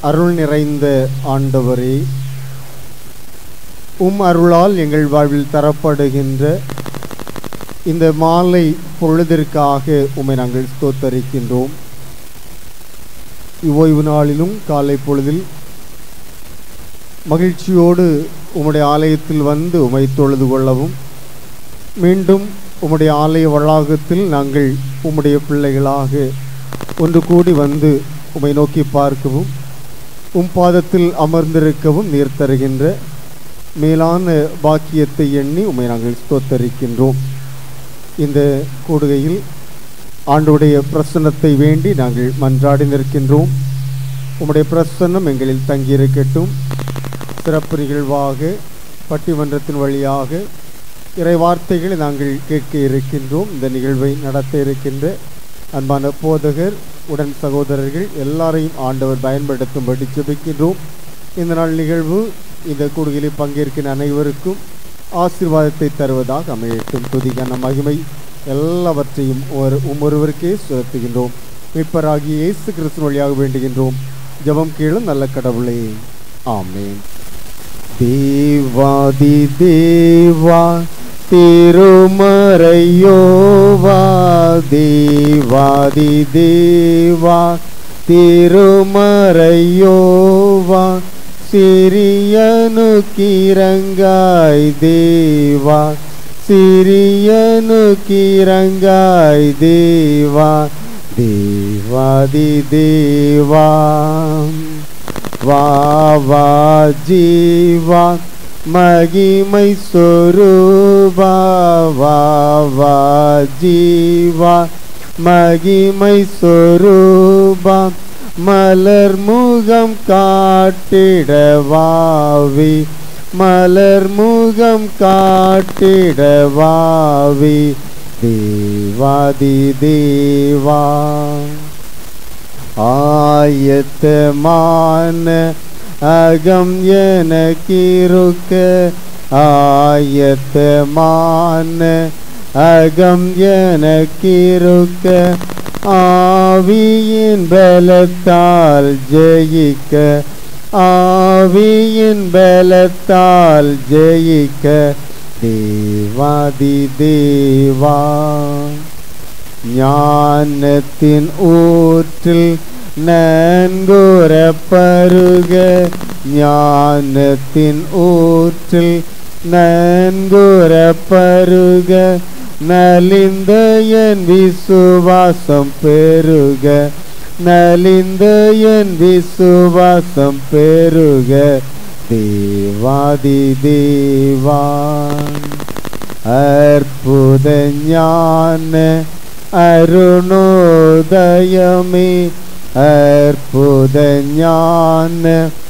அருள் நிறைந்த ஆண்டவரே உம் அருளால் எங்கள் வாழ்வில் தரப்படுகின்ற இந்த மாலை பொழுதிற்காக உம்மை நாங்கள் ஸ்தோத்தரிக்கின்றோம் இவ்வோய்வு நாளிலும் காலை பொழுதில் மகிழ்ச்சியோடு உம்முடைய ஆலயத்தில் வந்து உமை தொழுது கொள்ளவும் மீண்டும் உம்முடைய ஆலய வளாகத்தில் நாங்கள் உம்முடைய பிள்ளைகளாக ஒன்று கூடி வந்து உம்மை நோக்கி பார்க்கவும் உம் பாதத்தில் அமர்ந்திருக்கவும் நீர் தருகின்ற மேலான பாக்கியத்தை எண்ணி உம்மை நாங்கள் ஸ்தோத்தரிக்கின்றோம் இந்த கூடுகையில் ஆண்டுடைய பிரசன்னத்தை வேண்டி நாங்கள் மன்றாடி நிற்கின்றோம் உம்முடைய பிரசன்னம் எங்களில் தங்கியிருக்கட்டும் சிறப்பு நிகழ்வாக பட்டிமன்றத்தின் வழியாக இறை வார்த்தைகளை நாங்கள் கேட்க இருக்கின்றோம் இந்த நிகழ்வை நடத்த இருக்கின்ற அன்பான போதகர் உடன் சகோதரர்கள் எல்லாரையும் ஆண்டவர் பயன்படுத்தும்படி ஜெபிக்கின்றோம் இந்த நாள் நிகழ்வு இந்த கூடுகையில் பங்கேற்கிற அனைவருக்கும் ஆசீர்வாதத்தை தருவதாக அமையட்டும் துதிக்கான மகிமை எல்லாவற்றையும் ஒரு உமொருவருக்கே செலுத்துகின்றோம் மீட்பராகிய இயேசு கிறிஸ்து வழியாக வேண்டுகின்றோம் ஜெபம் கீழும் நல்ல கடவுளே ஆமேன் தேவாதி தேவா திருமறையோவா தேவாதி தேவா திருமறையோவா சிறியனு கிரங்காய் தேவா சிறியனு கிரங்காய் தேவா தேவாதி தேவா வா வா ஜீவா மகிமை சொரூபா வா வா ஜீவா மகிமை சொரூபா மலர் முகம் காட்டிடவாவி மலர் முகம் காட்டிடவாவி தேவாதி தேவா ஆயத்தமான அகம் எனக்கிருக்க ஆயத்தமான அகம் எனக்கிருக்க ஆவியின் பலத்தால் ஜெயிக்க ஆவியின் பலத்தால் ஜெயிக்க தேவாதி தேவா ஞானத்தின் ஊற்றில் நன்குற பருக ஞானத்தின் ஊற்றில் நன்குற பருக நலிந்த என் விசுவாசம் பெருக நலிந்த என் விசுவாசம் பெருக தேவாதி தேவா அற்புத ஞான அருணோதயமே அற்புத ஞான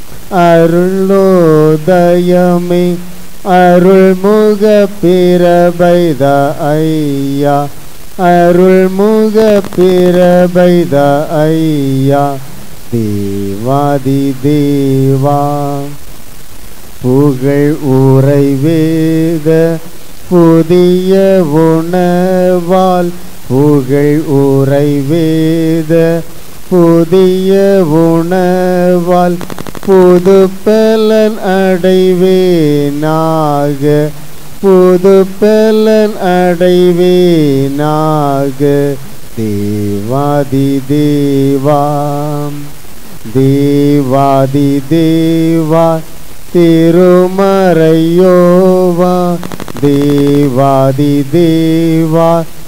அருளோதயமே அருள்முக பிரபைத ஐயா அருள்முக பிரபைத ஐயா தேவாதி தேவா புகழ் உரை வேத புதிய உணவால் புகழ் உரை வேத புதிய உணவால் புது பலன் அடைவேனாக புது பலன் அடைவேனாக தேவாதி தேவா தேவாதி தேவா திருமறையோவா தேவாதி தேவா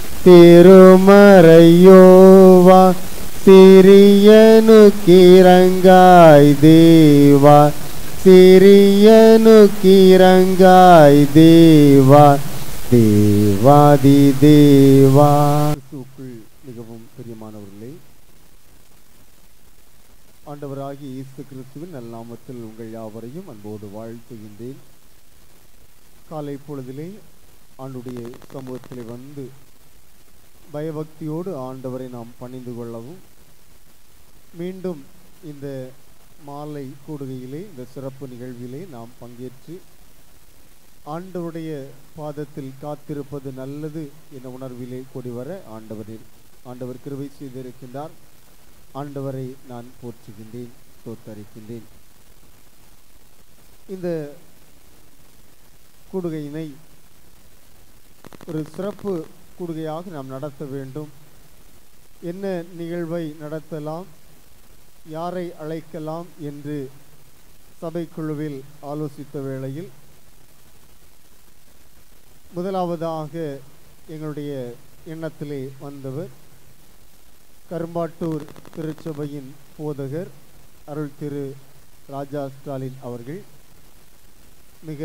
திருமறையோவா சிறியனு கிரங்காய் தேவா சிறியனு கிரங்காய் தேவா தேவாதி தேவா மிகவும் பிரியமானவர்களே ஆண்டவராகிய இயேசு கிறிஸ்துவின் நல்லாமத்தில் உங்கள் யாவரையும் அன்போடு வாழ்த்துகின்றேன் காலை பொழுதிலே ஆண்டுடைய சமூகத்திலே வந்து பயபக்தியோடு ஆண்டவரை நாம் பணிந்து கொள்ளவும் மீண்டும் இந்த மாலை கூடுகையிலே இந்த சிறப்பு நிகழ்விலே நாம் பங்கேற்று ஆண்டவருடைய பாதத்தில் காத்திருப்பது நல்லது என்ற உணர்விலே கூடி வர ஆண்டவரில் ஆண்டவர் கிருபை செய்திருக்கின்றார் ஆண்டவரை நான் போற்றுகின்றேன் ஸ்தோத்தரிக்கின்றேன் இந்த கூடுகையினை ஒரு சிறப்பு கூடுகையாக நாம் நடத்த வேண்டும் என்ன நிகழ்வை நடத்தலாம் யாரை அழைக்கலாம் என்று சபைக்குழுவில் ஆலோசித்த வேளையில் முதலாவதாக எங்களுடைய எண்ணத்திலே வந்தவர் கரும்பாட்டூர் திருச்சபையின் போதகர் அருள் திரு ராஜா ஸ்டாலின் அவர்கள் மிக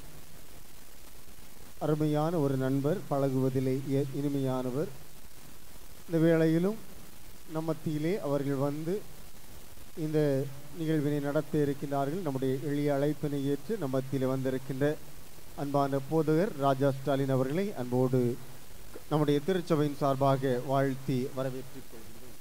அருமையான ஒரு நண்பர் பழகுவதிலே இய- இனிமையானவர் இந்த வேளையிலும் நம் மத்தியிலே அவர்கள் வந்து இந்த நிகழ்வினை நடத்த இருக்கின்றார்கள் நம்முடைய எளிய அழைப்பினை ஏற்று நம் மத்தியிலே வந்திருக்கின்ற அன்பான போதகர் ராஜா ஸ்டாலின் அவர்களை அன்போடு நம்முடைய திருச்சபையின் சார்பாக வாழ்த்தி வரவேற்றுக் கொள்கிறேன்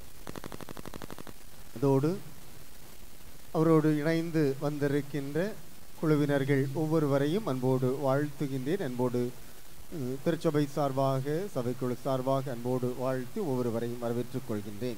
அதோடு அவரோடு இணைந்து வந்திருக்கின்ற குழுவினர்கள் ஒவ்வொருவரையும் அன்போடு வாழ்த்துகின்றேன் அன்போடு உம், திருச்சபை சார்பாக சபைக்குழு சார்பாக அன்போடு வாழ்த்தி ஒவ்வொருவரையும் வரவேற்றுக் கொள்கின்றேன்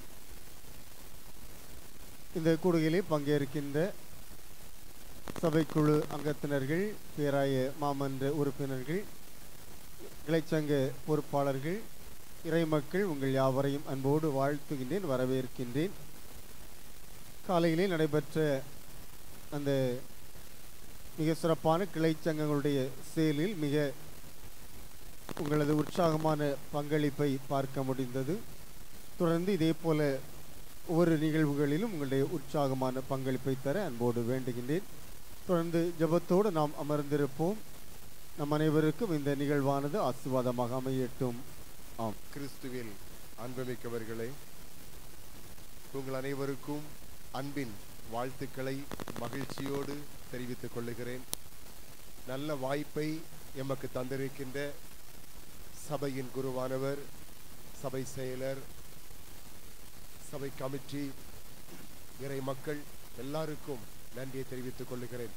இந்த கூடுகையிலே பங்கேற்கின்ற சபைக்குழு அங்கத்தினர்கள் பேராய மாமன்ற உறுப்பினர்கள் இளைச்சங்க பொறுப்பாளர்கள் இறைமக்கள் உங்கள் யாவரையும் அன்போடு வாழ்த்துகின்றேன் வரவேற்கின்றேன் காலையிலே நடைபெற்ற அந்த மிக சிறப்பான கிளைச்சங்கங்களுடைய செயலில் மிக உங்களது உற்சாகமான பங்களிப்பை பார்க்க முடிந்தது தொடர்ந்து இதே போல ஒவ்வொரு நிகழ்வுகளிலும் உங்களுடைய உற்சாகமான பங்களிப்பை தர அன்போடு வேண்டுகின்றேன் தொடர்ந்து ஜெபத்தோடு நாம் அமர்ந்திருப்போம் நம் அனைவருக்கும் இந்த நிகழ்வானது ஆசீர்வாதமாக அமையட்டும் ஆம் கிறிஸ்துவில் அன்புமிக்கவர்களே உங்கள் அனைவருக்கும் அன்பின் வாழ்த்துக்களை மகிழ்ச்சியோடு தெரிவித்துக் கொள்ளுகிறேன் நல்ல வாய்ப்பை எமக்கு தந்திருக்கின்ற சபையின் குருவானவர் சபை செயலர் சபை கமிட்டி இறை மக்கள் எல்லாருக்கும் நன்றியை தெரிவித்துக் கொள்ளுகிறேன்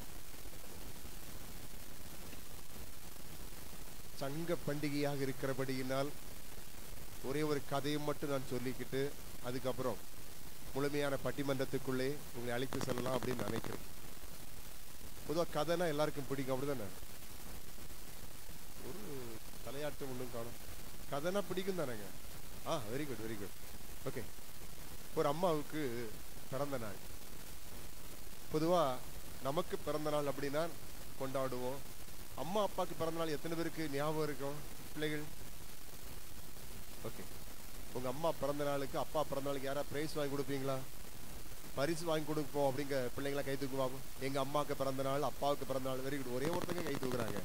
சங்க பண்டிகையாக இருக்கிறபடியினால் ஒரே ஒரு கதையை மட்டும் நான் சொல்லிக்கிட்டு அதுக்கப்புறம் முழுமையான பட்டிமன்றத்துக்குள்ளே உங்களை அழைத்து செல்லலாம் அப்படின்னு நினைக்கிறேன் பொதுவாக கதைனா எல்லாருக்கும் பிடிக்கும் அப்படிதானே ஒரு தலையாட்டம் ஒன்றும் காணும் கதைனா பிடிக்கும் தானேங்க ah very good very good okay ஒரு அம்மாவுக்கு பிறந்த நாள் பொதுவாக நமக்கு பிறந்த நாள் அப்படின்னா கொண்டாடுவோம் அம்மா அப்பாவுக்கு பிறந்த நாள் எத்தனை பேருக்கு ஞாபகம் இருக்கும் பிள்ளைகள் ஓகே உங்க அம்மா பிறந்த நாளுக்கு அப்பா பிறந்த நாளுக்கு யாரா பிரைஸ் வாங்கி கொடுப்பீங்களா பரிசு வாங்கி கொடுப்போம் அப்படிங்க பிள்ளைங்களாம் கை தூக்குவாங்க எங்க அம்மாவுக்கு பிறந்த நாள் அப்பாவுக்கு பிறந்த நாள் வெரி குட் ஒரே ஒருத்தங்க கை தூக்குறாங்க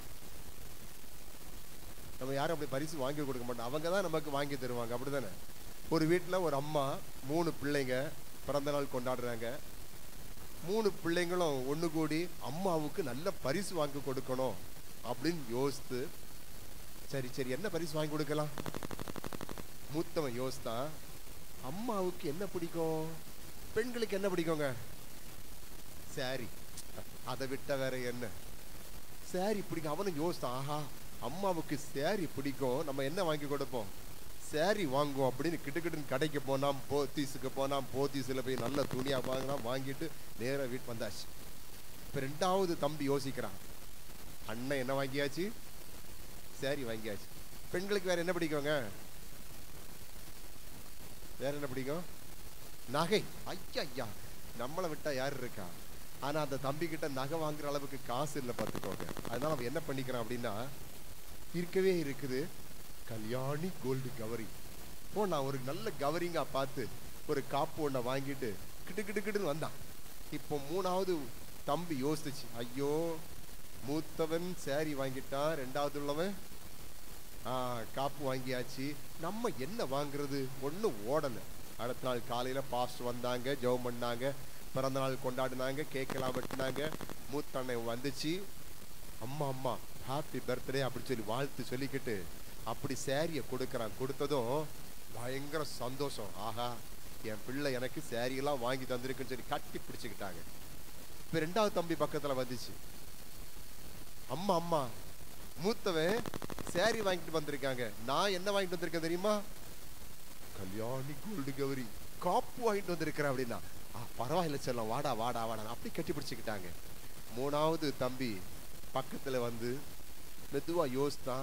நம்ம யாரும் அப்படி பரிசு வாங்கி கொடுக்க மாட்டோம் அவங்க தான் நமக்கு வாங்கி தருவாங்க அப்படிதானே ஒரு வீட்டில் ஒரு அம்மா மூணு பிள்ளைங்க பிறந்த நாள் கொண்டாடுறாங்க மூணு பிள்ளைங்களும் ஒன்று கூடி அம்மாவுக்கு நல்ல பரிசு வாங்கி கொடுக்கணும் அப்படின்னு யோசித்து சரி சரி என்ன பரிசு வாங்கி கொடுக்கலாம் மூத்தவன் யோசித்தான் அம்மாவுக்கு என்ன பிடிக்கும் பெண்களுக்கு என்ன பிடிக்குங்க சாரி அதை விட்ட வேற என்ன சாரி பிடிக்கும் அவனும் யோசித்தான் ஆஹா அம்மாவுக்கு சாரி பிடிக்கும் நம்ம என்ன வாங்கி கொடுப்போம் சாரி வாங்குவோம் அப்படின்னு கிட்டுக்கிட்டுன்னு கடைக்கு போனான் போத்தீஸுக்கு போனான் போத்தீஸில் போய் நல்ல துணியாக வாங்கினான் வாங்கிட்டு நேராக வீட்டு வந்தாச்சு இப்போ ரெண்டாவது தம்பி யோசிக்கிறான் அண்ணன் என்ன வாங்கியாச்சு சாரி வாங்கியாச்சு பெண்களுக்கு வேற என்ன பிடிக்குங்க வேற என்ன பிடிக்கும் நகை ஐயா ஐயா நம்மளை விட்டா யார் இருக்கா ஆனா அந்த தம்பி கிட்ட நகை வாங்குற அளவுக்கு காசு இல்லை பார்த்துக்கோங்க அதனால அவன் என்ன பண்ணிக்கிறான் அப்படின்னா இருக்கவே இருக்குது கல்யாணி கோல்டு கவரி போ நான் ஒரு நல்ல கவரிங்கா பார்த்து ஒரு காப்பு ஒன்றை வாங்கிட்டு கிட்டு கிட்டு கிட்டுன்னு வந்தான் இப்போ மூணாவது தம்பி யோசிச்சு ஐயோ மூத்தவன் சாரி வாங்கிட்டான் ரெண்டாவது உள்ளவன் ஆ, காப்பு வாங்கியாச்சு நம்ம என்ன வாங்குறது ஒன்றும் ஓடலை அடுத்த நாள் காலையில் பாஸ்ட் வந்தாங்க ஜெபம் பண்ணாங்க பிறந்த நாள் கொண்டாடினாங்க கேக்கெல்லாம் வெட்டினாங்க மூத்த அண்ணன் வந்துச்சு அம்மா அம்மா ஹாப்பி பர்த்டே அப்படி சொல்லி வாழ்த்து சொல்லிக்கிட்டு அப்படி சேரியை கொடுக்குறான் கொடுத்ததும் பயங்கர சந்தோஷம் ஆஹா என் பிள்ளை எனக்கு சேரியெல்லாம் வாங்கி தந்திருக்குன்னு சொல்லி கட்டி பிடிச்சுக்கிட்டாங்க இப்போ ரெண்டாவது தம்பி பக்கத்தில் வந்துச்சு அம்மா அம்மா மூத்தவன் சேரி வாங்கிட்டு வந்திருக்காங்க நான் என்ன வாங்கிட்டு வந்திருக்கேன் தெரியுமா கல்யாணி கோல்டு கௌரி காப்பு வாங்கிட்டு வந்திருக்கிறேன் அப்படின்னா "ஆ, பரவாயில்ல செல்லம் வாடா வாடா வாடா அப்படி கட்டி பிடிச்சிக்கிட்டாங்க மூணாவது தம்பி பக்கத்துல வந்து மெதுவா யோசித்தான்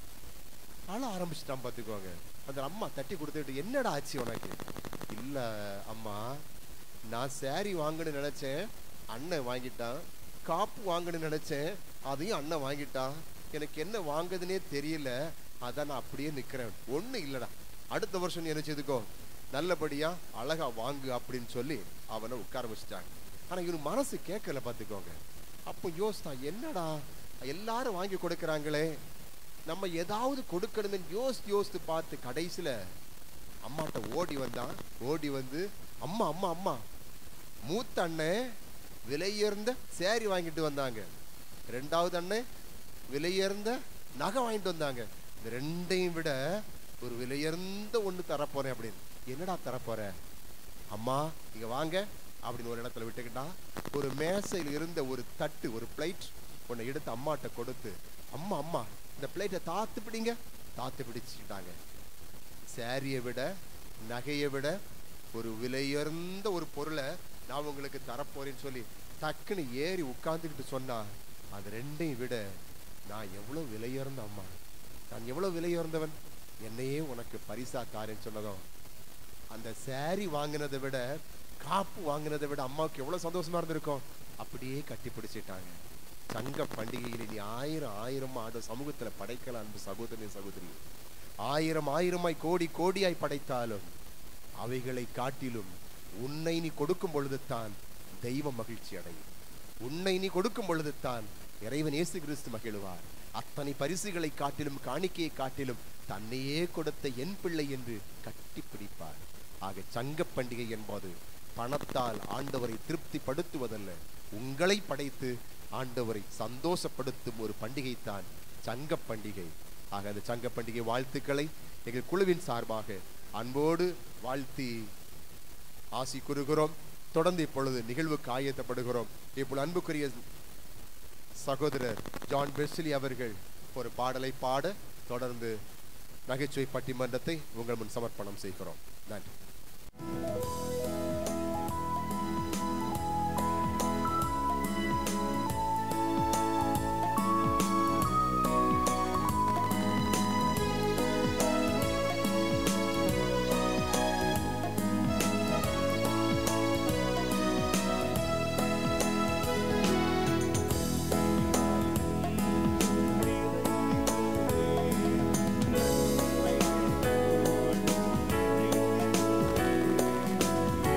அழ ஆரம்பிச்சிட்டான் பார்த்துக்கோங்க அந்த அம்மா தட்டி கொடுத்துட்டு என்னடா ஆச்சு உனக்கு இல்ல அம்மா நான் saree வாங்கணும்னு நினைச்சேன் அண்ணன் வாங்கிட்டான் காப்பு வாங்கணும்னு நினைச்சேன் அதையும் அண்ணன் வாங்கிட்டான் எனக்கு என்ன வாங்குதுன்னே தெரியல அதான் நான் அப்படியே நிக்கிறேன் ஒண்ணு இல்லடா அடுத்த வருஷம் நீ என்ன செய்துக்கோ நல்லபடியா அழகா வாங்கு அப்படின்னு சொல்லி அவனை உட்கார வச்சுட்டாங்க ஆனா இவனு மனசு கேட்கல பார்த்துக்கோங்க அப்போ யோசித்தான் என்னடா எல்லாரும் வாங்கி கொடுக்கறாங்களே நம்ம ஏதாவது கொடுக்கணும்னு யோசித்து யோசித்து பார்த்து கடைசியில அம்மாட்ட ஓடி வந்தான் ஓடி வந்து அம்மா அம்மா அம்மா மூத்த அண்ணன் விலையுயர்ந்த சேரி வாங்கிட்டு வந்தாங்க ரெண்டாவது அண்ணன் விலையுயர்ந்த நகை வாங்கிட்டு வந்தாங்க இந்த ரெண்டையும் விட ஒரு விலையுயர்ந்த ஒண்ணு தரப்போறேன் அப்படின்னு என்னடா தரப்போற அம்மா இங்க வாங்க அப்படின்னு ஒரு இடத்துல விட்டுக்கிட்டா ஒரு மேசையில் இருந்த ஒரு தட்டு ஒரு பிளேட் உன்னை எடுத்து அம்மாட்ட கொடுத்து அம்மா அம்மா இந்த பிளேட்டை தாத்து பிடிங்க தாத்து பிடிச்சுக்கிட்டாங்க சாரியை விட நகையை விட ஒரு விலையுயர்ந்த ஒரு பொருளை நான் உங்களுக்கு தரப்போறேன்னு சொல்லி டக்குன்னு ஏறி உட்கார்ந்துக்கிட்டு சொன்னா அது ரெண்டையும் விட நான் எவ்வளவு விலையுயர்ந்த அம்மா நான் எவ்வளவு விலையுயர்ந்தவன் என்னையே உனக்கு பரிசா தாரேன்னு சொன்னதும் அந்த saree வாங்கினதை விட காப்பு வாங்கினதை விட அம்மாவுக்கு எவ்வளவு சந்தோஷமா இருந்திருக்கும் அப்படியே கட்டி பிடிச்சிட்டாங்க சங்க பண்டிகையில் நீ ஆயிரம் ஆயிரம் ஆண்டு சமூகத்துல படைக்கலாம் அன்பு சகோதரி சகோதரி ஆயிரம் ஆயிரமாய் கோடி கோடியாய் படைத்தாலும் அவைகளை காட்டிலும் உன்னை நீ கொடுக்கும் பொழுதுதான் தெய்வம் மகிழ்ச்சி அடையும் உன்னை நீ கொடுக்கும் பொழுதுதான் இறைவன் இயேசு கிறிஸ்து மகிழுவார் அத்தனை பரிசுகளை காட்டிலும் காணிக்கையை காட்டிலும் தன்னையே கொடுத்த என் பிள்ளை என்று கட்டி பிடிப்பார் ஆக சங்க பண்டிகை என்பது பணத்தால் ஆண்டவரை திருப்திப்படுத்துவதல்ல உங்களை படைத்து ஆண்டவரை சந்தோஷப்படுத்தும் ஒரு பண்டிகை தான் சங்க பண்டிகை ஆக அந்த சங்க பண்டிகை வாழ்த்துக்களை எங்கள் குழுவின் சார்பாக அன்போடு வாழ்த்தி ஆசி கூறுகிறோம் தொடர்ந்து இப்பொழுது நிகழ்வுக்கு ஆயத்தப்படுகிறோம் இப்பொழுது அன்புக்குரிய சகோதரர் ஜான் பெஸ்லி அவர்கள் ஒரு பாடலை பாட தொடர்ந்து நகைச்சுவை பட்டிமன்றத்தை உங்கள் முன் சமர்ப்பணம் செய்கிறோம் நன்றி Thank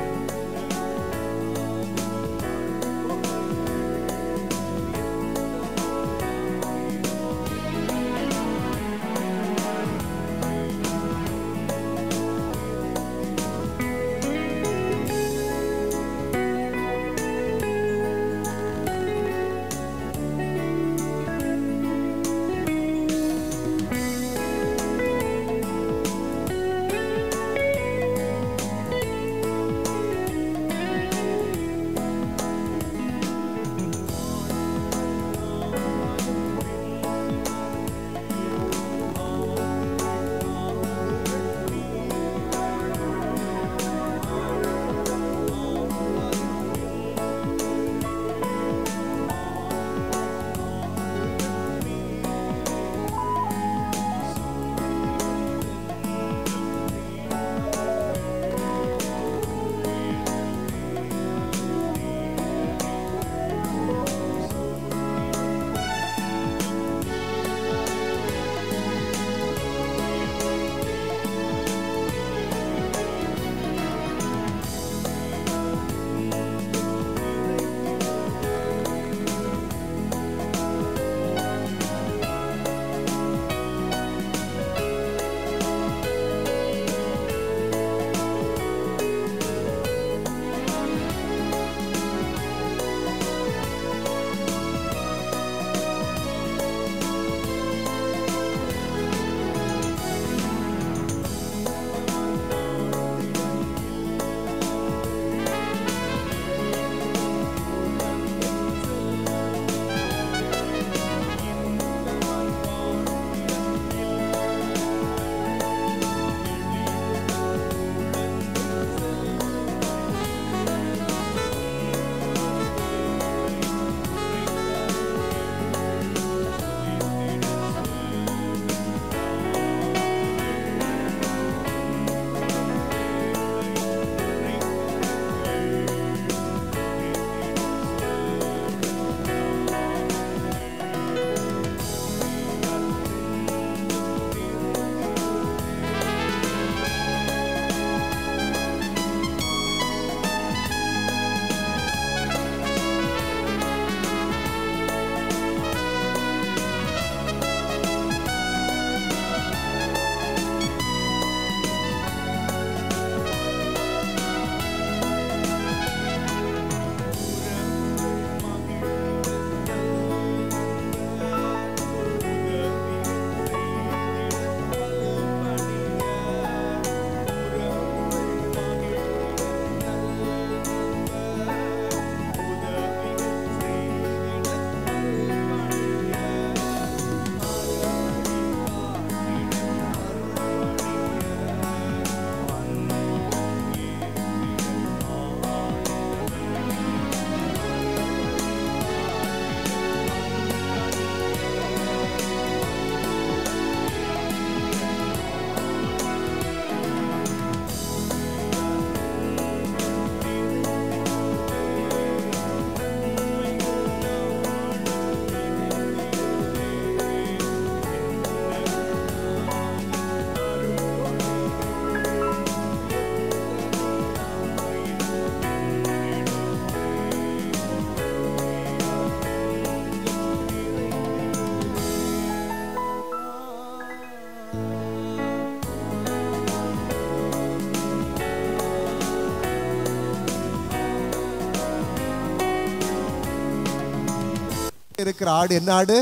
இருக்கிற ஆடு என்ன ஆடு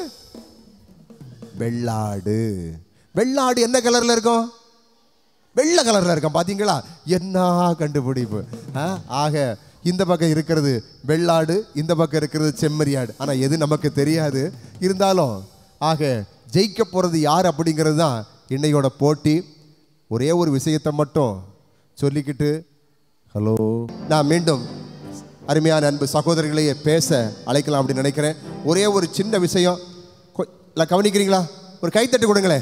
வெள்ளாடு வெள்ளாடு என்ன கலர்ல இருக்கும் வெள்ளை கலர்ல இருக்கும் பாத்தீங்களா என்ன கண்டுபிடிப்பு ஆ? ஆக இந்த பக்கம் இருக்கிறது வெள்ளாடு இந்த பக்கம் இருக்கிறது செம்மறியாடு ஆனா எது நமக்கு தெரியாது இருந்தாலும் ஆக ஜெயிக்க போறது யார் அப்படிங்கிறது தான் இன்னையோட போட்டி ஒரே ஒரு விஷயத்தை மட்டும் சொல்லிக்கிட்டு ஹலோ நான் மீண்டும் அருமையான அன்பு சகோதரர்களையே பேச அழைக்கலாம் அப்படின்னு நினைக்கிறேன் ஒரே ஒரு சின்ன விஷயம் கொ- இல்ல கவனிக்கிறீங்களா ஒரு கைத்தட்டு கொடுங்களேன்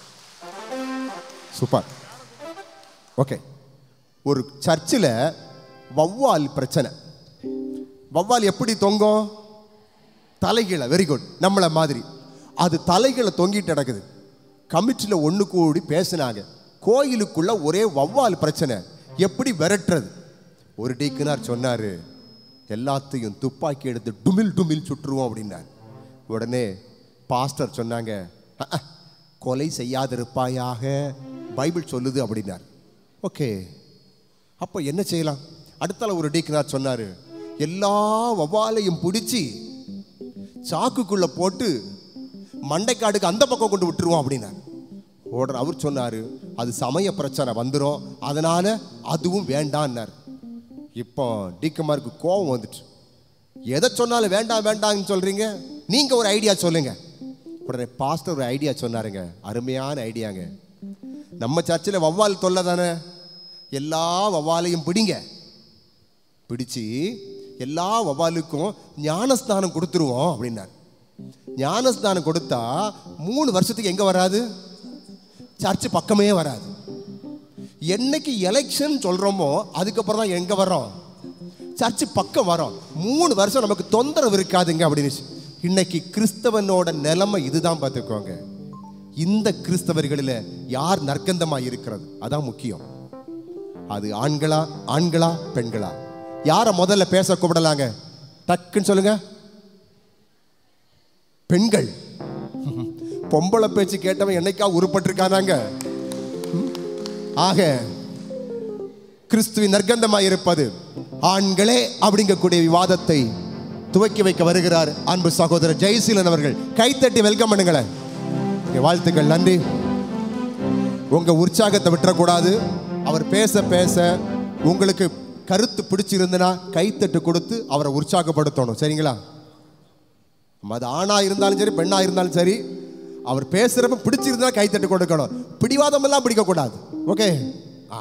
சூப்பர் ஓகே ஒரு சர்ச்சில் வௌவால் பிரச்சனை வௌவால் எப்படி தொங்கும் தலைகீழ வெரி குட் நம்மளை மாதிரி அது தலைகீழ தொங்கிட்டு நடக்குது கமிட்டியில் ஒன்று கூடி பேசினாங்க கோயிலுக்குள்ள ஒரே வௌவால் பிரச்சனை எப்படி விரட்டுறது ஒரு டீக்குனார் சொன்னாரு எல்லாத்தையும் துப்பாக்கி எடுத்து டுமில் டுமில் சுட்டுருவோம் அப்படின்னார் உடனே பாஸ்டர் சொன்னாங்க "அஹ், அஹ், கொலை செய்யாதிருப்பாயாக பைபிள் சொல்லுது அப்படின்னார் ஓகே அப்போ என்ன செய்யலாம் அடுத்தால ஒரு டீக்குனார் சொன்னாரு எல்லா வவ்வாலையும் பிடிச்சி சாக்குக்குள்ள போட்டு மண்டைக்காடுக்கு அந்த பக்கம் கொண்டு விட்டுருவோம் அப்படின்னார் ஓடுற அவர் சொன்னாரு அது சமய பிரச்சனை வந்துடும் அதனால அதுவும் வேண்டான்னார் இப்போ டிக்குமாருக்கு கோபம் வந்துட்டு எதை சொன்னாலும் வேண்டாம் வேண்டாம்னு சொல்றீங்க நீங்க ஒரு ஐடியா சொல்லுங்க உடனே பாஸ்டர் ஒரு ஐடியா சொன்னாருங்க அருமையான ஐடியாங்க நம்ம சர்ச்சில் வவ்வால் தொல்லை தானே எல்லா வவ்வாலையும் பிடிங்க பிடிச்சு எல்லா வவ்வாலுக்கும் ஞானஸ்தானம் கொடுத்துருவோம் அப்படின்னார் ஞானஸ்தானம் கொடுத்தா மூணு வருஷத்துக்கு எங்க வராது சர்ச் பக்கமே வராது என்னைக்கு எலெக்ஷன் சொல்றோமோ அதுக்கப்புறம் தான் எங்க வர்றோம் சர்ச் பக்கம் வரோம் மூணு வருஷம் நமக்கு தொந்தரவு இருக்காதுங்க அப்படின்னு இன்னைக்கு கிறிஸ்தவனோட நிலைமை இதுதான் பார்த்துக்கோங்க இந்த கிறிஸ்தவர்களில் யார் நற்கந்தமா இருக்கிறது அதான் முக்கியம் அது ஆண்களா ஆண்களா பெண்களா யாரை முதல்ல பேச கூப்பிடலாங்க டக்குன்னு சொல்லுங்க பெண்கள் பொம்பளை பேச்சு கேட்டவன் என்னைக்கா உருப்பட்டிருக்கானாங்க ம்? ஆக கிறிஸ்துவின் நற்கந்தமாய் இருப்பது ஆண்களே அப்படிங்கக்கூடிய விவாதத்தை துவக்கி வைக்க வருகிறார் அன்பு சகோதரர் ஜெயசீலன் அவர்கள் கைத்தட்டி வெல்கம் பண்ணுங்களேன் இங்க வாழ்த்துக்கள் நன்றி உங்க உற்சாகத்தை விட்டுறக்கூடாது அவர் பேச பேச உங்களுக்கு கருத்து பிடிச்சிருந்தனா கைத்தட்டு கொடுத்து அவரை உற்சாகப்படுத்தணும் சரிங்களா நம்ம அது ஆணா இருந்தாலும் சரி பெண்ணா இருந்தாலும் சரி அவர் பேசுறப்ப பிடிச்சிருந்தா கைத்தட்டு கொடுக்கணும் பிடிவாதம் எல்லாம் பிடிக்க கூடாது ஓகே ஆ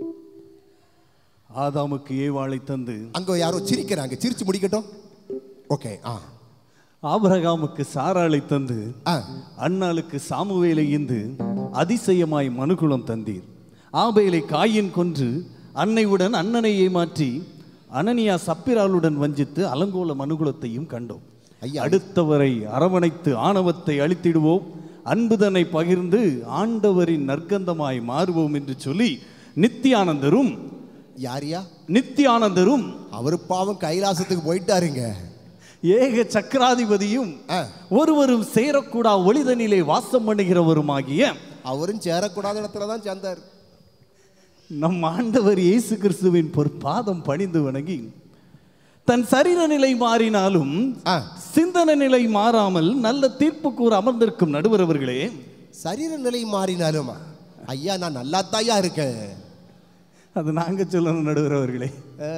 ஆதாமுக்கு ஏவாளை தந்து அங்க யாரோ சிரிக்கிறாங்க சிரிச்சு முடிக்கட்டும் ஓகே ஆ ஆபிரகாமுக்கு சாராளை தந்து ஆ அண்ணாளுக்கு சாமுவேலை ஈந்து அதிசயமாய் மனுகுலம் தந்தீர் ஆபேலை காயின் கொன்று அன்னையுடன் அண்ணனை ஏமாற்றி அனனியா சப்பிராளுடன் வஞ்சித்து அலங்கோல மனுகுலத்தையும் கண்டோம் ஐயா. அடுத்தவரை அரவணைத்து ஆணவத்தை அழித்திடுவோம் அன்புதனை பகிர்ந்து ஆண்டவரின் நற்கந்தமாய் மாறுவோம் என்று சொல்லி நித்தியானந்தரும் யாரியா நித்தியானந்தரும் அவரு பாவம் கைலாசத்துக்கு போயிட்டாருங்க ஏக சக்கராதிபதியும் ஆ. ஒருவரும் சேரக்கூடா ஒளிதனிலே வாசம் பண்ணுகிறவருமாகிய அவரும் சேரக்கூடாத இடத்துல தான் சேர்ந்தார் நம் ஆண்டவர் இயேசு கிறிஸ்துவின் பொற்பாதம் பணிந்து வணங்கி தன் சரீர நிலை மாறினாலும் ஆ. சிந்தன நிலை மாறாமல் நல்ல தீர்ப்பு கூற அமர்ந்திருக்கும் நடுவர் அவர்களே சரீர நிலை மாறினாலுமா ஐயா நான் நல்லா தாயா இருக்கேன் அது நாங்க சொல்லணும் நடுவர் அவர்களே ஆ.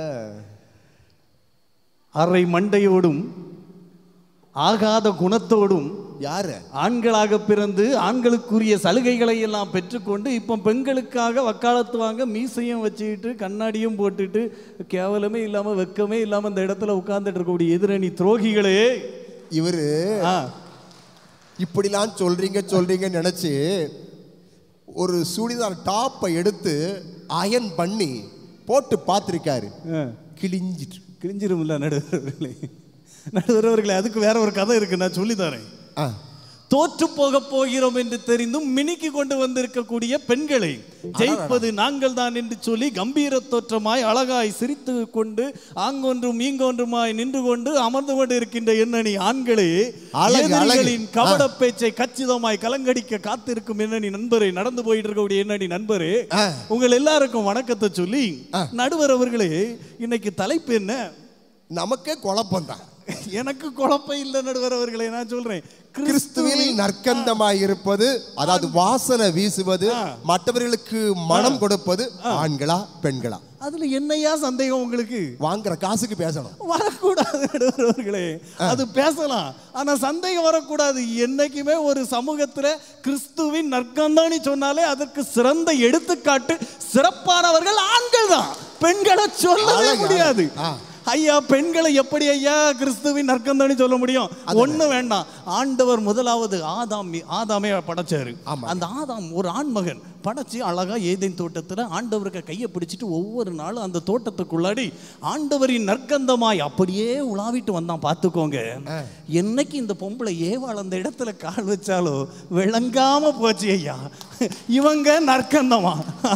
அரை மண்டையோடும் ஆகாத குணத்தோடும் யாரு ஆண்களாக பிறந்து ஆண்களுக்குரிய சலுகைகளை எல்லாம் பெற்றுக்கொண்டு இப்போ பெண்களுக்காக வக்காலத்து வாங்க மீசையும் வச்சுக்கிட்டு கண்ணாடியும் போட்டுட்டு கேவலமே இல்லாம வெக்கமே இல்லாம இந்த இடத்துல உட்கார்ந்துட்டு இருக்கக்கூடிய எதிரணி துரோகிகளே இவரு ஆ, இப்படிலாம் சொல்றீங்க சொல்றீங்கன்னு நினைச்சு ஒரு சுடிதார் டாப்பை எடுத்து அயன் பண்ணி போட்டு பார்த்துருக்காரு ஆ, கிழிஞ்சிட்டு கிழிஞ்சிருமில்ல நடுவர் அவர்களே நடுவர் அவர்களே அதுக்கு வேற ஒரு கதை இருக்கு நான் சொல்லி தரேன் ஆ தோற்று போக போகிறோம் என்று தெரிந்தும் மினுக்கி கொண்டு வந்திருக்கக்கூடிய பெண்களை ஜெயிப்பது நாங்கள் தான் என்று சொல்லி கம்பீர தோற்றமாய் அழகாய் சிரித்து கொண்டு ஆங்கொன்றும் ஈங்கொன்றுமாய் நின்று கொண்டு அமர்ந்து கொண்டு இருக்கின்ற எண்ணணி ஆண்களே அழகு, அழகு. எதிரிகளின் கபட பேச்சை கச்சிதமாய் கலங்கடிக்க காத்திருக்கும் எண்ணணி நண்பரே நடந்து போயிட்டு இருக்கக்கூடிய எண்ணணி நண்பரே ஆ. உங்கள் எல்லாருக்கும் வணக்கத்தை சொல்லி நடுவர் அவர்களே இன்னைக்கு தலைப்பு என்ன நமக்கே குழப்பம் தான் எனக்கு குழப்பம் இல்லை நடுவர் அவர்களே நான் சொல்றேன் கிறிஸ்துவில் நற்கந்தமாய் இருப்பது அதாவது வாசனை வீசுவது மற்றவர்களுக்கு மனம் கொடுப்பது ஆண்களா பெண்களா அதுல என்னையா சந்தேகம் உங்களுக்கு வாங்குற காசுக்கு பேசணும் வரக்கூடாது நடுவர் அவர்களே அது பேசலாம் ஆனா சந்தேகம் வரக்கூடாது என்னைக்குமே ஒரு சமூகத்துல கிறிஸ்துவின் நற்கந்தானி சொன்னாலே அதற்கு சிறந்த எடுத்துக்காட்டு சிறப்பானவர்கள் ஆண்கள் தான் பெண்களை சொல்லவே அழகா. முடியாது ஆ. ஐயா பெண்களை எப்படி ஐயா கிறிஸ்துவின் நற்கந்தானி சொல்ல முடியும் ஒண்ணு வேண்டாம் ஆண்டவர் முதலாவது ஆதாம் ஆதாமே படைச்சாரு ஆமா. அந்த ஆதாம் ஒரு ஆண்மகன் படைச்சு அழகா ஏதேன் தோட்டத்துல ஆண்டவருக்கு கையை பிடிச்சிட்டு ஒவ்வொரு நாளும் அந்த தோட்டத்துக்குள்ளாடி ஆண்டவரின் நற்கந்தமாய் அப்படியே உலாவிட்டு வந்தான் பார்த்துக்கோங்க என்னைக்கு இந்த பொம்பளை ஏவாள் அந்த இடத்துல கால் வச்சாலோ விளங்காம போச்சு ஐயா இவங்க நற்கந்தமா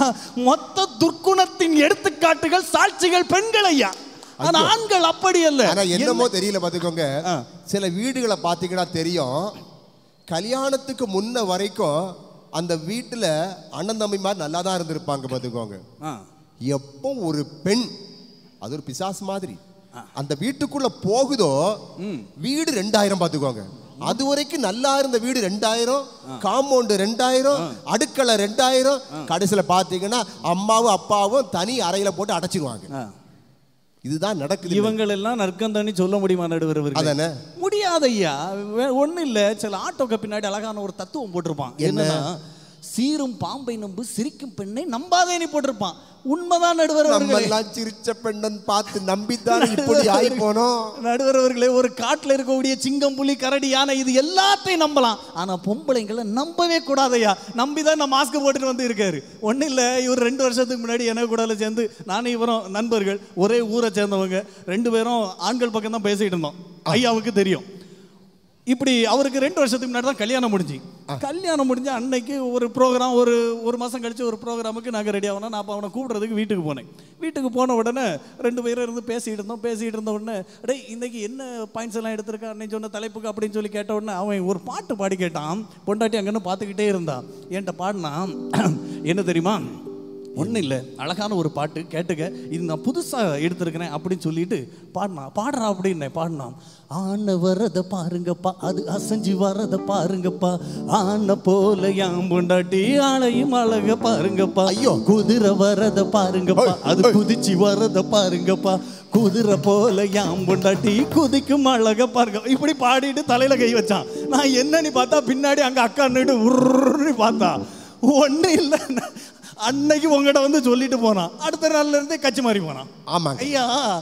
மொத்த துர்க்குணத்தின் எடுத்துக்காட்டுகள் சாட்சிகள் பெண்கள் ஐயா ஆனா ஆண்கள் அப்படி அல்ல ஆனா என்னமோ தெரியல பாத்துக்கோங்க ஆ. சில வீடுகளை பாத்தீங்கன்னா தெரியும் கல்யாணத்துக்கு முன்ன வரைக்கும் அந்த வீட்டுல அண்ணன் தம்பி மாதிரி நல்லா தான் இருந்திருப்பாங்க பாத்துக்கோங்க ஆ. எப்போ ஒரு பெண் அது ஒரு பிசாசு மாதிரி அந்த வீட்டுக்குள்ள போகுதோ வீடு ரெண்டாயிரம் பாத்துக்கோங்க அது வரைக்கும் நல்லா இருந்த வீடு ரெண்டாயிரம் காம்பவுண்டு ரெண்டாயிரம் அடுக்களை ரெண்டாயிரம் கடைசியில பாத்தீங்கன்னா அம்மாவும் அப்பாவும் தனி அறையில போட்டு அடைச்சிருவாங்க ஆ. இதுதான் நடக்குது இவங்கள் எல்லாம் நற்கந்தானி சொல்ல முடியுமா நடுவர் அவர்களே? அதானே முடியாது ஐயா ஒன்றும் இல்லை சில ஆட்டோக்கு பின்னாடி அழகான ஒரு தத்துவம் போட்டிருப்பான் என்னன்னா சீரும் பாம்பை நம்பு சிரிக்கும் பெண்ணை நம்பாதே நீ போட்டிருப்பான் உண்மைதான் நடுவர் நம்ம அவர்களே எல்லாம் சிரிச்ச பெண்ணன் பார்த்து நம்பித்தான் இப்படி ஆகி போனோம் நடுவர் அவர்களே ஒரு காட்டுல இருக்கக்கூடிய சிங்கம் புலி கரடி யானை இது எல்லாத்தையும் நம்பலாம் ஆனா பொம்பளைங்களை நம்பவே கூடாதையா நம்பிதான் நான் மாஸ்க் போட்டுட்டு வந்து இருக்காரு ஒன்றும் இல்லை இவர் ரெண்டு வருஷத்துக்கு முன்னாடி எனக்கு கூட சேர்ந்து நானும் இவரும் நண்பர்கள் ஒரே ஊரை சேர்ந்தவங்க ரெண்டு பேரும் ஆண்கள் பக்கம் தான் பேசிட்டு இருந்தோம் ஐயாவுக்கு தெரியும் இப்படி அவருக்கு ரெண்டு வருஷத்துக்கு முன்னாடி தான் கல்யாணம் முடிஞ்சு கல்யாணம் முடிஞ்ச அன்னைக்கு ஒரு ப்ரோக்ராம் ஒரு ஒரு மாதம் கழிச்சு ஒரு ப்ரோக்ராமுக்கு நாங்கள் ரெடி ஆகணும் நான் அப்போ அவனை கூப்பிட்றதுக்கு வீட்டுக்கு போனேன் வீட்டுக்கு போன உடனே ரெண்டு பேரும் இருந்து பேசிகிட்டு இருந்தோம் பேசிகிட்டு இருந்த உடனே டேய் இன்னைக்கு என்ன பாயிண்ட்ஸ் எல்லாம் எடுத்திருக்கா அன்னைக்கு சொன்ன தலைப்புக்கு அப்படின்னு சொல்லி கேட்ட உடனே அவன் ஒரு பாட்டு பாடி கேட்டான் பொண்டாட்டி அங்கன்னு பார்த்துக்கிட்டே இருந்தான் என்கிட்ட பாடினான் என்ன தெரியுமா ஒன்றும் இல்லை அழகான ஒரு பாட்டு கேட்டுக்க இது நான் புதுசாக எடுத்திருக்கிறேன் அப்படின்னு சொல்லிட்டு பாடினா பாடுறா அப்படின்னே பாடினான் ஆன வரத பாருங்கப்பா அது அசைஞ்சு வரத பாருங்கப்பா ஆன போல யாம் பொண்டாட்டி ஆளையும் அழக பாருங்கப்பா ஐயோ குதிரை வரத பாருங்கப்பா அது குதிச்சு வரத பாருங்கப்பா குதிரை போல யாம் பொண்டாட்டி குதிக்கும் அழக பாருங்க இப்படி பாடிட்டு தலையில கை வச்சான் நான் என்னன்னு பார்த்தா பின்னாடி அங்க அக்கா நின்று உருன்னு பார்த்தா ஒன்றும் இல்லை அன்னைக்கு உங்ககிட்ட வந்து சொல்லிட்டு போனான் அடுத்த நாள்ல இருந்தே கட்சி மாறி போனான் ஆமாங்க ஐயா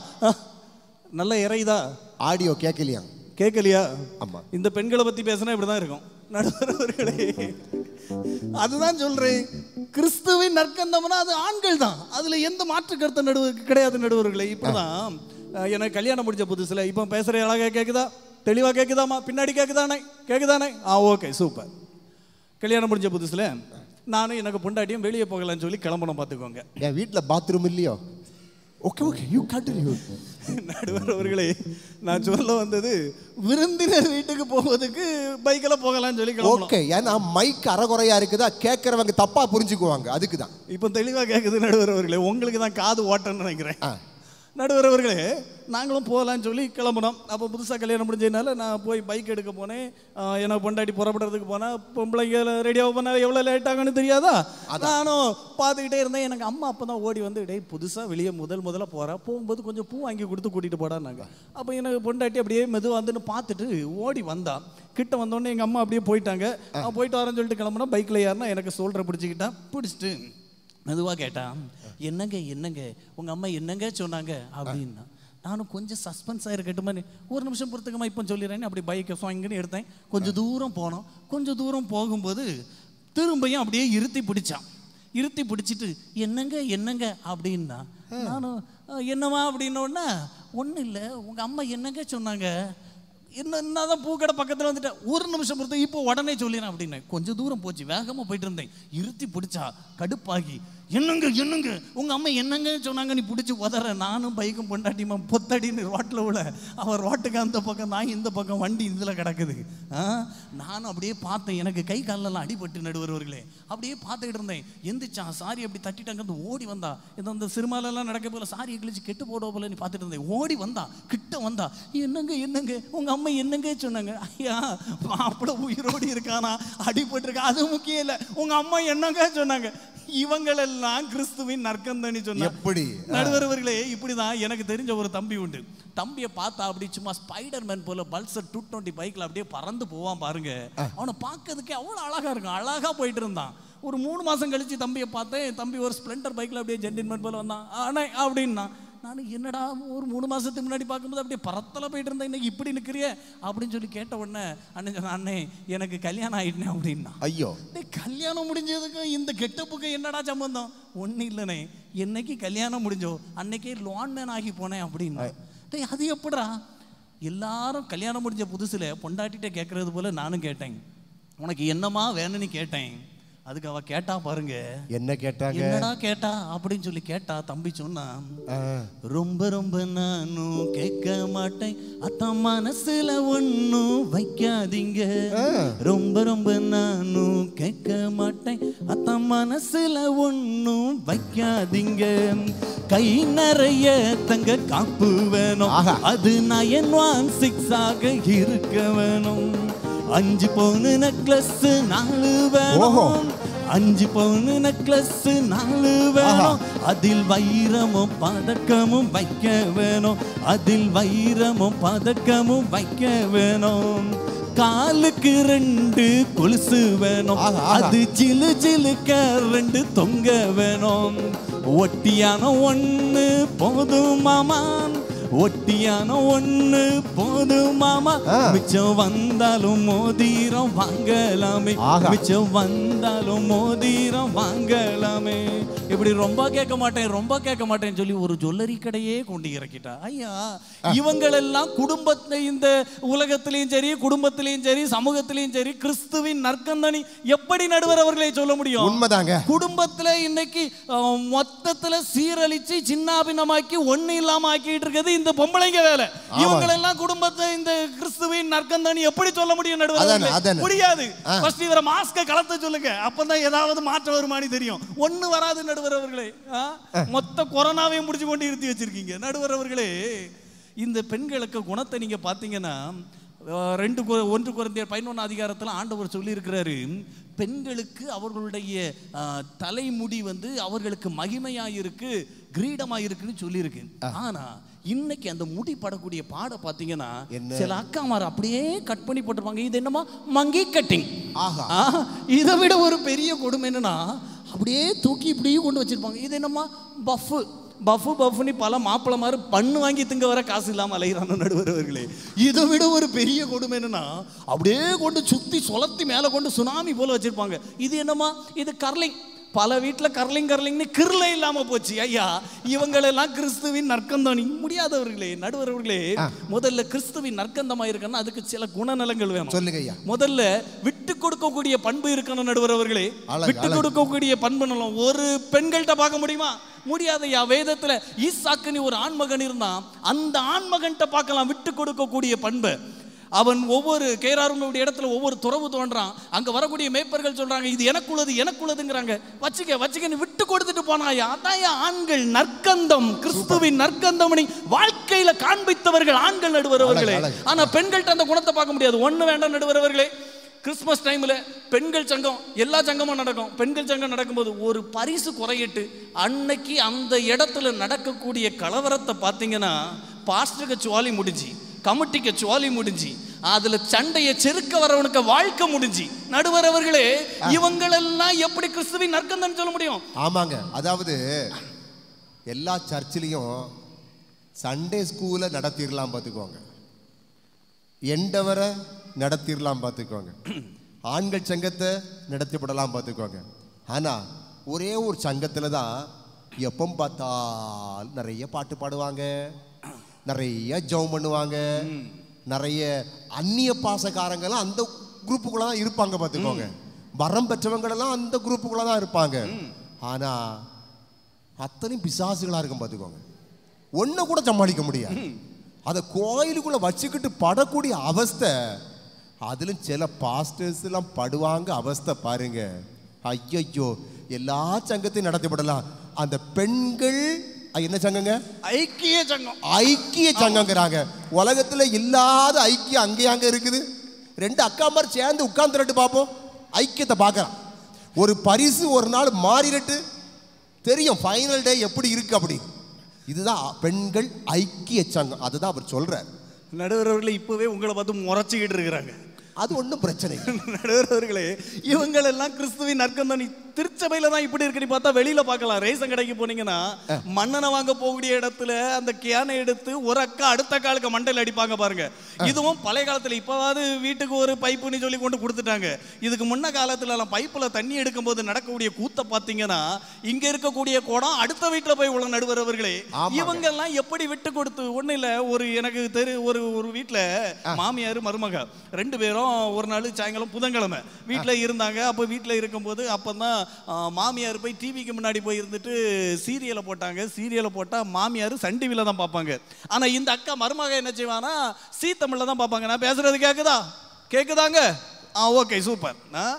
நல்ல இறையுதா ஆடியோ கேட்கலையா கேட்கலையா ஆமா இந்த பெண்களை பத்தி பேசினா இப்படிதான் இருக்கும் நடுவர்களே அதுதான் சொல்றேன் கிறிஸ்துவின் நற்கந்தம்னா அது ஆண்கள் தான் அதுல எந்த மாற்று கருத்து நடுவு கிடையாது நடுவர்களே இப்பதான் அஹ், எனக்கு கல்யாணம் முடிஞ்ச புதுசுல இப்போ பேசுற அழகா கேக்குதா தெளிவா கேக்குதாமா பின்னாடி கேக்குதானே கேக்குதானே ஆ ஓகே சூப்பர் கல்யாணம் முடிஞ்ச புதுசுல நானும் எனக்கு பொண்டாட்டியும் வெளியே போகலாம்னு சொல்லி கிளம்பணும் பார்த்துக்கோங்க என் வீட்ல பாத்ரூம் இல்லையோ ஓகே ஓகே யூ கண்டினியூ நடுவர் அவர்களே நான் சொல்ல வந்தது விருந்தினர் வீட்டுக்கு போவதுக்கு பைக்கில் போகலாம்னு சொல்லி கிளம்பணும் ஓகே ஏன்னா மைக் அறகுறையா இருக்குதா கேட்கறவங்க தப்பா புரிஞ்சுக்குவாங்க அதுக்கு தான் இப்போ தெளிவாக கேட்குது நடுவர் அவர்களே உங்களுக்கு தான் காது ஓட்டன்னு நினைக்கிறேன் ஆ. நடுவர் அவர்களே நாங்களும் போகலான்னு சொல்லி கிளம்புனோம் அப்போ புதுசாக கல்யாணம் முடிஞ்சதுனால நான் போய் பைக் எடுக்க போனேன் ஆஹ் எனக்கு பொண்டாட்டி புறப்படுறதுக்கு போனேன் பொம்பளைங்க ரெடியாக போனால் எவ்வளோ லேட் ஆகும்னு தெரியாதா நானும் பார்த்துக்கிட்டே இருந்தேன் எனக்கு அம்மா அப்போ தான் ஓடி வந்து டேய் புதுசாக வெளியே முதல் முதல்ல போகிறேன் போகும்போது கொஞ்சம் பூ வாங்கி கொடுத்து கூட்டிகிட்டு போடான்னாங்க அப்போ எனக்கு பொண்டாட்டி அப்படியே மெதுவாக வந்துன்னு பார்த்துட்டு ஓடி வந்தா கிட்ட வந்தோடனே எங்கள் அம்மா அப்படியே போயிட்டாங்க அவன் போயிட்டு வரேன்னு சொல்லிட்டு கிளம்புனா பைக்கில் யாருன்னா எனக்கு சோல்டரை பிடிச்சிக்கிட்டான் பிடிச்சிட்டு மெதுவாக கேட்டான் என்னங்க என்னங்க உங்க அம்மா என்னங்க சொன்னாங்க அப்படின்னா நானும் கொஞ்சம் சஸ்பென்ஸாக இருக்கட்டுமா ஒரு நிமிஷம் பொறுத்துக்கமா இப்போ சொல்லிடுறேன்னு அப்படி பைக்கை சுவாங்கன்னு எடுத்தேன் கொஞ்சம் தூரம் போனோம் கொஞ்சம் தூரம் போகும்போது திரும்பியும் அப்படியே இருத்தி பிடிச்சான் இருத்தி பிடிச்சிட்டு என்னங்க என்னங்க அப்படின்னா நானும் "அஹ், என்னம்மா அப்படின்னோடனே ஒன்றும் இல்லை உங்கள் அம்மா என்னங்க சொன்னாங்க என்ன என்னதான் பூக்கடை பக்கத்தில் வந்துட்டேன் ஒரு நிமிஷம் பொறுத்து இப்போ உடனே சொல்லிடுறேன் அப்படின்னு கொஞ்சம் தூரம் போச்சு வேகமாக போயிட்டு இருந்தேன் இருத்தி பிடிச்சா கடுப்பாகி என்னங்க என்னங்க உங்க அம்மா என்னங்க சொன்னாங்க நீ பிடிச்சி உதற நானும் பைக்கும் பொண்டாட்டிமா பொத்தடின்னு ரோட்டில் விழ அவன் ரோட்டுக்கு அந்த பக்கம் நான் இந்த பக்கம் வண்டி இதில் கிடக்குது ஆ நானும் அப்படியே பார்த்தேன் எனக்கு கை காலெல்லாம் அடிபட்டு நடுவர்களே அப்படியே பார்த்துக்கிட்டு இருந்தேன் எந்திரிச்சான் சாரி அப்படி தட்டிட்டாங்க ஓடி வந்தா இந்த அந்த சினிமாலெல்லாம் நடக்க போல சாரியை கிழிச்சு கெட்டு போட போல நீ பார்த்துட்டு இருந்தேன் ஓடி வந்தா கிட்ட வந்தா என்னங்க என்னங்க உங்க அம்மா என்னங்க சொன்னாங்க ஐயா மாப்பிள்ளை உயிரோடு இருக்கானா அடிபட்டிருக்கா அது முக்கியம் இல்லை உங்க அம்மா என்னங்க சொன்னாங்க இவங்களெல்லாம் கிறிஸ்துவின் நற்கந்தனி சொன்னாங்க எப்படி நடுவர்களே இப்படிதான் எனக்கு தெரிஞ்ச ஒரு தம்பி உண்டு தம்பியை பார்த்தா அப்படி சும்மா ஸ்பைடர் மேன் போல பல்சர் டூ டுவெண்ட்டி பைக்ல அப்படியே பறந்து போவான் பாருங்க அவனை பார்க்கறதுக்கே அவ்வளோ அழகா இருக்கும் அழகா போயிட்டு இருந்தான் ஒரு மூணு மாசம் கழிச்சு தம்பியை பார்த்தேன் தம்பி ஒரு ஸ்ப்ளெண்டர் பைக்ல அப்படியே ஜென்டில்மேன் போல வந்தான் அண்ணே அப்படின்னா நான் என்னடா ஒரு மூணு மாசத்துக்கு முன்னாடி பார்க்கும்போது அப்படியே பரத்தல போயிட்டு இருந்தேன் இன்னைக்கு இப்படி நிற்கிறியே அப்படின்னு சொல்லி கேட்ட உடனே அண்ணன் சொன்னா அண்ணே எனக்கு கல்யாணம் ஆயிட்டேன் அப்படின்னா ஐயோ டேய் கல்யாணம் முடிஞ்சதுக்கும் இந்த கெட்டப்புக்கு என்னடா சம்பந்தம் ஒன்றும் இல்லைனே என்னைக்கு கல்யாணம் முடிஞ்சோ அன்னைக்கே லோன் மேன் ஆகி போனேன் அப்படின்னு டேய் அது எப்படிடா எல்லாரும் கல்யாணம் முடிஞ்ச புதுசுல பொண்டாட்டிட்ட கேட்கறது போல நானும் கேட்டேன் உனக்கு என்னமா வேணும்னு கேட்டேன் அதுக்கு அவ கேட்டா பாருங்க என்ன கேட்டாங்க என்னடா கேட்டா அப்படின்னு சொல்லி கேட்டா தம்பி சொன்னான் ஆ, ரொம்ப ரொம்ப நானும் கேட்க மாட்டேன் அத்தான் மனசுல ஒன்னும் வைக்காதீங்க ரொம்ப ரொம்ப நானும் கேட்க மாட்டேன் அத்தான் மனசுல ஒன்னும் வைக்காதீங்க கை நிறைய தங்க காப்பு வேணும் ஆஹா. அது நயன் ஒன் சிக்ஸ் ஆக இருக்க வேணும் அஞ்சு பவுனு நெக்லஸ் நாலு ஓஹோ. வேணும் அஞ்சு பவுனு நெக்லஸ் நாலு வேணும் அதில் வைரமும் பதக்கமும் வைக்க வேணும் அதில் வைரமும் பதக்கமும் வைக்க வேணும் காலுக்கு ரெண்டு கொலுசு வேணும் ஆஹா, ஆஹா. அது ஜிலு ஜிலுக்க ரெண்டு தொங்க வேணும் ஒட்டியான ஒண்ணு போதும் மாமான் ஒட்டியான ஒண்ணு போதும் மாமா ஆ. மிச்சம் வந்தாலும் மோதிரம் வாங்கலாமே ஆஹா. மிச்சம் வந்தாலும் மோதிரம் வாங்கலாமே இப்படி ரொம்ப கேட்க மாட்டேன் ரொம்ப கேட்க மாட்டேன்னு சொல்லி ஒரு ஜுவல்லரி கடையே கொண்டு இறக்கிட்டா ஐயா இவங்களெல்லாம் குடும்பத்தை இந்த உலகத்திலையும் சரி குடும்பத்திலையும் சரி சமூகத்திலையும் சரி கிறிஸ்துவின் நற்கந்தனி எப்படி நடுவர் அவர்களை சொல்ல முடியும் உண்மைதாங்க குடும்பத்துல இன்னைக்கு அஹ், மொத்தத்துல சீரழிச்சு சின்னாபின்னமாக்கி ஒண்ணு இல்லாம ஆக்கிட்டு இருக்கிறது இந்த பொம்பளைங்க வேலை இவங்களெல்லாம் குடும்பத்தை இந்த கிறிஸ்துவின் நற்கந்தனி எப்படி சொல்ல முடியும் நடுவர் அதானே, அவர்களே? அதானே. முடியாது ஃபர்ஸ்ட் இவரை மாஸ்க கலத்த சொல்லுங்க அப்பதான் ஏதாவது மாற்றம் வருமானு தெரியும் ஒண்ணு வராது நடுவர் அவர்களே ஆ? மொத்த கொரோனாவையும் முடிச்சு கொண்டு நிறுத்தி வச்சிருக்கீங்க நடுவர் அவர்களே இந்த பெண்களுக்கு குணத்தை நீங்க பாத்தீங்கன்னா அஹ், ரெண்டு கு- ஒன்று குறைந்த பதினொன்று அதிகாரத்தில் ஆண்டவர் சொல்லியிருக்கிறாரு பெண்களுக்கு அவர்களுடைய அஹ், தலைமுடி வந்து அவர்களுக்கு மகிமையாக இருக்கு கிரீடமாக இருக்குன்னு சொல்லியிருக்கு ஆனா இன்னைக்கு அந்த முடி படக்கூடிய பாட பார்த்தீங்கன்னா என்ன? சில அக்காமார் அப்படியே கட் பண்ணி போட்டிருப்பாங்க இது என்னமா மங்கி கட்டிங் ஆஹா இதை விட ஒரு பெரிய கொடுமை என்னன்னா அப்படியே தூக்கி இப்படியே கொண்டு வச்சிருப்பாங்க இது என்னம்மா பஃப்பு பஃபு பஃப்னு பல மாப்பிள மாதிரி பண்ணு வாங்கி திங்க வர காசு இல்லாம அலைகிறான நடுவர்களே இதை விட ஒரு பெரிய கொடுமை என்னன்னா அப்படியே கொண்டு சுத்தி சுழத்தி மேல கொண்டு சுனாமி போல வச்சிருப்பாங்க இது என்னம்மா இது கர்லிங் பல வீட்டில் கர்லிங் கர்லிங்னு கிருளை இல்லாம போச்சு ஐயா இவங்களெல்லாம் கிறிஸ்துவின் நற்கந்தம் முடியாதவர்களே நடுவர்களே முதல்ல கிறிஸ்துவின் நற்கந்தமா இருக்கணும்னா அதுக்கு சில குணநலங்கள் வேணும் சொல்லுங்க ஐயா முதல்ல விட்டு கொடுக்கக்கூடிய பண்பு இருக்கணும் நடுவர் அவர்களே அழகு, விட்டு அழகு. கொடுக்கக்கூடிய பண்பு நலம் ஒரு பெண்கள்கிட்ட பார்க்க முடியுமா முடியாதையா வேதத்துல ஈசாக்குன்னு ஒரு ஆண்மகன் இருந்தான் அந்த ஆண்மகன்கிட்ட பார்க்கலாம் விட்டு கொடுக்கக்கூடிய பண்பு அவன் ஒவ்வொரு கேராருங்களுடைய இடத்துல ஒவ்வொரு துறவு தோன்றான் அங்க வரக்கூடிய மேய்ப்பர்கள் சொல்றாங்க இது எனக்குள்ளது எனக்குள்ளதுங்கிறாங்க வச்சுக்க வச்சுக்கன்னு விட்டு கொடுத்துட்டு போனாயா அதான் ஆண்கள் நற்கந்தம் கிறிஸ்துவின் நற்கந்தம் வாழ்க்கையில காண்பித்தவர்கள் ஆண்கள் நடுவர் அவர்களே அழகு, அழகு. ஆனா பெண்கள்ட்ட அந்த குணத்தை பார்க்க முடியாது ஒண்ணு வேண்டாம் நடுவர் அவர்களே கிறிஸ்மஸ் டைம்ல பெண்கள் சங்கம் எல்லா சங்கமும் நடக்கும் பெண்கள் சங்கம் நடக்கும்போது ஒரு பரிசு குறையிட்டு அன்னைக்கு அந்த இடத்துல நடக்கக்கூடிய கலவரத்தை பார்த்தீங்கன்னா பாஸ்டருக்கு சுவாலி முடிஞ்சு கமிட்டிக்கு சுவாலி முடிஞ்சு அதுல சண்டையை செருக்க வரவனுக்கு வாழ்க்கை முடிஞ்சு நடுவர் அவர்களே இவங்களெல்லாம் எப்படி கிறிஸ்துவின் நற்கந்தன் சொல்ல முடியும் ஆமாங்க அதாவது எல்லா சர்ச்சிலையும் சண்டே ஸ்கூலை நடத்திடலாம் பார்த்துக்கோங்க எண்டவரை நடத்திடலாம் பார்த்துக்கோங்க ஆண்கள் சங்கத்தை நடத்திவிடலாம் பார்த்துக்கோங்க ஆனா ஒரே ஒரு சங்கத்துல தான் எப்போ பார்த்தால் நிறைய பாட்டு பாடுவாங்க நிறைய ஜெபம் பண்ணுவாங்க நிறைய அந்நிய பாசக்காரங்கெல்லாம் அந்த குரூப்புக்குள்ள தான் இருப்பாங்க பார்த்துக்கோங்க வரம் பெற்றவங்களெல்லாம் அந்த குரூப்புக்குள்ள தான் இருப்பாங்க ஆனா அத்தனையும் பிசாசுகளா இருக்கும் பார்த்துக்கோங்க ஒன்றை கூட சமாளிக்க முடியாது அதை கோயிலுக்குள்ள வச்சுக்கிட்டு படக்கூடிய அவஸ்தை அதிலும் சில பாஸ்டர்ஸ் எல்லாம் படுவாங்க அவஸ்தை பாருங்க ஐயையோ எல்லா சங்கத்தையும் நடத்தப்படலாம் அந்த பெண்கள் அஹ், என்ன சங்கங்க ஐக்கிய சங்கம் ஐக்கிய சங்கங்கிறாங்க உலகத்துல இல்லாத ஐக்கியம் அங்கே அங்க இருக்குது ரெண்டு அக்கா மாதிரி சேர்ந்து உட்கார்ந்துட்டு பார்ப்போம் ஐக்கியத்தை பார்க்கலாம் ஒரு பரிசு ஒரு நாள் மாறிடட்டு தெரியும் ஃபைனல் டே எப்படி இருக்கு அப்படி இதுதான் பெண்கள் ஐக்கிய சங்கம் அதுதான் அவர் சொல்றார் நடுவர் அவர்களே இப்பவே உங்களை பார்த்து முறைச்சிக்கிட்டு இருக்கிறாங்க அது ஒன்றும் பிரச்சனை இல்லை. நடுவர் அவர்களே இவங்களெல்லாம் கிறிஸ்துவின் நற்கந்தனி திருச்சபையில தான் இப்படி இருக்குன்னு பார்த்தா வெளியில பார்க்கலாம் ரேஷன் கடைக்கு போனீங்கன்னா மண்ணெண்ணை வாங்க போகக்கூடிய இடத்துல அந்த கேனை எடுத்து ஒரு அக்கா அடுத்த காலுக்கு மண்டையில் அடிப்பாங்க பாருங்க இதுவும் பழைய காலத்துல இப்பவாவது வீட்டுக்கு ஒரு பைப்புன்னு சொல்லி கொண்டு கொடுத்துட்டாங்க இதுக்கு முன்ன காலத்துல எல்லாம் பைப்புல தண்ணி எடுக்கும்போது நடக்கக்கூடிய கூத்த பாத்தீங்கன்னா இங்க இருக்கக்கூடிய குடம் அடுத்த வீட்டுல போய் உள்ள நடுவர் அவர்களே ஆமாங்க. இவங்க எல்லாம் எப்படி விட்டு கொடுத்து ஒண்ணு இல்ல ஒரு எனக்கு தெரு ஒரு ஒரு வீட்ல மாமியார் மருமக ரெண்டு பேரும் ஒரு நாள் சாயங்காலம் புதன்கிழமை வீட்ல இருந்தாங்க அப்போ வீட்ல இருக்கும்போது அப்பதான் ஆ, மாமியார் போய் டிவிக்கு முன்னாடி போய் இருந்துட்டு சீரியலை போட்டாங்க சீரியலை போட்டா மாமியார் சன் டிவில தான் பார்ப்பாங்க ஆனா இந்த அக்கா மருமக என்ன செய்வானா சீ தமிழ்ல தான் பார்ப்பாங்க நான் பேசுறது கேக்குதா கேக்குதாங்க ஆ ஓகே சூப்பர்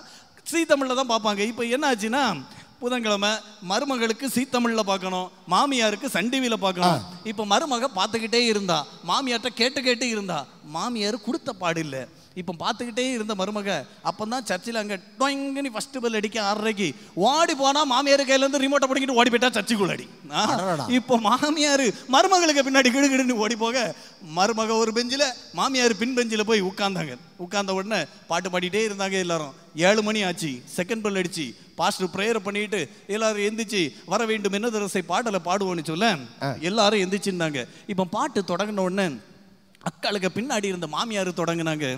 சீ தமிழ்ல தான் பார்ப்பாங்க இப்போ என்ன ஆச்சுன்னா புதன்கிழமை மருமகளுக்கு சீ தமிழ்ல பார்க்கணும் மாமியாருக்கு சன் டிவியில் பார்க்கணும் இப்போ மருமக பார்த்துக்கிட்டே இருந்தா மாமியார்ட்ட கேட்டு கேட்டு இருந்தா மாமியார் கொடுத்த பாடு இல்லை இப்போ பார்த்துக்கிட்டே இருந்த மருமக அப்போ தான் சர்ச்சில் அங்கே டொங்கன்னு ஃபஸ்ட்டு பெல் அடிக்க ஆறரைக்கு ஓடி போனா மாமியார் கையிலேருந்து ரிமோட்டை பிடிக்கிட்டு ஓடி போயிட்டா சர்ச்சுக்குள்ள அடி ஆ, அடடடா. இப்போ மாமியார் மருமகளுக்கு பின்னாடி கிடுகிடுன்னு ஓடி போக மருமக ஒரு பெஞ்சில் மாமியார் பின் பெஞ்சில் போய் உட்கார்ந்தாங்க உட்கார்ந்த உடனே பாட்டு பாடிட்டே இருந்தாங்க எல்லாரும் ஏழு மணி ஆச்சு செகண்ட் பெல் அடிச்சு பாஸ்டர் ப்ரேயர் பண்ணிட்டு எல்லாரும் எந்திரிச்சு வர வேண்டும் என்ன தரசை பாடலை பாடுவோன்னு சொல்ல எல்லாரும் எந்திரிச்சிருந்தாங்க இப்போ பாட்டு தொடங்கின உடனே அக்காளுக்கு பின்னாடி இருந்த மாமியார் தொடங்கினாங்க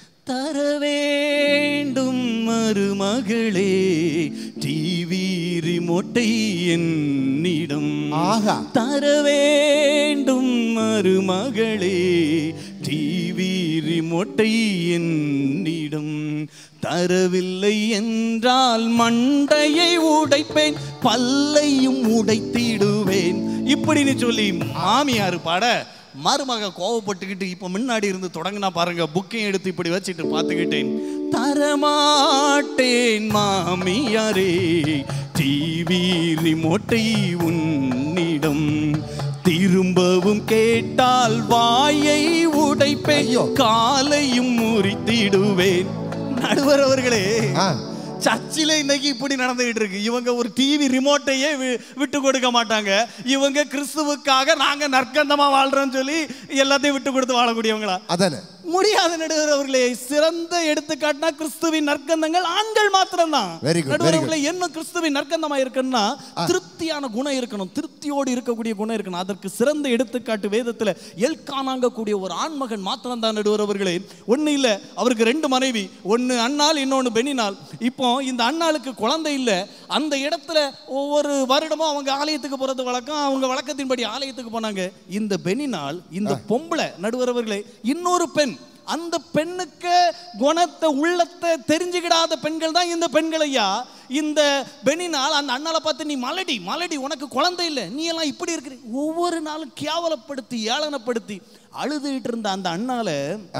தர வேண்டும் மருமகளே டிவி ரிமோட்டை என்னிடம் ஆஹா. தர வேண்டும் மருமகளே டிவி ரிமோட்டை என்னிடம் தரவில்லை என்றால் மண்டையை உடைப்பேன் பல்லையும் உடைத்திடுவேன் இப்படின்னு சொல்லி மாமியார் பாட மருமக கோவப்பட்டுக்கிட்டு இப்போ முன்னாடி இருந்து தொடங்கினா பாருங்க புக்கையும் எடுத்து இப்படி வச்சுட்டு பார்த்துக்கிட்டேன் தரமாட்டேன் மாமியாரே டிவி ரிமோட்டை உன்னிடம் திரும்பவும் கேட்டால் வாயை உடைப்பேன் ஐயோ. காலையும் முறித்திடுவேன் நடுவர் அவர்களே ஆ. சர்ச்சில் இன்னைக்கு இப்படி நடந்துகிட்டு இருக்கு இவங்க ஒரு டிவி ரிமோட்டையே வி- விட்டு கொடுக்க மாட்டாங்க இவங்க கிறிஸ்துவுக்காக நாங்க நற்கந்தமா வாழ்றோம்னு சொல்லி எல்லாத்தையும் விட்டு கொடுத்து வாழக்கூடியவங்களா அதானே முடியாத நடுவர் அவர்களே சிறந்த எடுத்துக்காட்டுனா கிறிஸ்துவின் நற்கந்தங்கள் ஆண்கள் மாத்திரம்தான் Very good, நடுவர் very good. அவர்களே என்ன கிறிஸ்துவின் நற்கந்தமா இருக்குன்னா திருப்தியான குணம் இருக்கணும் திருப்தியோடு இருக்கக்கூடிய குணம் இருக்கணும் அதற்கு சிறந்த எடுத்துக்காட்டு வேதத்துல எல்கானாங்க கூடிய ஒரு ஆண்மகன் மாத்திரம் தான் நடுவர் அவர்களே ஒண்ணு இல்ல அவருக்கு ரெண்டு மனைவி ஒன்னு அண்ணாள் இன்னொன்னு பெண்ணினாள் இப்போ இந்த அண்ணாளுக்கு குழந்தை இல்ல அந்த இடத்துல ஒவ்வொரு வருடமும் அவங்க ஆலயத்துக்கு போறது வழக்கம் அவங்க வழக்கத்தின்படி ஆலயத்துக்கு போனாங்க இந்த பெண்ணினால் இந்த பொம்பளை நடுவர் அவர்களே இன்னொரு பெண் அந்த பெண்ணுக்கு குணத்தை உள்ளத்தை தெரிஞ்சுக்கிடாத பெண்கள் தான் இந்த பெண்கள் ஐயா இந்த பெண்ணினால் அந்த அண்ணாலை பார்த்து நீ மலடி மலடி உனக்கு குழந்தை இல்லை நீ எல்லாம் இப்படி இருக்கிற ஒவ்வொரு நாளும் கேவலப்படுத்தி ஏளனப்படுத்தி அழுதுகிட்டு இருந்த அந்த அண்ணால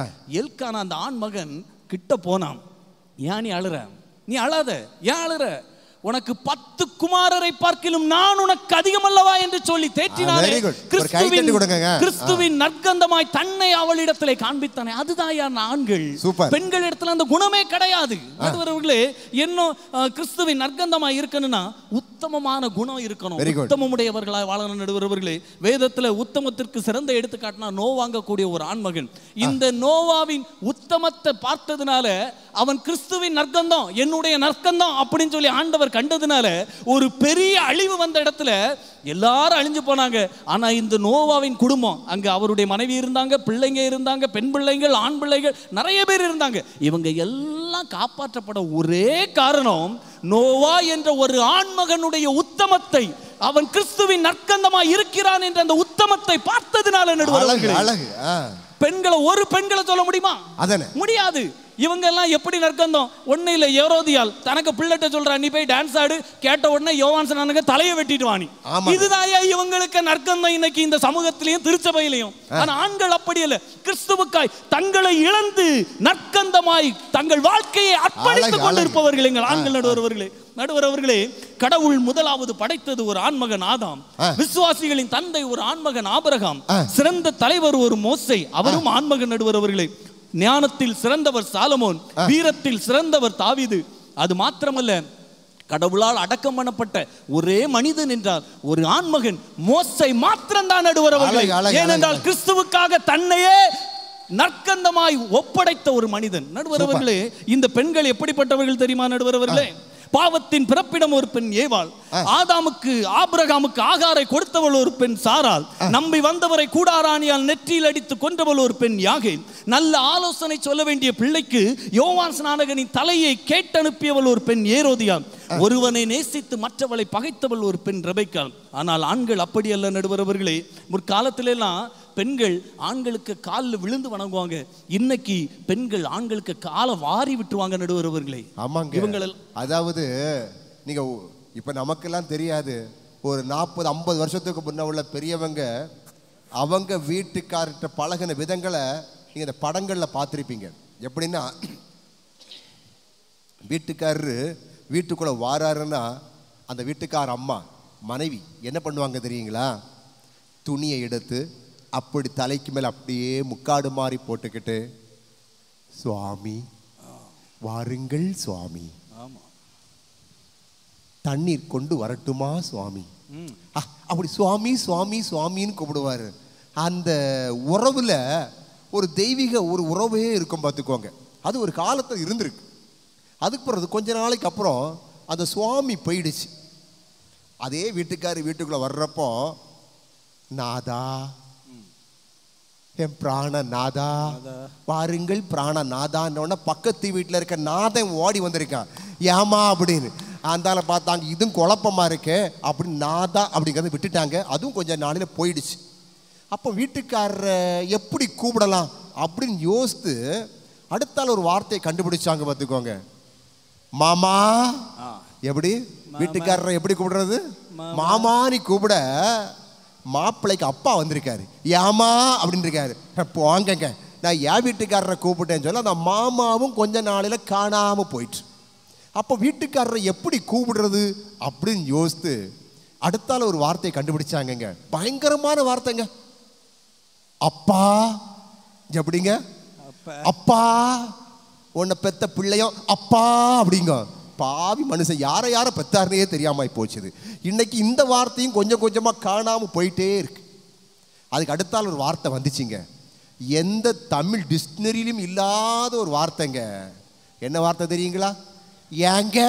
எல்கான அந்த ஆண் மகன் கிட்ட போனான் ஏன் நீ அழுற நீ அழாத ஏன் அழுற உனக்கு பத்து குமாரரை பார்க்கிலும் நான் உனக்கு அதிகம் அல்லவா என்று சொல்லி தேற்றினாரே very good. ஒரு கை தட்டி கொடுங்கங்க. ஆ. கிறிஸ்துவின் நற்கந்தமாய் தன்னை அவளிடத்திலே காண்பித்தானே அதுதான் யார் ஆண்கள் Super. பெண்கள் இடத்துல அந்த குணமே கிடையாது நடுவர்களே இன்னும் அஹ், கிறிஸ்துவின் நற்கந்தமாய் இருக்கணும்னா உத்தமமான குணம் இருக்கணும் Very good. உத்தமமுடையவர்களாய் வாழணும் நடுவர்களே வேதத்துல உத்தமத்திற்கு சிறந்த எடுத்துக்காட்டுனா நோவாங்கக்கூடிய ஒரு ஆண்மகன் இந்த நோவாவின் உத்தமத்தை பார்த்ததுனால அவன் கிறிஸ்துவின் நற்கந்தம் என்னுடைய நற்கந்தம் அப்படின்னு சொல்லி ஆண்டவர் கண்டதுனால ஒரு பெரிய அழிவு வந்த இடத்துல எல்லாரும் அழிஞ்சு போனாங்க ஆனா இந்த நோவாவின் குடும்பம் அங்க அவருடைய மனைவி இருந்தாங்க பிள்ளைங்க இருந்தாங்க பெண் பிள்ளைகள் ஆண் பிள்ளைகள் நிறைய பேர் இருந்தாங்க இவங்க எல்லாம் காப்பாற்றப்பட ஒரே காரணம் நோவா என்ற ஒரு ஆண்மகனுடைய உத்தமத்தை அவன் கிறிஸ்துவின் நற்கந்தமா இருக்கிறான் என்ற அந்த உத்தமத்தை பார்த்ததுனால அழகு நடுவர்களே அழகு ஆ. பெண்களை ஒரு பெண்களை சொல்ல முடியுமா அதானே முடியாது இவங்க எல்லாம் எப்படி நற்கந்தம் ஒண்ணு இல்ல ஏரோதியால் தனக்கு பிள்ளைட்ட சொல்றா நீ போய் டான்ஸ் ஆடு கேட்ட உடனே யோவான்சனானுக்கு தலையை வெட்டிட்டு வாணி ஆமாங்க. இதுதான் இவங்களுக்கு நற்கந்தம் இன்னைக்கு இந்த சமூகத்திலையும் திருச்சபையிலையும் ஆனா ஆண்கள் அப்படி இல்ல கிறிஸ்துவுக்காய் தங்களை இழந்து நற்கந்தமாய் தங்கள் வாழ்க்கையை அர்ப்பணித்துக் அழகு, கொண்டிருப்பவர்கள் எங்கள் ஆண்கள் நடுவர்களே நடுவரவர்களே கடவுள் முதலாவது படைத்தது ஒரு ஆண்மகன் ஆதாம் ஆ. விசுவாசிகளின் தந்தை ஒரு ஆண்மகன் ஆபிரகாம் ஆ. சிறந்த தலைவர் ஒரு மோசை அவரும் ஆண்மகன் நடுவரவர்களே ஞானத்தில் சிறந்தவர் சாலமோன் வீரத்தில் சிறந்தவர் தாவீது அது மாத்திரமல்ல கடவுளால் அடக்கம் பண்ணப்பட்ட ஒரே மனிதன் என்றால் ஒரு ஆண்மகன் மோசை மாத்திரம்தான் நடுவரவர்களே அழகு, அழகு, ஏனென்றால் அழகு. கிறிஸ்துவுக்காக தன்னையே நற்கந்தமாய் ஒப்படைத்த ஒரு மனிதன் நடுவரவர்களே இந்த பெண்கள் எப்படிப்பட்டவர்கள் தெரியுமா நடுவரவர்களே பாவத்தின் பிறப்பிடம் ஒரு பெண் ஏவாள் ஆதாமுக்கு ஆபிரகாமுக்கு ஆகாரை கொடுத்தவள் ஒரு பெண் சாராள் நம்பி வந்தவரை கூடாராணியால் நெற்றியில் அடித்து கொன்றவள் ஒரு பெண் யாகை நல்ல ஆலோசனை சொல்ல வேண்டிய பிள்ளைக்கு யோவான் ஸ்நானகனின் தலையை கேட்டனுப்பியவள் ஒரு பெண் ஏரோதியாள் ஒருவனை நேசித்து மற்றவளை பகைத்தவள் ஒரு பெண் ரெபைக்காள் ஆனால் ஆண்கள் அப்படி அல்ல நடுவரவர்களே முற்காலத்திலெல்லாம் பெண்கள் ஆண்களுக்கு காலில் விழுந்து வணங்குவாங்க இன்னைக்கு பெண்கள் ஆண்களுக்கு காலை வாரி விட்டுருவாங்க நடுவரவர்களே ஆமாங்க இவங்களெல்- அதாவது நீங்க ஒ- இப்ப நமக்கெல்லாம் தெரியாது ஒரு நாற்பது ஐம்பது வருஷத்துக்கு முன்ன உள்ள பெரியவங்க அவங்க வீட்டுக்கார்ட்ட பழகின விதங்களை நீங்க இந்த படங்கள்ல பார்த்துருப்பீங்க எப்படின்னா வீட்டுக்காரரு வீட்டுக்குள்ள வாராருன்னா அந்த வீட்டுக்கார அம்மா மனைவி என்ன பண்ணுவாங்க தெரியுங்களா துணியை எடுத்து அப்படி தலைக்கு மேல அப்படியே முக்காடு மாதிரி போட்டுக்கிட்டு சுவாமி வாருங்கள் சுவாமி ஆமா தண்ணீர் கொண்டு வரட்டுமா சுவாமி அ, அப்படி சுவாமி சுவாமி சுவாமின்னு கூப்பிடுவாரு அந்த உறவுல ஒரு தெய்வீக ஒரு உறவே இருக்கும் பார்த்துக்கோங்க அது ஒரு காலத்தில் இருந்திருக்கு அதுக்கு பிறகு கொஞ்ச நாளைக்கு அப்புறம் அந்த சுவாமி போயிடுச்சு அதே வீட்டுக்காரி வீட்டுக்குள்ள வர்றப்போ நாதா என் பிராண நாதா பாருங்கள் பிராண நாதான்னு பக்கத்து வீட்டில் இருக்க நாதன் ஓடி வந்திருக்கான் ஏமா அப்படின்னு அந்தால பார்த்தாங்க இதுவும் குழப்பமா இருக்கே அப்படின்னு நாதா அப்படிங்கிறத விட்டுட்டாங்க அதுவும் கொஞ்சம் நாளில் போயிடுச்சு அப்போ வீட்டுக்காரரை எப்படி கூப்பிடலாம் அப்படின்னு யோசித்து அடுத்தால ஒரு வார்த்தையை கண்டுபிடிச்சாங்க பார்த்துக்கோங்க மாமா எப்படி வீட்டுக்காரரை எப்படி கூப்பிடுறது மாமான்னு கூப்பிட மாப்பிள்ளைக்கு அப்பா வந்திருக்காரு ஏமா அப்படின்னு இருக்காரு போங்கங்க நான் என் வீட்டுக்காரரை கூப்பிட்டேன்னு சொல்ல அந்த மாமாவும் கொஞ்ச நாளையில காணாம போயிட்டு அப்போ வீட்டுக்காரரை எப்படி கூப்பிடுறது அப்படின்னு யோசித்து அடுத்தால ஒரு வார்த்தையை கண்டுபிடிச்சாங்கங்க பயங்கரமான வார்த்தைங்க அப்பா எப்படிங்க அப்பா உன்னை பெத்த பிள்ளையும் அப்பா அப்படிங்க பாவி மனுஷன் யாரை யாரை பெத்தாருனே தெரியாம போச்சுது இன்னைக்கு இந்த வார்த்தையும் கொஞ்சம் கொஞ்சமா காணாம போயிட்டே இருக்கு அதுக்கு அடுத்தால ஒரு வார்த்தை வந்துச்சுங்க எந்த தமிழ் டிக்ஷனரியிலும் இல்லாத ஒரு வார்த்தைங்க என்ன வார்த்தை தெரியுங்களா ஏங்க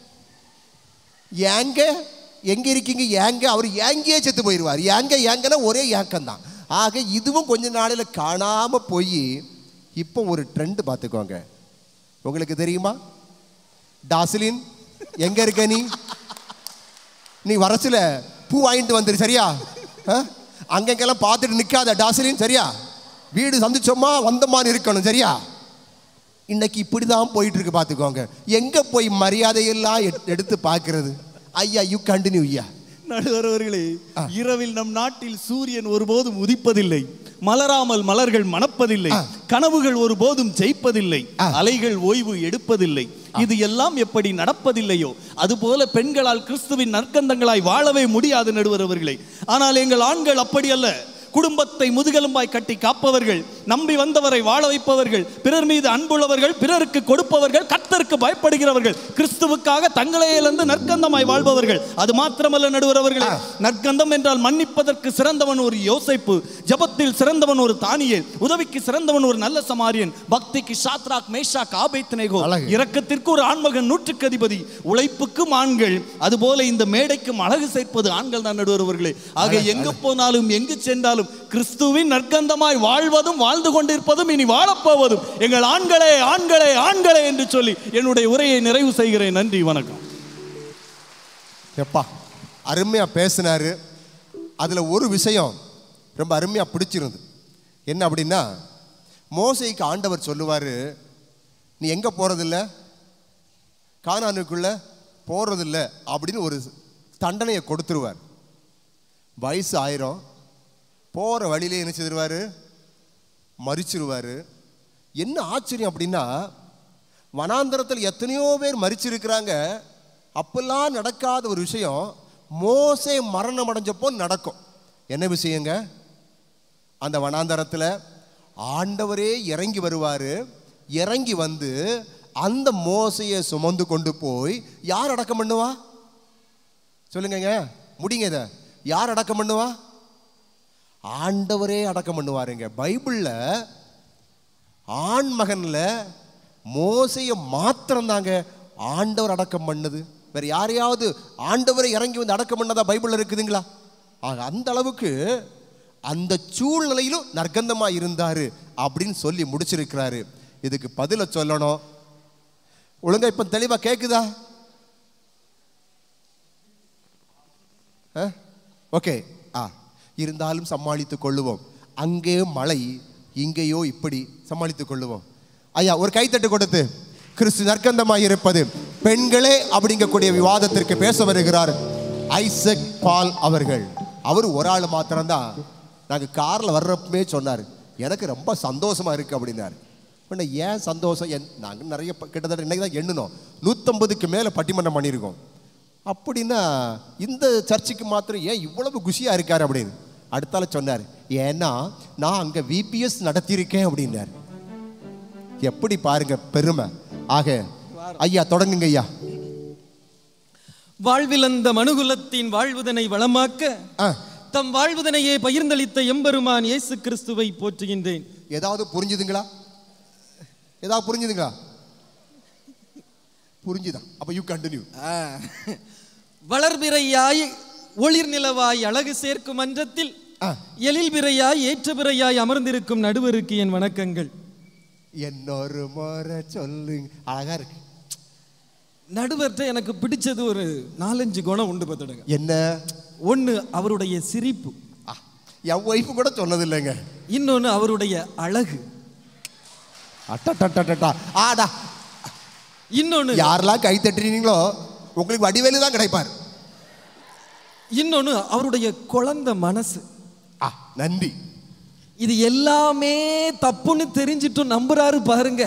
ஏங்க எங்க இருக்கீங்க ஏங்க அவர் ஏங்கயே செத்து போயிடுவார் ஏங்க ஏங்கன்னா ஒரே ஏக்கம் தான் ஆக இதுவும் கொஞ்ச நாளையில் காணாம போய் இப்போ ஒரு ட்ரெண்ட் பார்த்துக்கோங்க உங்களுக்கு தெரியுமா டாஸ்லின் எங்க இருக்க நீ நீ வரச்சுல பூ வாங்கிட்டு வந்துரு சரியா ஆ? அங்கங்கெல்லாம் பார்த்துட்டு நிற்காத டாஸ்லின் சரியா வீடு சந்திச்சோமா வந்தமான்னு இருக்கணும் சரியா இன்னைக்கு இப்படிதான் போயிட்டு இருக்கு பார்த்துக்கோங்க எங்க போய் மரியாதையெல்லாம் எட்- எடுத்து பார்க்கிறது ஐயா யூ கண்டினியூ ஐயா நடுவரவர்களே இரவில் நம் நாட்டில் சூரியன் ஒருபோதும் உதிப்பதில்லை மலராமல் மலர்கள் மணப்பதில்லை கனவுகள் ஒருபோதும் ஜெயிப்பதில்லை அலைகள் ஓய்வு எடுப்பதில்லை இது எல்லாம் எப்படி நடப்பதில்லையோ அதுபோல பெண்களால் கிறிஸ்துவின் நற்கந்தங்களாய் வாழவே முடியாது நடுவரவர்களே ஆனால் எங்கள் ஆண்கள் அப்படி அல்ல குடும்பத்தை முதுகெலும்பாய் கட்டி காப்பவர்கள் நம்பி வந்தவரை வாழ வைப்பவர்கள் பிறர் மீது அன்புள்ளவர்கள் பிறருக்கு கொடுப்பவர்கள் கர்த்தருக்கு பயப்படுகிறவர்கள் கிறிஸ்துவுக்காக தங்களை இழந்து நற்கந்தமாய் வாழ்பவர்கள் அது மாத்திரமல்ல நடுவரவர்களே நற்கந்தம் என்றால் மன்னிப்பதற்கு சிறந்தவன் ஒரு யோசைப்பு ஜபத்தில் சிறந்தவன் ஒரு தானியேல் உதவிக்கு சிறந்தவன் ஒரு நல்ல சமாரியன் பக்திக்கு ஷாத்ராக் மேஷாக் ஆபேத்னேகோ அழகு. இரக்கத்திற்கு ஒரு ஆண்மகன் நூற்றுக்கு அதிபதி உழைப்புக்கும் ஆண்கள் அதுபோல இந்த மேடைக்கும் அழகு சேர்ப்பது ஆண்கள் தான் நடுவர்களே ஆக எங்கு போனாலும் எங்கு சென்றாலும் கிறிஸ்துவின் நற்கந்தமாய் வாழ்வதும் வாழ்ந்து கொண்டிருப்பதும் இனி வாழப்போவதும் எங்கள் ஆண்களே ஆண்களே ஆண்களே என்று சொல்லி என்னுடைய உரையை நிறைவு செய்கிறேன் நன்றி வணக்கம் எப்பா அருமையா பேசினாரு அதுல ஒரு விஷயம் ரொம்ப அருமையா பிடிச்சிருந்து என்ன அப்படின்னா மோசைக்கு ஆண்டவர் சொல்லுவாரு நீ எங்க போறதில்ல கானானுக்குள்ள போறதில்ல அப்படின்னு ஒரு தண்டனையை கொடுத்துருவார் வயசு ஆயிரம் போற வழியிலே என்ன செய்திருவாரு மறிச்சிருவாரு என்ன ஆச்சரியம் அப்படின்னா வனாந்தரத்தில் எத்தனையோ பேர் மறிச்சிருக்கிறாங்க அப்பெல்லாம் நடக்காத ஒரு விஷயம் மோசே மரணம் அடைஞ்சப்போ நடக்கும் என்ன விஷயங்க அந்த வனாந்தரத்தில் ஆண்டவரே இறங்கி வருவார் இறங்கி வந்து அந்த மோசையை சுமந்து கொண்டு போய் யார் அடக்கம் பண்ணுவா சொல்லுங்கங்க முடிங்க இதை யார் அடக்கம் பண்ணுவா ஆண்டவரே அடக்கம் பண்ணுவாருங்க பைபிள்ல ஆண் மகன்ல மோசைய மாத்திரம் தாங்க ஆண்டவர் அடக்கம் பண்ணது வேற யாரையாவது ஆண்டவரை இறங்கி வந்து அடக்கம் பண்ணதா பைபிள்ல இருக்குதுங்களா ஆக அந்த அளவுக்கு அந்த சூழ்நிலையிலும் நற்கந்தமா இருந்தாரு அப்படின்னு சொல்லி முடிச்சிருக்கிறாரு இதுக்கு பதில சொல்லணும் ஒழுங்கா இப்ப தெளிவா கேக்குதா ஓகே ஆ இருந்தாலும் சமாளித்துக் கொள்ளுவோம் அங்கே மழை இங்கேயோ இப்படி சமாளித்துக் கொள்ளுவோம் ஐயா ஒரு கைத்தட்டு கொடுத்து கிறிஸ்து நற்கந்தமாய் இருப்பது பெண்களே அப்படிங்கக்கூடிய விவாதத்திற்கு பேச வருகிறார் ஐசக் பால் அவர்கள் அவர் ஒரு ஆள் மாத்திரம்தான் நாங்கள் காரில் வர்றப்பவே சொன்னார் எனக்கு ரொம்ப சந்தோஷமா இருக்கு அப்படின்னாரு உடனே ஏன் சந்தோஷம் என் நாங்கள் நிறைய ப- கிட்டத்தட்ட இன்னைக்கு தான் எண்ணுனோம் நூற்றம்பதுக்கு மேலே பட்டிமன்றம் பண்ணியிருக்கோம் அப்படின்னா இந்த சர்ச்சுக்கு மாத்திரம் ஏன் இவ்வளவு குஷியா இருக்காரு அப்படின்னு அடுத்தால சொன்னார் ஏன்னா நான் அங்க விபிஎஸ் நடத்தியிருக்கேன் அப்படின்னார் எப்படி பாருங்க பெருமை ஆக ஐயா தொடங்குங்க ஐயா வாழ்விலந்த மனுகுலத்தின் வாழ்வுதனை வளமாக்க ஆ, தம் வாழ்வுதனையே பகிர்ந்தளித்த எம்பெருமான் இயேசு கிறிஸ்துவை போற்றுகின்றேன் ஏதாவது புரிஞ்சுதுங்களா ஏதாவது புரிஞ்சுதுங்களா புரிஞ்சுதான் அப்ப யூ கண்டினியூ ஆ. வளர்பிறையாய் ஒளிர் நிலவாய் அழகு சேர்க்கும் மன்றத்தில் ஆ. எழில் பிறையாய் ஏற்ற பிறையாய் அமர்ந்திருக்கும் நடுவருக்கு என் வணக்கங்கள் இன்னொரு முறை சொல்லுங்க அழகா இருக்கு நடுவர்கிட்ட எனக்கு பிடிச்சது ஒரு நாலஞ்சு குணம் உண்டு பார்த்துடுங்க என்ன ஒன்று அவருடைய சிரிப்பு ஆ, என் ஒய்ஃபு கூட சொன்னதில்லைங்க இன்னொன்று அவருடைய அழகு அட்டா ஆடா இன்னொன்று யாரெல்லாம் கை தட்டுறீங்களோ உங்களுக்கு வடிவேலு தான் கிடைப்பார் இன்னொன்று அவருடைய குழந்தை மனசு ஆ நன்றி இது எல்லாமே தப்புன்னு தெரிஞ்சிட்டும் நம்புறாரு பாருங்க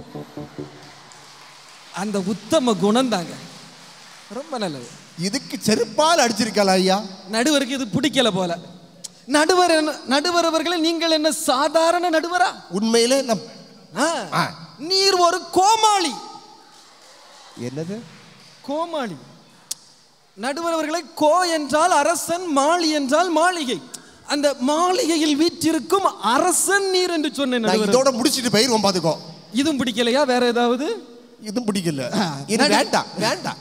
அந்த உத்தம குணம் தாங்க ரொம்ப நல்லது இதுக்கு செருப்பால் அடிச்சிருக்கலாம் ஐயா நடுவருக்கு இது பிடிக்கல போல நடுவர் என்ன- நடுவர் அவர்களே நீங்கள் என்ன சாதாரண நடுவரா உண்மையிலே நம் ஆ. ஆ. நீர் ஒரு கோமாளி என்னது கோமாளி நடுவர் அவர்களே கோ என்றால் அரசன் மாளி என்றால் மாளிகை அந்த மாளிகையில் வீற்றிருக்கும் அரசன் நீர் என்று சொன்னேன் நான் நடுவர் இதோட முடிச்சிட்டு போயிருவோம் பாத்துக்கோ இதுவும் பிடிக்கலையா வேற ஏதாவது இதுவும் பிடிக்கல இது நடு- வேண்டாம் வேண்டாம்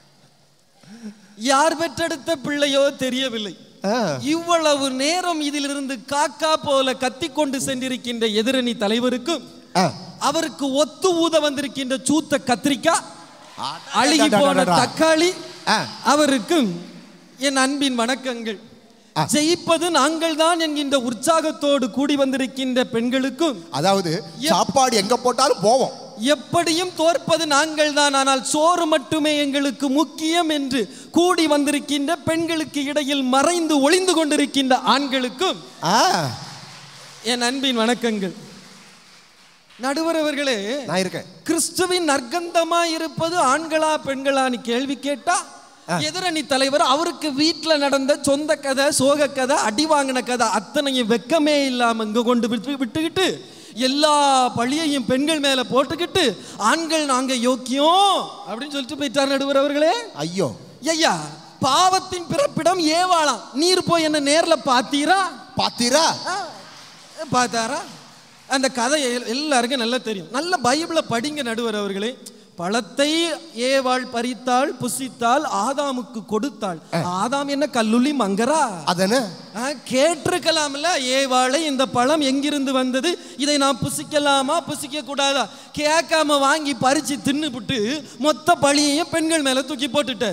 யார் பெற்றெடுத்த பிள்ளையோ தெரியவில்லை ஆ. இவ்வளவு நேரம் இதிலிருந்து காக்கா போல கத்திக்கொண்டு சென்றிருக்கின்ற எதிரணி தலைவருக்கும் ஆ. அவருக்கு ஒத்து ஊத வந்திருக்கின்ற சூத்த கத்திரிக்காய் அட- அழுகி அட- அட- போன அட- அட. தக்காளி ஆ. அவருக்கும் என் அன்பின் வணக்கங்கள் ஆ. ஜெயிப்பது நாங்கள் தான் என்கின்ற உற்சாகத்தோடு கூடி வந்திருக்கின்ற பெண்களுக்கும் அதாவது சாப்பாடு எங்க போட்டாலும் போவோம் எப்படியும் தோற்பது நாங்கள் தான் ஆனால் சோறு மட்டுமே எங்களுக்கு முக்கியம் என்று கூடி வந்திருக்கின்ற பெண்களுக்கு இடையில் மறைந்து ஒளிந்து கொண்டிருக்கின்ற ஆண்களுக்கும் ஆ, என் அன்பின் வணக்கங்கள் நடுவர் அவர்களே நான் இருக்கேன் கிறிஸ்துவின் நற்கந்தமா இருப்பது ஆண்களா பெண்களான்னு கேள்வி கேட்டா எதிரணி தலைவர் அவருக்கு வீட்டுல நடந்த சொந்த கதை சோக கதை அடி வாங்கின கதை அத்தனையும் வெக்கமே இல்லாம இங்க கொண்டு விட்டு விட்டுக்கிட்டு எல்லா பழியையும் பெண்கள் மேல போட்டுக்கிட்டு ஆண்கள் நாங்க யோக்கியம் அப்படின்னு சொல்லிட்டு போயிட்டார் நடுவர் அவர்களே ஐயோ ஐயா பாவத்தின் பிறப்பிடம் ஏவாளாம் நீர் போய் என்ன நேர்ல பாத்தீரா பாத்தீரா ஆ, பார்த்தாரா அந்த கதை எல்- எல்லாருக்கும் நல்லா தெரியும் நல்ல பைபிளை படிங்க நடுவர் அவர்களே பழத்தை ஏவாள் பறித்தாள் புசித்தாள் ஆதாமுக்கு கொடுத்தாள் ஆதாம் என்ன கல்லுளி மங்கரா அதன ஆ, கேட்டிருக்கலாம்ல ஏவாளை இந்த பழம் எங்கிருந்து வந்தது இதை நான் புசிக்கலாமா புசிக்க கூடாதா கேட்காம வாங்கி பறிச்சு தின்னுபிட்டு மொத்த பழியையும் பெண்கள் மேல தூக்கி போட்டுட்டார்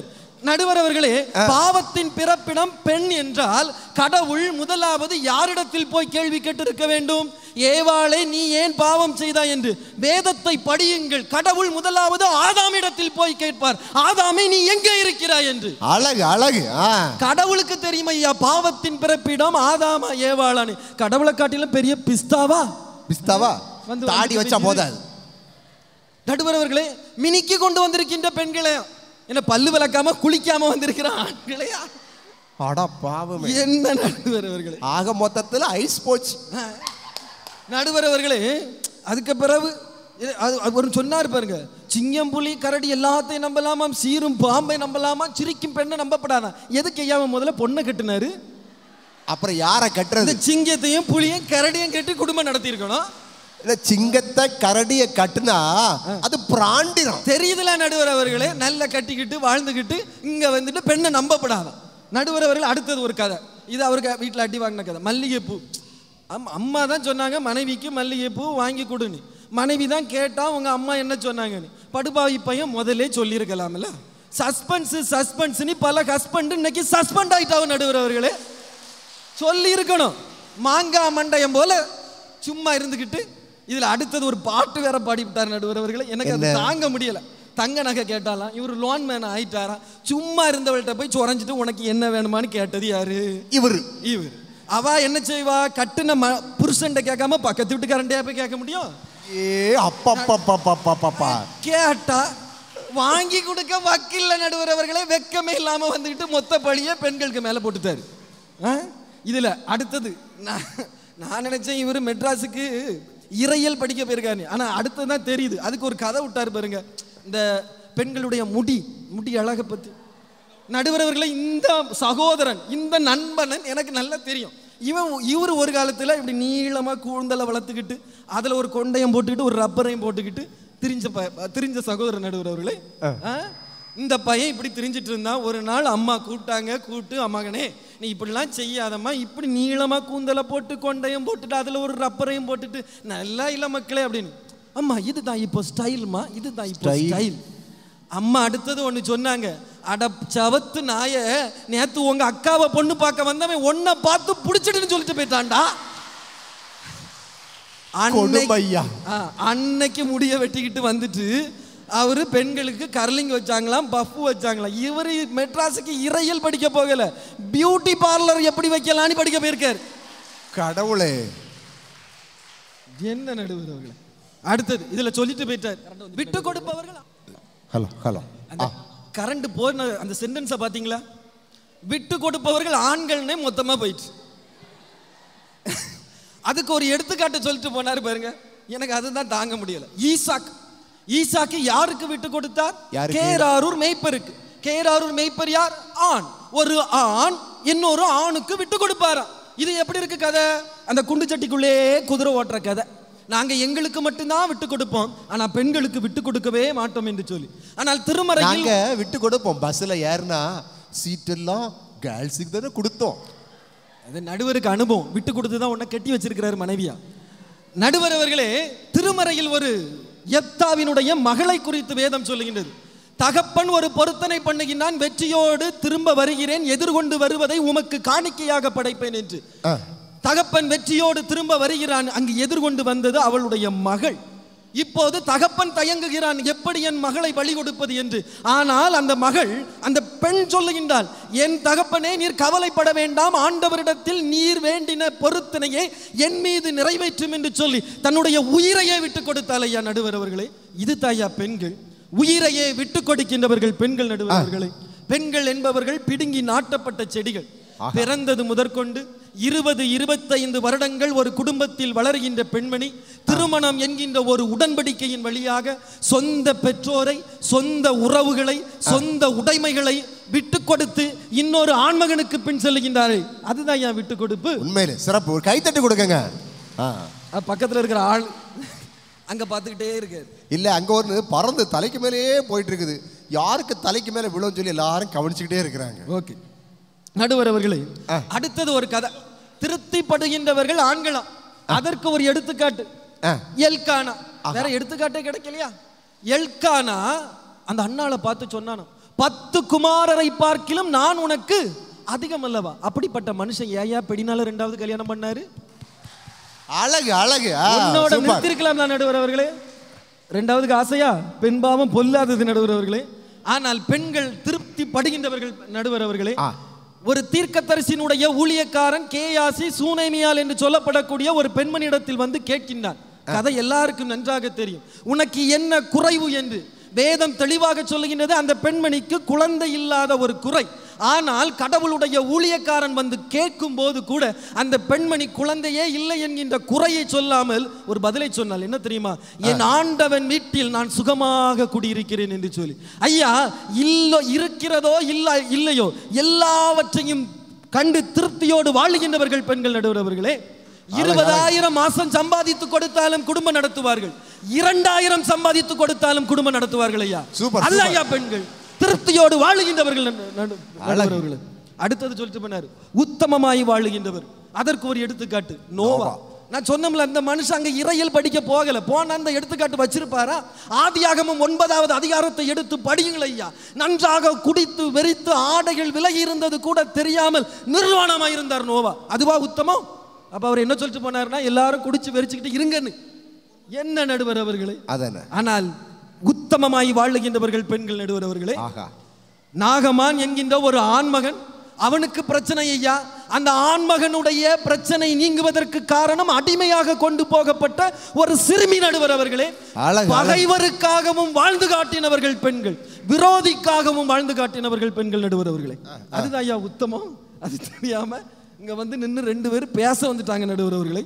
நடுவர் அவர்களே பாவத்தின் பிறப்பிடம் பெண் என்றால் கடவுள் முதலாவது யாரிடத்தில் போய் கேள்வி கேட்டிருக்க வேண்டும் ஏவாளே நீ ஏன் பாவம் செய்தாய் என்று வேதத்தை படியுங்கள் கடவுள் முதலாவது ஆதாமிடத்தில் போய் கேட்பார் ஆதாமே நீ எங்கே இருக்கிறாய் என்று அழகு அழகு ஆ கடவுளுக்கு தெரியும் ஐயா பாவத்தின் பிறப்பிடம் ஆதாமா ஏவாளான்னு கடவுளை காட்டிலும் பெரிய பிஸ்தாவா பிஸ்தாவா வந்து தாடி வந்து வச்சா பேசுது. போதாது நடுவர் அவர்களே மினிக்கு கொண்டு வந்திருக்கின்ற பெண்களே என்ன பல்லு விளக்காம குளிக்காம வந்திருக்கிற ஆண்களையா அடா பாவமே என்ன நடுவர் அவர்களே ஆக மொத்தத்துல ஐஸ் போச்சு நடுவர் அவர்களே அதுக்கு பிறகு இது அது அது ஒரு சொன்னார் பாருங்க சிங்கம் புலி கரடி எல்லாத்தையும் நம்பலாமாம் சீரும் பாம்பை நம்பலாமா சிரிக்கும் பெண்ணை நம்பப்படாதா எதுக்கு ஐயாவை முதல்ல பொண்ணை கட்டினாரு அப்புறம் யார இந்த கட்டுறது சிங்கத்தையும் புலியும் கரடியும் கட்டி குடும்பம் நடத்தியிருக்கணும் இல்ல சிங்கத்தை கரடிய கட்டுனா அது பிராண்டினம் தெரியுதுல நடுவர் அவர்களே நல்ல கட்டிக்கிட்டு வாழ்ந்துக்கிட்டு இங்க வந்துட்டு பெண்ணை நம்பப்படாதான் நடுவர் அவர்கள் அடுத்தது ஒரு கதை இது அவருக்கு வீட்டில் அடி வாங்கின கதை மல்லிகைப்பூ அம் அம்மா தான் சொன்னாங்க மனைவிக்கு மல்லிகைப்பூ வாங்கி கொடுன்னு மனைவி தான் கேட்டா உங்க அம்மா என்ன சொன்னாங்கன்னு படுபாவி பையன் முதல்லே சொல்லியிருக்கலாம்ல சஸ்பென்ஸ் சஸ்பென்ஸ்னு பல ஹஸ்பண்ட் இன்னைக்கு சஸ்பெண்ட் ஆயிட்டாவும் நடுவர் அவர்களே சொல்லி இருக்கணும் மாங்காய் மண்டயம் போல சும்மா இருந்துக்கிட்டு இதுல அடுத்தது ஒரு பாட்டு வேற பாடிவிட்டார் நடுவர் அவர்களே எனக்கு அது தாங்க முடியல தங்க நகை கேட்டாலாம் இவர் லோன் மேன் ஆயிட்டாராம் சும்மா இருந்தவள்கிட்ட போய் சொரஞ்சிட்டு உனக்கு என்ன வேணுமான்னு கேட்டது யாரு இவரு இவர் அவ என்ன செய்வா கட்டுன ம புருஷன்ட்ட கேட்காம பக்கத்து வீட்டுக்காரன்டே போய் கேட்க முடியும் ஏ அப்பப்பப்பப்பப்பப்பா கேட்டா வாங்கி கொடுக்க வக்கில்ல நடுவர் அவர்களே வெக்கமே இல்லாம வந்துக்கிட்டு மொத்த பழிய பெண்களுக்கு மேல போட்டுட்டாரு ஆ? இதுல அடுத்தது நான் நான் நினைச்சேன் இவர் மெட்ராஸுக்கு இறையல் படிக்க போயிருக்காரு ஆனா அடுத்தது தான் தெரியுது அதுக்கு ஒரு கதை விட்டாரு பாருங்க இந்த பெண்களுடைய முடி முடி அழகை பத்தி நடுவர் அவர்களே இந்த சகோதரன் இந்த நண்பனன் எனக்கு நல்லா தெரியும் இவன் இவர் ஒரு காலத்துல இப்படி நீளமா கூந்தலை வளர்த்துக்கிட்டு அதுல ஒரு கொண்டையும் போட்டுக்கிட்டு ஒரு ரப்பரையும் போட்டுக்கிட்டு திரிஞ்ச ப திரிஞ்ச சகோதரன் நடுவர் அவர்களே ஆ? இந்த பையன் இப்படி திரிஞ்சிட்டு இருந்தான் ஒரு நாள் அம்மா கூப்பிட்டாங்க கூப்பிட்டு அம்மாகனே நீ இப்படிலாம் செய்யாதம்மா இப்படி நீளமா கூந்தலை போட்டு கொண்டையும் போட்டுட்டு அதுல ஒரு ரப்பரையும் போட்டுட்டு நல்லா இல்ல மக்களே அப்படின்னு அம்மா இதுதான் இப்போ ஸ்டைல்மா இதுதான் இப்போ Style. ஸ்டைல் அம்மா அடுத்தது ஒண்ணு சொன்னாங்க அட சவத்து நாய நேத்து உங்க அக்காவை பொண்ணு பார்க்க வந்தவன் ஒன்ன பார்த்து புடிச்சிடுன்னு சொல்லிட்டு போயிட்டான்டா அன்னைக்கு- கொடுமையா. ஆ, அன்னைக்கு முடிய வெட்டிக்கிட்டு வந்துட்டு அவரு பெண்களுக்கு கர்லிங் வச்சாங்களாம் பஃப் வச்சாங்களாம் இவரு மெட்ராஸுக்கு இறையல் படிக்க போகல பியூட்டி பார்லர் எப்படி வைக்கலாம்னு படிக்க போயிருக்காரு கடவுளே என்ன நடுவர் அவர்களே அடுத்தது இதுல சொல்லிட்டு போயிட்டார் விட்டு கொடுப்பவர்கள் ஹலோ ஹலோ அந்த கரண்ட் போன அந்த சென்டென்ஸை பார்த்தீங்களா விட்டு கொடுப்பவர்கள் ஆண்கள்னே மொத்தமா போயிடுச்சு அதுக்கு ஒரு எடுத்துக்காட்டு சொல்லிட்டு போனாரு பாருங்க எனக்கு அதுதான் தாங்க முடியல ஈசாக் ஈசாக்கு யாருக்கு விட்டு கொடுத்தார் யாருக்கு? கேராரூர் மேய்ப்பருக்கு கேராரூர் மேய்ப்பர் யார் ஆண் ஒரு ஆண் இன்னொரு ஆணுக்கு விட்டு கொடுப்பாராம் இது எப்படி இருக்கு கதை அந்த குண்டு சட்டிக்குள்ளே குதிரை ஓட்டுற கதை நாங்க எங்களுக்கு மட்டும்தான் விட்டு கொடுப்போம் ஆனா பெண்களுக்கு விட்டு கொடுக்கவே மாட்டோம் என்று சொல்லி ஆனால் திருமறையில் நாங்க விட்டு கொடுப்போம் பஸ்ல ஏறினா சீட் எல்லாம் கேர்ள்ஸுக்கு தானே கொடுத்தோம் அது நடுவருக்கு அனுபவம் விட்டு கொடுத்து தான் உன்னை கட்டி வச்சிருக்கிறாரு மனைவியா நடுவர் அவர்களே திருமறையில் ஒரு எப்தாவினுடைய மகளை குறித்து வேதம் சொல்லுகின்றது தகப்பன் ஒரு பொருத்தனை பண்ணுகின்றான் வெற்றியோடு திரும்ப வருகிறேன் எதிர்கொண்டு வருவதை உமக்கு காணிக்கையாக படைப்பேன் என்று ஆ. தகப்பன் வெற்றியோடு திரும்ப வருகிறான் அங்கு எதிர்கொண்டு வந்தது அவளுடைய மகள் இப்போது தகப்பன் தயங்குகிறான் எப்படி என் மகளை பலி கொடுப்பது என்று ஆனால் அந்த மகள் அந்த பெண் சொல்லுகின்றாள் என் தகப்பனே நீர் கவலைப்பட வேண்டாம் ஆண்டவரிடத்தில் நீர் வேண்டின பொருத்தனையை என் மீது நிறைவேற்றும் என்று சொல்லி தன்னுடைய உயிரையே விட்டு கொடுத்தாள் ஐயா நடுவர் அவர்களே இது தாயா பெண்கள் உயிரையே விட்டு கொடுக்கின்றவர்கள் பெண்கள் நடுவர் அவர்களே பெண்கள் என்பவர்கள் பிடுங்கி நாட்டப்பட்ட செடிகள் பிறந்தது முதற்கொண்டு இருபது இருபத்தைந்து வருடங்கள் ஒரு குடும்பத்தில் வளர்கின்ற பெண்மணி திருமணம் என்கின்ற ஒரு உடன்படிக்கையின் வழியாக சொந்த பெற்றோரை சொந்த உறவுகளை சொந்த உடைமைகளை விட்டு கொடுத்து இன்னொரு ஆண்மகனுக்கு பின் செல்லுகின்றாரே அதுதான் என் விட்டு கொடுப்பு உண்மையிலே சிறப்பு ஒரு கைத்தட்டு கொடுக்கங்க ஆ. அஹ் பக்கத்துல இருக்கிற ஆள் அங்க பார்த்துக்கிட்டே இருக்காரு இல்ல அங்க ஒன்று பறந்து தலைக்கு மேலேயே போயிட்டு இருக்குது யாருக்கு தலைக்கு மேல விழும் சொல்லி எல்லாரும் கவனிச்சுக்கிட்டே இருக்கிறாங்க ஓகே நடுவர் அவர்களே அடுத்தது ஒரு கதை திருப்திப்படுகின்றவர்கள் ஆண்களாம் அதற்கு ஒரு எடுத்துக்காட்டு ஆ. எல்கானா வேற எடுத்துக்காட்டே கிடைக்கலையா எல்கானா அந்த அண்ணாளை பார்த்து சொன்னானாம் பத்து குமாரரை பார்க்கிலும் நான் உனக்கு அதிகம் அல்லவா அப்படிப்பட்ட மனுஷன் ஏயா பெடினால ரெண்டாவது கல்யாணம் பண்ணாரு அழகு அழகு ஆ, உன்னோட சூப்பர். நிறுத்திருக்கலாம் நான் நடுவர் அவர்களே ரெண்டாவதுக்கு ஆசையா பெண் பாவம் பொல்லாதது நடுவர் அவர்களே ஆனால் பெண்கள் திருப்தி படுகின்றவர்கள் நடுவர் அவர்களே ஆ. ஒரு தீர்க்கதரிசியினுடைய ஊழியக்காரன் கேயாசி சூனைமியால் என்று சொல்லப்படக்கூடிய ஒரு பெண்மணியிடத்தில் வந்து கேட்கின்றான் கதை எல்லாருக்கும் நன்றாக தெரியும் உனக்கு என்ன குறைவு என்று வேதம் தெளிவாக சொல்லுகின்றது அந்த பெண்மணிக்கு குழந்தை இல்லாத ஒரு குறை ஆனால் கடவுளுடைய ஊழியக்காரன் வந்து கேட்கும் போது கூட அந்த பெண்மணி குழந்தையே இல்லை என்கின்ற குறையை சொல்லாமல் ஒரு பதிலை சொன்னால் என்ன தெரியுமா என் ஆண்டவன் வீட்டில் நான் சுகமாக குடியிருக்கிறேன் என்று சொல்லி ஐயா இல்லோ இருக்கிறதோ இல்ல இல்லையோ எல்லாவற்றையும் கண்டு திருப்தியோடு வாழுகின்றவர்கள் பெண்கள் நடுவரவர்களே இருபதாயிரம் மாசம் சம்பாதித்து கொடுத்தாலும் குடும்பம் நடத்துவார்கள் இரண்டாயிரம் சம்பாதித்து கொடுத்தாலும் குடும்பம் நடத்துவார்கள் ஐயா சூப்பர், அல்ல சூப்பர். ஐயா பெண்கள் திருப்தியோடு வாழுகின்றவர்கள் நடு- நடு- நடுவரவர்களே. அடுத்தது சொல்லிட்டு பண்ணாரு உத்தமமாய் வாழுகின்றவர் அதற்கு ஒரு எடுத்துக்காட்டு நோவா நான் சொன்னோம்ல அந்த மனுஷன் அங்க இறையல் படிக்க போகல போன அந்த எடுத்துக்காட்டு வச்சிருப்பாரா ஆதியாகமம் ஒன்பதாவது அதிகாரத்தை எடுத்து படியுங்கள் ஐயா நன்றாக குடித்து வெறித்து ஆடைகள் விலகி இருந்தது கூட தெரியாமல் நிர்வாணமாக இருந்தார் நோவா அதுவா உத்தமம் அப்ப அவர் என்ன சொல்லிட்டு போனாருன்னா எல்லாரும் குடிச்சு வெறிச்சுக்கிட்டு இருங்கன்னு என்ன நடுவர் அவர்களே அதானே ஆனால் உத்தமமாய் வாழுகின்றவர்கள் பெண்கள் நடுவர் அவர்களே ஆகா நாகமான் என்கின்ற ஒரு ஆண்மகன் அவனுக்கு பிரச்சனை ஐயா அந்த ஆண்மகனுடைய பிரச்சனை நீங்குவதற்கு காரணம் அடிமையாக கொண்டு போகப்பட்ட ஒரு சிறுமி நடுவர் அவர்களே அழகு, அழகு. பகைவருக்காகவும் வாழ்ந்து காட்டினவர்கள் பெண்கள் விரோதிக்காகவும் வாழ்ந்து காட்டினவர்கள் பெண்கள் நடுவர் அவர்களே அதுதான் ஐயா உத்தமம் அது தெரியாம இங்க வந்து நின்று ரெண்டு பேரும் பேச வந்துட்டாங்க நடுவர் அவர்களே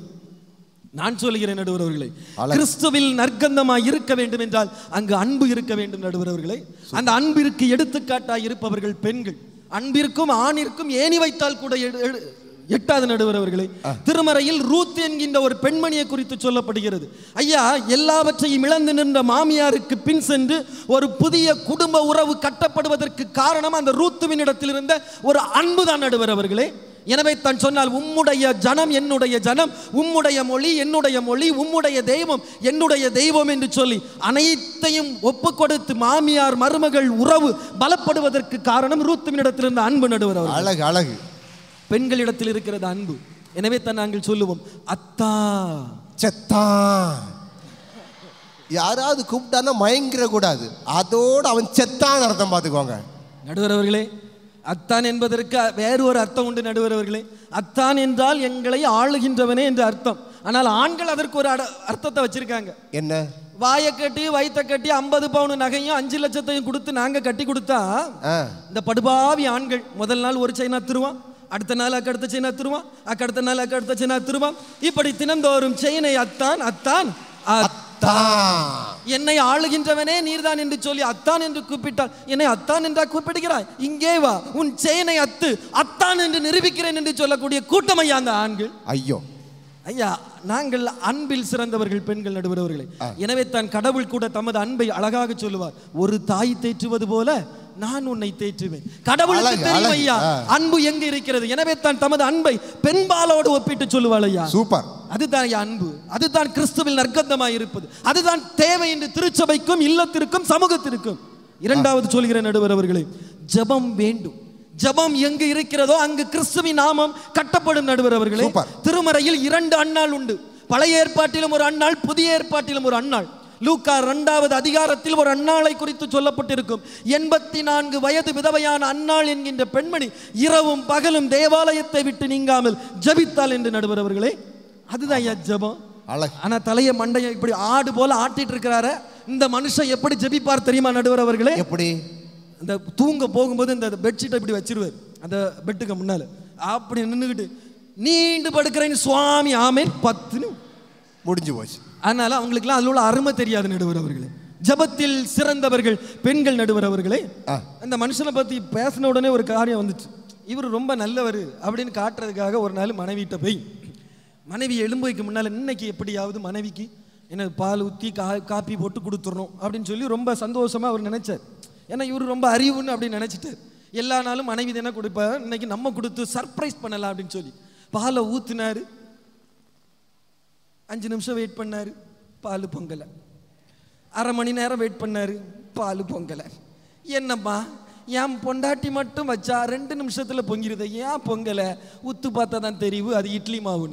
நான் சொல்கிறேன் நடுவர் அவர்களே அழகு. கிறிஸ்துவில் நற்கந்தமாய் இருக்க வேண்டும் என்றால் அங்கு அன்பு இருக்க வேண்டும் நடுவர் அவர்களே அந்த அன்பிற்கு எடுத்துக்காட்டாய் இருப்பவர்கள் பெண்கள் அன்பிற்கும் ஆணிற்கும் ஏணி வைத்தால் கூட எடு- எடு- எட்டாவது நடுவர் அவர்களே திருமறையில் ரூத் என்கின்ற ஒரு பெண்மணியை குறித்து சொல்லப்படுகிறது ஐயா எல்லாவற்றையும் இழந்து நின்ற மாமியாருக்கு பின் சென்று ஒரு புதிய குடும்ப உறவு கட்டப்படுவதற்கு காரணம் அந்த ரூத்துவின் இடத்தில் இருந்த ஒரு அன்பு தான் நடுவர் அவர்களே எனவே தான் சொன்னால் உம்முடைய ஜனம் என்னுடைய ஜனம் உம்முடைய மொழி என்னுடைய மொழி உம்முடைய தெய்வம் என்னுடைய தெய்வம் என்று சொல்லி அனைத்தையும் ஒப்பு கொடுத்து மாமியார் மருமகள் உறவு பலப்படுவதற்கு காரணம் ரூத்துவினிடத்தில் இருந்த அன்பு நடுவர் அவர் அழகு அழகு பெண்களிடத்தில் இருக்கிறது அன்பு எனவே தான் நாங்கள் சொல்லுவோம் அத்தா செத்தான் யாராவது கூப்பிட்டான்னா மயங்கிற கூடாது அதோட அவன் செத்தான் அர்த்தம் பார்த்துக்கோங்க நடுவர் அவர்களே அத்தான் என்பதற்கு வேறு ஒரு அர்த்தம் உண்டு நடுவர் அவர்களே அத்தான் என்றால் எங்களை ஆளுகின்றவனே என்று அர்த்தம் ஆனால் ஆண்கள் அதற்கு ஒரு அட- அர்த்தத்தை வச்சிருக்காங்க என்ன வாயை கட்டி வயித்தை கட்டி ஐம்பது பவுன் நகையும் அஞ்சு லட்சத்தையும் கொடுத்து நாங்க கட்டி கொடுத்தா ஆ இந்த படுபாவி ஆண்கள் முதல் நாள் ஒரு செயினா திருவான் அடுத்த நாள் அக்கடுத்த செயினா திருவான் அக்கடுத்த நாள் அக்கடுத்த செயினா திருவான் இப்படி தினந்தோறும் செயினை அத்தான் அத்தான் அத்தான் தான் என்னை ஆளுகின்றவனே நீர்தான் என்று சொல்லி அத்தான் என்று கூப்பிட்டால் என்னை அத்தான் என்றா கூப்பிடுகிறாய் இங்கே வா உன் செயினை அத்து அத்தான் என்று நிரூபிக்கிறேன் என்று சொல்லக்கூடிய கூட்டம் ஐயா அந்த ஆண்கள் ஐயோ ஐயா நாங்கள் அன்பில் சிறந்தவர்கள் பெண்கள் நடுவரவர்களே எனவே தான் கடவுள் கூட தமது அன்பை அழகாக சொல்லுவார் ஒரு தாய் தேற்றுவது போல நான் உன்னை தேற்றுவேன் கடவுளுக்கு அழகு, தெரியும் அழகு. ஐயா ஆ. அன்பு எங்க இருக்கிறது எனவே தான் தமது அன்பை பெண்பாலோடு ஒப்பிட்டு சொல்லுவாள் ஐயா சூப்பர் அதுதான் ஐயா அன்பு அதுதான் கிறிஸ்துவில் நற்கந்தமாய் இருப்பது அதுதான் தேவை என்று திருச்சபைக்கும் இல்லத்திற்கும் சமூகத்திற்கும் இரண்டாவது சொல்கிற நடுவர் அவர்களே ஜெபம் வேண்டும் ஜெபம் எங்கு இருக்கிறதோ அங்கு கிறிஸ்துவின் நாமம் கட்டப்படும் நடுவர் அவர்களே சூப்பர். திருமறையில் இரண்டு அன்னாள் உண்டு பழைய ஏற்பாட்டிலும் ஒரு அன்னாள் புதிய ஏற்பாட்டிலும் ஒரு அன்னாள் லூக்கா இரண்டாவது அதிகாரத்தில் ஒரு அன்னாளை குறித்து சொல்லப்பட்டிருக்கும் எண்பத்தி நான்கு வயது விதவையான அன்னாள் என்கின்ற பெண்மணி இரவும் பகலும் தேவாலயத்தை விட்டு நீங்காமல் ஜெபித்தாள் என்று நடுவர் அவர்களே அதுதான் ஐயா ஜெபம் அழகு ஆனா தலைய மண்டைய இப்படி ஆடு போல ஆட்டிட்டு இருக்கிறாரு இந்த மனுஷன் எப்படி ஜெபிப்பார் தெரியுமா நடுவர் அவர்களே எப்படி இந்த தூங்க போகும்போது இந்த பெட்ஷீட்டை இப்படி வச்சிருவார் அந்த பெட்டுக்கு முன்னால அப்படி நின்றுக்கிட்டு நீண்டு படுக்கிறேன் சுவாமி ஆமேன் பத்துன்னு முடிஞ்சு போச்சு அதனால அவங்களுக்குலாம் அதில் உள்ள அருமை தெரியாது நடுவர் அவர்களே ஜபத்தில் சிறந்தவர்கள் பெண்கள் நடுவர் அவர்களே ஆ. அந்த மனுஷனை பத்தி பேசின உடனே ஒரு காரியம் வந்துச்சு இவர் ரொம்ப நல்லவர் அப்படின்னு காட்டுறதுக்காக ஒரு நாள் மனைவிட்ட போய் மனைவி எலும்புக்கு முன்னால இன்னைக்கு எப்படியாவது மனைவிக்கு என்ன பால் ஊற்றி கா காப்பி போட்டு கொடுத்துடணும் அப்படின்னு சொல்லி ரொம்ப சந்தோஷமா அவர் நினைச்சார் ஏன்னா இவர் ரொம்ப அறிவுன்னு அப்படின்னு நினைச்சிட்டார் எல்லா நாளும் மனைவி தானே கொடுப்பார் இன்னைக்கு நம்ம கொடுத்து சர்ப்ரைஸ் பண்ணலாம் அப்படின்னு சொல்லி பாலை ஊத்துனாரு அஞ்சு நிமிஷம் வெயிட் பண்ணாரு பால் பொங்கலை அரை மணி நேரம் வெயிட் பண்ணாரு பால் பொங்கலை என்னம்மா என் பொண்டாட்டி மட்டும் வச்சா ரெண்டு நிமிஷத்துல பொங்கிருது ஏன் பொங்கல உத்து பார்த்தா தான் தெரிவு அது இட்லி மாவுனி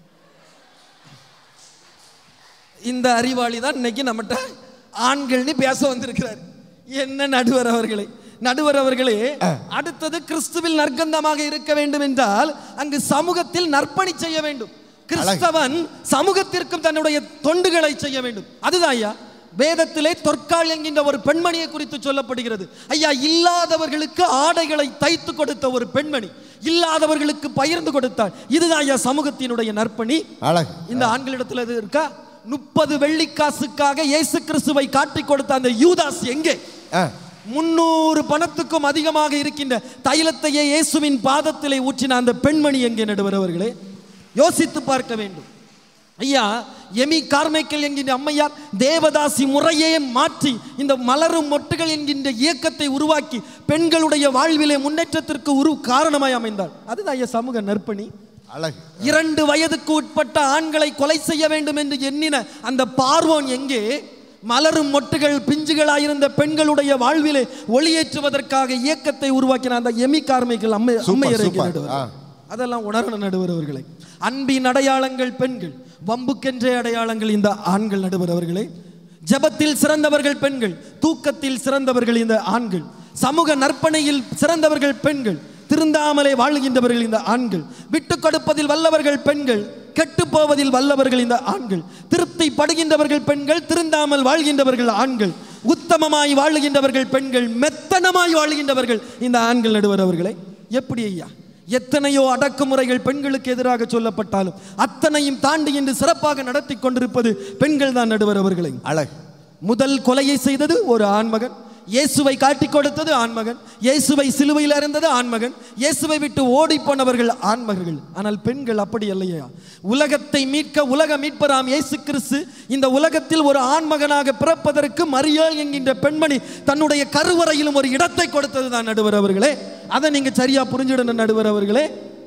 இந்த அறிவாளி தான் இன்னைக்கு நம்மகிட்ட ஆண்கள்னு பேச வந்திருக்கிறார் என்ன நடுவர் அவர்களே நடுவர் அவர்களே அடுத்தது கிறிஸ்துவில் நற்கந்தமாக இருக்க வேண்டும் என்றால் அங்கு சமூகத்தில் நற்பணி செய்ய வேண்டும் கிறிஸ்தவன் சமூகத்திற்கும் தன்னுடைய தொண்டுகளை செய்ய வேண்டும் அதுதான் ஐயா வேதத்திலே தொற்கால் என்கின்ற ஒரு பெண்மணியை குறித்து சொல்லப்படுகிறது ஐயா இல்லாதவர்களுக்கு ஆடைகளை தைத்து கொடுத்த ஒரு பெண்மணி இல்லாதவர்களுக்கு பகிர்ந்து கொடுத்தாள் இதுதான் ஐயா சமூகத்தினுடைய நற்பணி அழகு இந்த ஆண்களிடத்துல இது இருக்கா முப்பது வெள்ளிக்காசுக்காக இயேசு கிறிஸ்துவை காட்டிக் கொடுத்த அந்த யூதாஸ் எங்கே ஆ, முன்னூறு பணத்துக்கும் அதிகமாக இருக்கின்ற தைலத்தையே இயேசுவின் பாதத்திலே ஊற்றின அந்த பெண்மணி எங்கே நடுவர் அவர்களே யோசித்து பார்க்க வேண்டும் ஐயா எமி கார்மைக்கல் என்கின்ற அம்மையார் தேவதாசி முறையே மாற்றி இந்த மலரும் மொட்டுகள் என்கின்ற இயக்கத்தை உருவாக்கி பெண்களுடைய வாழ்விலே முன்னேற்றத்திற்கு உரு காரணமாய் அமைந்தாள் அதுதான் ஐயா சமூக நற்பணி அழகு இரண்டு வயதுக்கு உட்பட்ட ஆண்களை கொலை செய்ய வேண்டும் என்று எண்ணின அந்த பார்வோன் எங்கே மலரும் மொட்டுகள் பிஞ்சுகளாயிருந்த பெண்களுடைய வாழ்விலே ஒளியேற்றுவதற்காக இயக்கத்தை உருவாக்கின அந்த எமி கார்மைகள் அம்மை சூப்பர், அம்மையரை சூப்பர். நடுவர் ஆ. அதெல்லாம் உணரணும் நடுவர் அவர்களை அன்பின் அடையாளங்கள் பெண்கள் வம்புக்கென்றே அடையாளங்கள் இந்த ஆண்கள் நடுவர் அவர்களே ஜெபத்தில் சிறந்தவர்கள் பெண்கள் தூக்கத்தில் சிறந்தவர்கள் இந்த ஆண்கள் சமூக நற்பணையில் சிறந்தவர்கள் பெண்கள் திருந்தாமலே வாழுகின்றவர்கள் இந்த ஆண்கள் விட்டு கொடுப்பதில் வல்லவர்கள் பெண்கள் கெட்டு போவதில் வல்லவர்கள் இந்த ஆண்கள் திருப்தி படுகின்றவர்கள் பெண்கள் திருந்தாமல் வாழ்கின்றவர்கள் ஆண்கள் உத்தமமாய் வாழுகின்றவர்கள் பெண்கள் மெத்தனமாய் வாழுகின்றவர்கள் இந்த ஆண்கள் நடுவர் அவர்களே எப்படி ஐயா எத்தனையோ அடக்குமுறைகள் பெண்களுக்கு எதிராக சொல்லப்பட்டாலும் அத்தனையும் தாண்டி இன்று சிறப்பாக நடத்தி கொண்டிருப்பது பெண்கள் தான் நடுவர் அவர்களை அழகு முதல் கொலையை செய்தது ஒரு ஆண்மகன் இயேசுவை காட்டிக் கொடுத்தது ஆண்மகன் இயேசுவை சிலுவையில் அறிந்தது ஆண்மகன் இயேசுவை விட்டு ஓடி போனவர்கள் ஆண்மகர்கள் ஆனால் பெண்கள் அப்படி இல்லையா உலகத்தை மீட்க உலக மீட்பராம் இயேசு கிறிஸ்து இந்த உலகத்தில் ஒரு ஆண்மகனாக பிறப்பதற்கு மரியாள் என்கின்ற பெண்மணி தன்னுடைய கருவறையிலும் ஒரு இடத்தை கொடுத்தது தான் நடுவர் அவர்களே அதை நீங்க சரியா புரிஞ்சிடணும் நடுவர் அவர்களே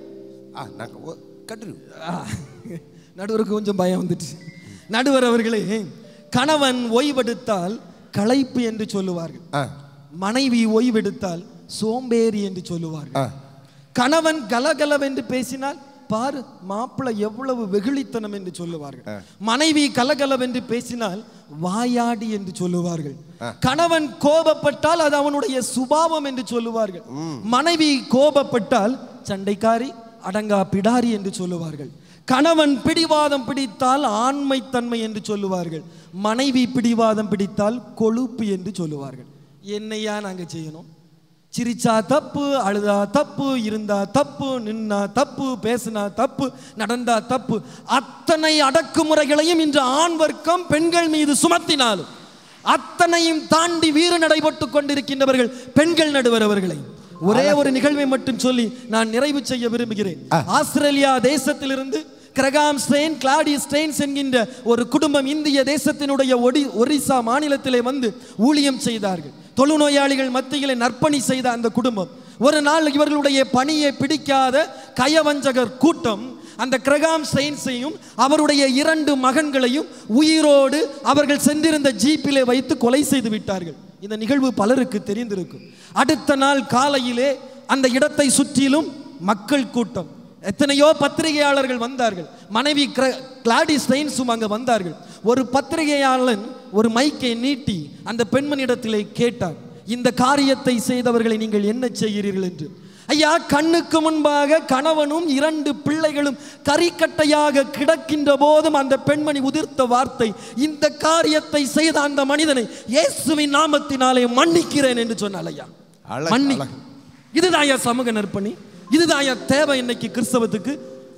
ஆ நாங்கள் கட்டு ஆ, நடுவருக்கு கொஞ்சம் பயம் வந்துட்டு நடுவர் அவர்களே கணவன் ஓய்வெடுத்தால் களைப்பு என்று சொல்லுவார்கள் ஆ மனைவி ஓய்வெடுத்தால் சோம்பேறி என்று சொல்லுவார்கள் ஆ கணவன் கலகலவென்று பேசினால் பாரு மாப்பிள்ளை எவ்வளவு வெகுளித்தனம் என்று சொல்லுவார்கள் மனைவி கலகலவென்று பேசினால் வாயாடி என்று சொல்லுவார்கள் கணவன் கோபப்பட்டால் அது அவனுடைய சுபாவம் என்று சொல்லுவார்கள் மனைவி கோபப்பட்டால் சண்டைக்காரி அடங்கா பிடாரி என்று சொல்லுவார்கள் கணவன் பிடிவாதம் பிடித்தால் ஆண்மைத்தன்மை என்று சொல்லுவார்கள் மனைவி பிடிவாதம் பிடித்தால் கொழுப்பு என்று சொல்லுவார்கள் என்னையா நாங்க செய்யணும் சிரிச்சா தப்பு அழுதா தப்பு இருந்தா தப்பு நின்னா தப்பு பேசினா தப்பு நடந்தா தப்பு அத்தனை அடக்குமுறைகளையும் இன்று ஆண் வர்க்கம் பெண்கள் மீது சுமத்தினாலும் அத்தனையும் தாண்டி வீர நடைபெற்றுக் கொண்டிருக்கின்றவர்கள் பெண்கள் நடுவர் அவர்களை ஒரே ஒரு நிகழ்வை மட்டும் சொல்லி நான் நிறைவு செய்ய விரும்புகிறேன் ஆஸ்திரேலியா தேசத்திலிருந்து கிரகாம் ஸ்டெயின் கிளாடி ஸ்டெயின்ஸ் என்கின்ற ஒரு குடும்பம் இந்திய தேசத்தினுடைய ஒடி ஒரிசா மாநிலத்திலே வந்து ஊழியம் செய்தார்கள் தொழுநோயாளிகள் மத்தியிலே நற்பணி செய்த அந்த குடும்பம் ஒரு நாள் இவர்களுடைய பணியை பிடிக்காத கயவஞ்சகர் கூட்டம் அந்த கிரகாம் ஸ்டெயின்ஸையும் அவருடைய இரண்டு மகன்களையும் உயிரோடு அவர்கள் சென்றிருந்த ஜீப்பிலே வைத்து கொலை செய்து விட்டார்கள் இந்த நிகழ்வு பலருக்கு தெரிந்திருக்கும் அடுத்த நாள் காலையிலே அந்த இடத்தை சுற்றிலும் மக்கள் கூட்டம் எத்தனையோ பத்திரிகையாளர்கள் வந்தார்கள் மனைவி கிர- கிளாடி ஸ்டெயின்ஸும் அங்கே வந்தார்கள் ஒரு பத்திரிகையாளன் ஒரு மைக்கை நீட்டி அந்த பெண்மணியிடத்திலே கேட்டார் இந்த காரியத்தை செய்தவர்களை நீங்கள் என்ன செய்கிறீர்கள் என்று ஐயா கண்ணுக்கு முன்பாக கணவனும் இரண்டு பிள்ளைகளும் கரிக்கட்டையாக கிடக்கின்ற போதும் அந்த பெண்மணி உதிர்த்த வார்த்தை இந்த காரியத்தை செய்த அந்த மனிதனை இயேசுவின் நாமத்தினாலே மன்னிக்கிறேன் என்று சொன்னாள் ஐயா அழகு, மன்னி அழகு. இதுதான் ஐயா சமூக நற்பணி இதுதான் ஐயா தேவை இன்னைக்கு கிறிஸ்தவத்துக்கு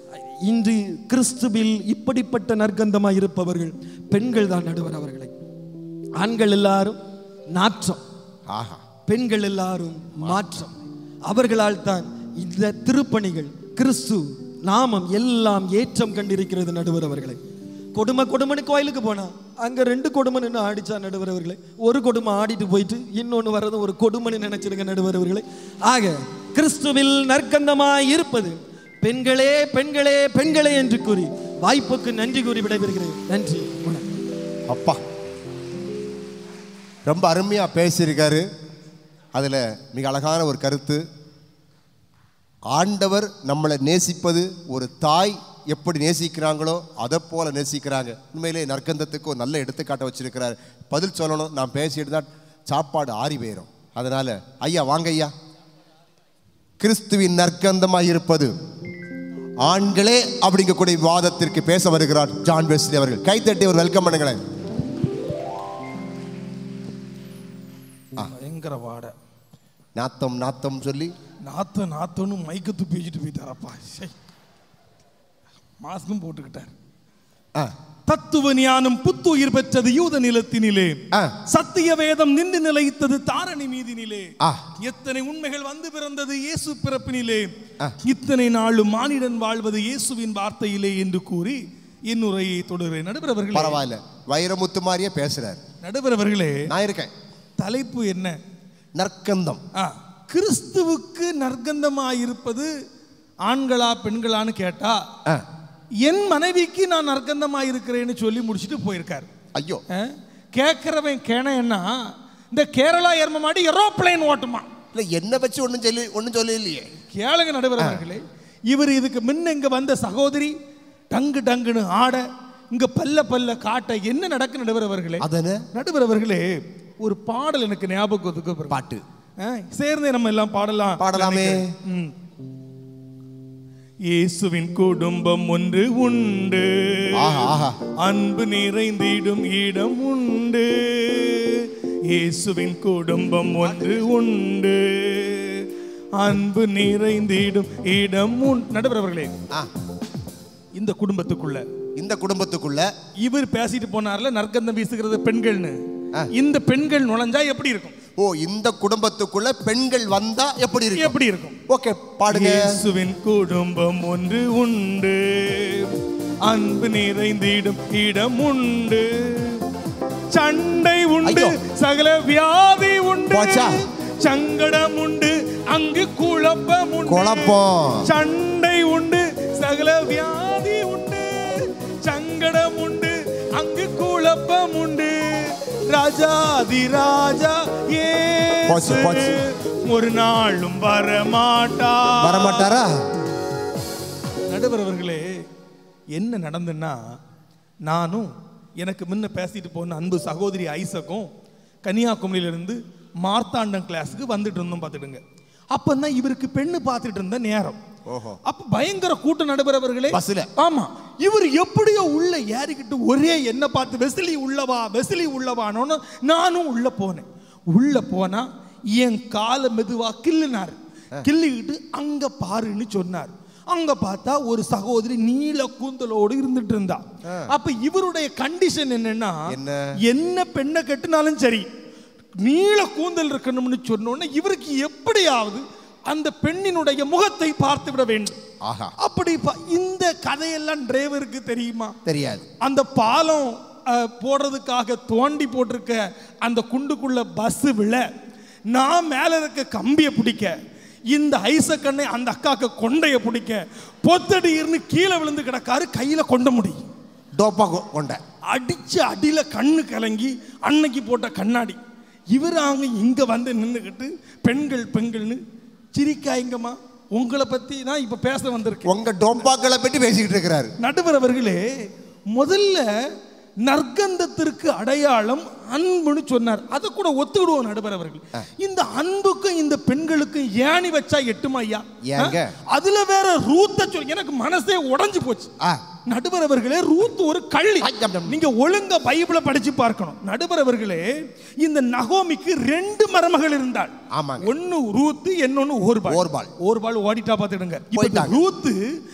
இன்று கிறிஸ்துவில் இப்படிப்பட்ட நற்கந்தமாய் இருப்பவர்கள் பெண்கள் தான் நடுவர் அவர்களை ஆண்கள் எல்லாரும் நாற்றம் ஆஹா பெண்கள் எல்லாரும் மாற்றம் அவர்களால் தான் இந்த திருப்பணிகள் கிறிஸ்து நாமம் எல்லாம் ஏற்றம் கண்டிருக்கிறது நடுவர் அவர்களை கொடுமை கொடுமனு கோயிலுக்கு போனா அங்க ரெண்டு கொடுமை நின்று ஆடிச்சா நடுவர் அவர்களே ஒரு கொடுமை ஆடிட்டு போயிட்டு இன்னொன்னு வர்றது ஒரு கொடுமைன்னு நினைச்சிருங்க நடுவர் அவர்களே ஆக கிறிஸ்துவில் நற்கந்தமாய் இருப்பது பெண்களே பெண்களே பெண்களே என்று கூறி வாய்ப்புக்கு நன்றி கூறி விடைபெறுகிறேன் நன்றி வணக்கம் அப்பா ரொம்ப அருமையா பேசியிருக்காரு அதில் மிக அழகான ஒரு கருத்து ஆண்டவர் நம்மளை நேசிப்பது ஒரு தாய் எப்படி நேசிக்கிறாங்களோ அதை போல நேசிக்கிறாங்க உண்மையிலே நற்கந்தத்துக்கு ஒரு நல்ல எடுத்துக்காட்டை வச்சிருக்கிறார் பதில் சொல்லணும் நான் பேசிட்டு தான் சாப்பாடு ஆறி போயிடும் அதனால ஐயா வாங்க ஐயா கிறிஸ்துவின் நற்கந்தமாய் இருப்பது ஆண்களே அப்படிங்கக்கூடிய வாதத்திற்கு பேச வருகிறார் ஜான் வெஸ்லி அவர்கள் கைத்தட்டி ஒரு வெல்கம் பண்ணுங்களேன் பயங்கர வாடை நாத்தம் நாத்தம் சொல்லி நாத்த நாத்தன்னு மைக்க துப்பி வச்சுட்டு போயிட்டாரப்பா சை மாஸ்க்கும் போட்டுக்கிட்டார் ஆ, தத்துவ ஞானம் புத்துயிர் பெற்றது யூத நிலத்தினிலே ஆ. சத்திய வேதம் நின்று நிலைத்தது தாரணி மீதினிலே ஆ. எத்தனை உண்மைகள் வந்து பிறந்தது இயேசு பிறப்பினிலே இத்தனை நாளும் மானிடன் வாழ்வது இயேசுவின் வார்த்தையிலே என்று கூறி என் உரையை தொடர்கிறேன் நடுவர் அவர்களே பரவாயில்ல வைரமுத்து மாதிரியே பேசுறார் நடுவர் அவர்களே நான் இருக்கேன் தலைப்பு என்ன நற்கந்தம் ஆ, கிறிஸ்துவுக்கு நற்கந்தமாயிருப்பது ஆண்களா பெண்களான்னு கேட்டா ஆ, என் மனைவிக்கு நான் நற்கந்தமாயிருக்கிறேன்னு சொல்லி முடிச்சுட்டு போயிருக்காரு ஐயோ ஆ, கேட்கிறவன் கேனையன்னா இந்த கேரளா எரும மாடி ஏரோப்ளேன் ஓட்டுமா இல்ல என்ன வச்சு ஒண்ணும் சொல்லி ஒண்ணும் சொல்லலையே கேளுங்க நடுவர்களே இவர் இதுக்கு முன்ன இங்க வந்த சகோதரி டங்கு டங்குன்னு ஆட இங்க பல்ல பல்ல காட்ட என்ன நடக்கு நடுவரவர்களே அதன நடுவரவர்களே ஒரு பாடல் எனக்கு ஞாபகத்துக்கு வரும். பாட்டு ஆ, சேர்ந்தே நம்ம எல்லாம் பாடலாம் பாடலாமே ம். இயேசுவின் குடும்பம் ஒன்று உண்டு ஆஹா ஆஹா அன்பு நிறைந்திடும் இடம் உண்டு இயேசுவின் குடும்பம் ஒன்று உண்டு அன்பு நிறைந்திடும் இடம் உண்டு நடுவரவர்களே ஆ, இந்த குடும்பத்துக்குள்ள இந்த குடும்பத்துக்குள்ள இவர் பேசிட்டு போனார்ல நற்கந்தம் வீசுகிறது பெண்கள்னு இந்த பெண்கள் நுழைஞ்சா எப்படி இருக்கும் ஓ இந்த குடும்பத்துக்குள்ள பெண்கள் வந்தா எப்படி இருக்கு எப்படி இருக்கும் ஓகே பாடுங்க இயேசுவின் குடும்பம் ஒன்று உண்டு அன்பு நிறைந்திடும் இடம் உண்டு சண்டை உண்டு ஐயோ. சகல வியாதி உண்டு போச்சா? சங்கடம் உண்டு அங்கு குழப்பம் உண்டு குழப்பம். சண்டை உண்டு சகல வியாதி உண்டு சங்கடம் உண்டு அங்கு குழப்பம் உண்டு ராஜாதி ராஜா போச்சு, இயேசு போச்சு. ஒரு நாளும் வரமாட்டா வரமாட்டாரா நடுவர் அவர்களே என்ன நடந்துன்னா நானும் எனக்கு முன்ன பேசிட்டு போன அன்பு சகோதரி ஐசக்கும் கன்னியாகுமரியிலிருந்து மார்த்தாண்டம் கிளாஸுக்கு வந்துட்டு இருந்தோம் பார்த்துடுங்க அப்பதான் இவருக்கு பெண்ணு பார்த்துட்டு இருந்த நேரம் ஓஹோ. அப்ப பயங்கர கூட்டம் நடுபரவர்களே பஸ்ல. ஆமா இவர் எப்படியோ உள்ள ஏறிக்கிட்டு ஒரே என்ன பார்த்து வெசிலி உள்ளவா வெசிலி உள்ளவானோன்னு நானும் உள்ள போனேன் உள்ள போனா என் காலை மெதுவா கிள்ளுனாரு கிள்ளிக்கிட்டு அங்க பாருன்னு சொன்னார் அங்க பார்த்தா ஒரு சகோதரி நீல கூந்தலோடு இருந்துட்டு இருந்தா அப்ப இவருடைய கண்டிஷன் என்னன்னா என்ன? என்ன பெண்ணை கட்டினாலும் சரி நீல கூந்தல் இருக்கணும்னு சொன்ன உடனே இவருக்கு எப்படியாவது அந்த பெண்ணினுடைய முகத்தை பார்த்து விட வேண்டும் ஆஹா அப்படி பா- இந்த கதையெல்லாம் டிரைவருக்கு தெரியுமா தெரியாது அந்த பாலம் அஹ், போடுறதுக்காக தோண்டி போட்டிருக்க அந்த குண்டுக்குள்ள பஸ் விழ நான் மேல இருக்க கம்பியை பிடிக்க இந்த ஐசக்கண்ணை அந்த அக்காக்கு கொண்டைய பிடிக்க பொத்தடியிருந்து கீழே விழுந்து கிடக்காரு கையில கொண்ட முடியும் டோப்பா கொ- கொண்ட அடிச்ச அடியில கண்ணு கலங்கி அன்னைக்கு போட்ட கண்ணாடி இவர் அங்க இங்க வந்து நின்றுக்கிட்டு பெண்கள் பெண்கள்னு சிரிக்காய்ங்கம்மா உங்களை பத்தி நான் இப்ப பேச வந்திருக்கேன் உங்க டோப்பாக்களை பற்றி பேசிக்கிட்டு இருக்கிறாரு நடுவர் அவர்களே முதல்ல நற்கந்தத்திற்கு அடையாளம் அன்புன்னு சொன்னார் அதை கூட ஒத்துக்கிடுவோம் நடுவர் அவர்கள் இந்த அன்புக்கும் இந்த பெண்களுக்கும் ஏணி வச்சா எட்டுமா ஐயா ஏங்க? ஆ? அதுல வேற ரூத்த சொல் எனக்கு மனசே உடைஞ்சு போச்சு ஆ. நடுவர் அவர்களே ரூத் ஒரு கள்ளி ஐ, டம், டம். நீங்க ஒழுங்கா பைபிளை படிச்சு பார்க்கணும் நடுவர் அவர்களே இந்த நகோமிக்கு ரெண்டு மருமகள் இருந்தாள் ஆமாங்க. ஒன்னு ரூத்து இன்னொன்னு ஓர்பால் ஓர்பால். ஓர்பால் ஓடிட்டா பாத்துடுங்க இப்ப இந்த போயிட்டாங்க. ரூத்து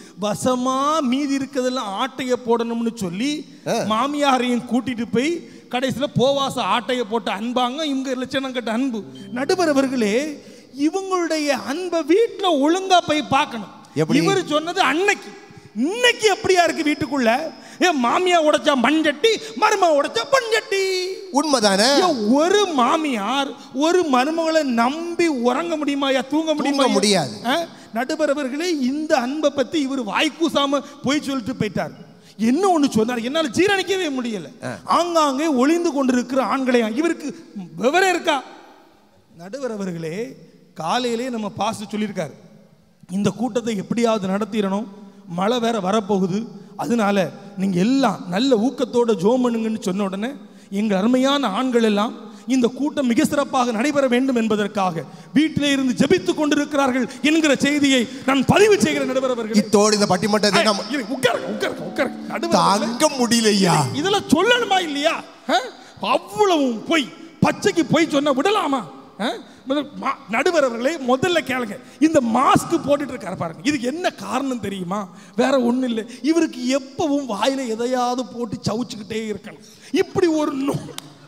வசமா மீதி இருக்கிறதெல்லாம் ஆட்டைய போடணும்னு சொல்லி மாமியாரையும் கூட்டிட்டு போய் கடைசியில போவாச ஆட்டைய போட்டு அன்பாங்க இவங்க லட்சணம் கட்ட அன்பு நடுவர் அவர்களே இவங்களுடைய அன்பை வீட்டுல ஒழுங்கா போய் பார்க்கணும் எப்படி? இவர் சொன்னது அன்னைக்கு இன்னைக்கு எப்படியா இருக்கு வீட்டுக்குள்ள ஏ மாமியா உடைச்சா மண்சட்டி மருமக உடைச்சா பஞ்சட்டி உண்மைதானே ஐயா, ஒரு மாமியார் ஒரு மருமகளை நம்பி உறங்க முடியுமாயா தூங்க முடியுமா முடியாது. நடுபரவர்களே இந்த அன்பை பத்தி இவர் வாய்க்கூசாம போய் சொல்லிட்டு போயிட்டார் என்ன ஒண்ணு சொன்னார் என்னால ஜீரணிக்கவே முடியல ஆங்காங்கே ஒளிந்து கொண்டிருக்கிற ஆண்களையா இவருக்கு விவரம் இருக்கா நடுவர் அவர்களே காலையிலே நம்ம பாஸ்டர் சொல்லியிருக்காரு இந்த கூட்டத்தை எப்படியாவது நடத்திடணும் மழை வேற வரப்போகுது அதனால நீங்க எல்லாம் நல்ல ஊக்கத்தோட ஜோம் பண்ணுங்கன்னு சொன்ன உடனே எங்கள் அருமையான ஆண்கள் எல்லாம் இந்த கூட்டம் மிக சிறப்பாக நடைபெற வேண்டும் என்பதற்காக வீட்டிலே இருந்து ஜெபித்துக் கொண்டிருக்கிறார்கள் என்கிற செய்தியை நான் பதிவு செய்கிற நடுவர் அவர்களே இத்தோடு இந்த பட்டிமன்றத்தை நாம் இரு, உட்காருங்க உட்காருங்க உட்காருங்க நடுவர் அவர்களே. தாங்க முடியலையா இதெல்லாம் சொல்லணுமா இல்லையா ஆ? அவ்வளவும் பொய் பச்சைக்கு பொய் சொன்னா விடலாமா ஆ? முதல் மா- நடுவர் அவர்களே முதல்ல கேளுங்க இந்த மாஸ்க் போட்டுட்டு இருக்காரு பாருங்க இதுக்கு என்ன காரணம் தெரியுமா வேற ஒண்ணும் இல்லை இவருக்கு எப்பவும் வாயில எதையாவது போட்டு சவுச்சுக்கிட்டே இருக்கணும் இப்படி ஒரு நோய்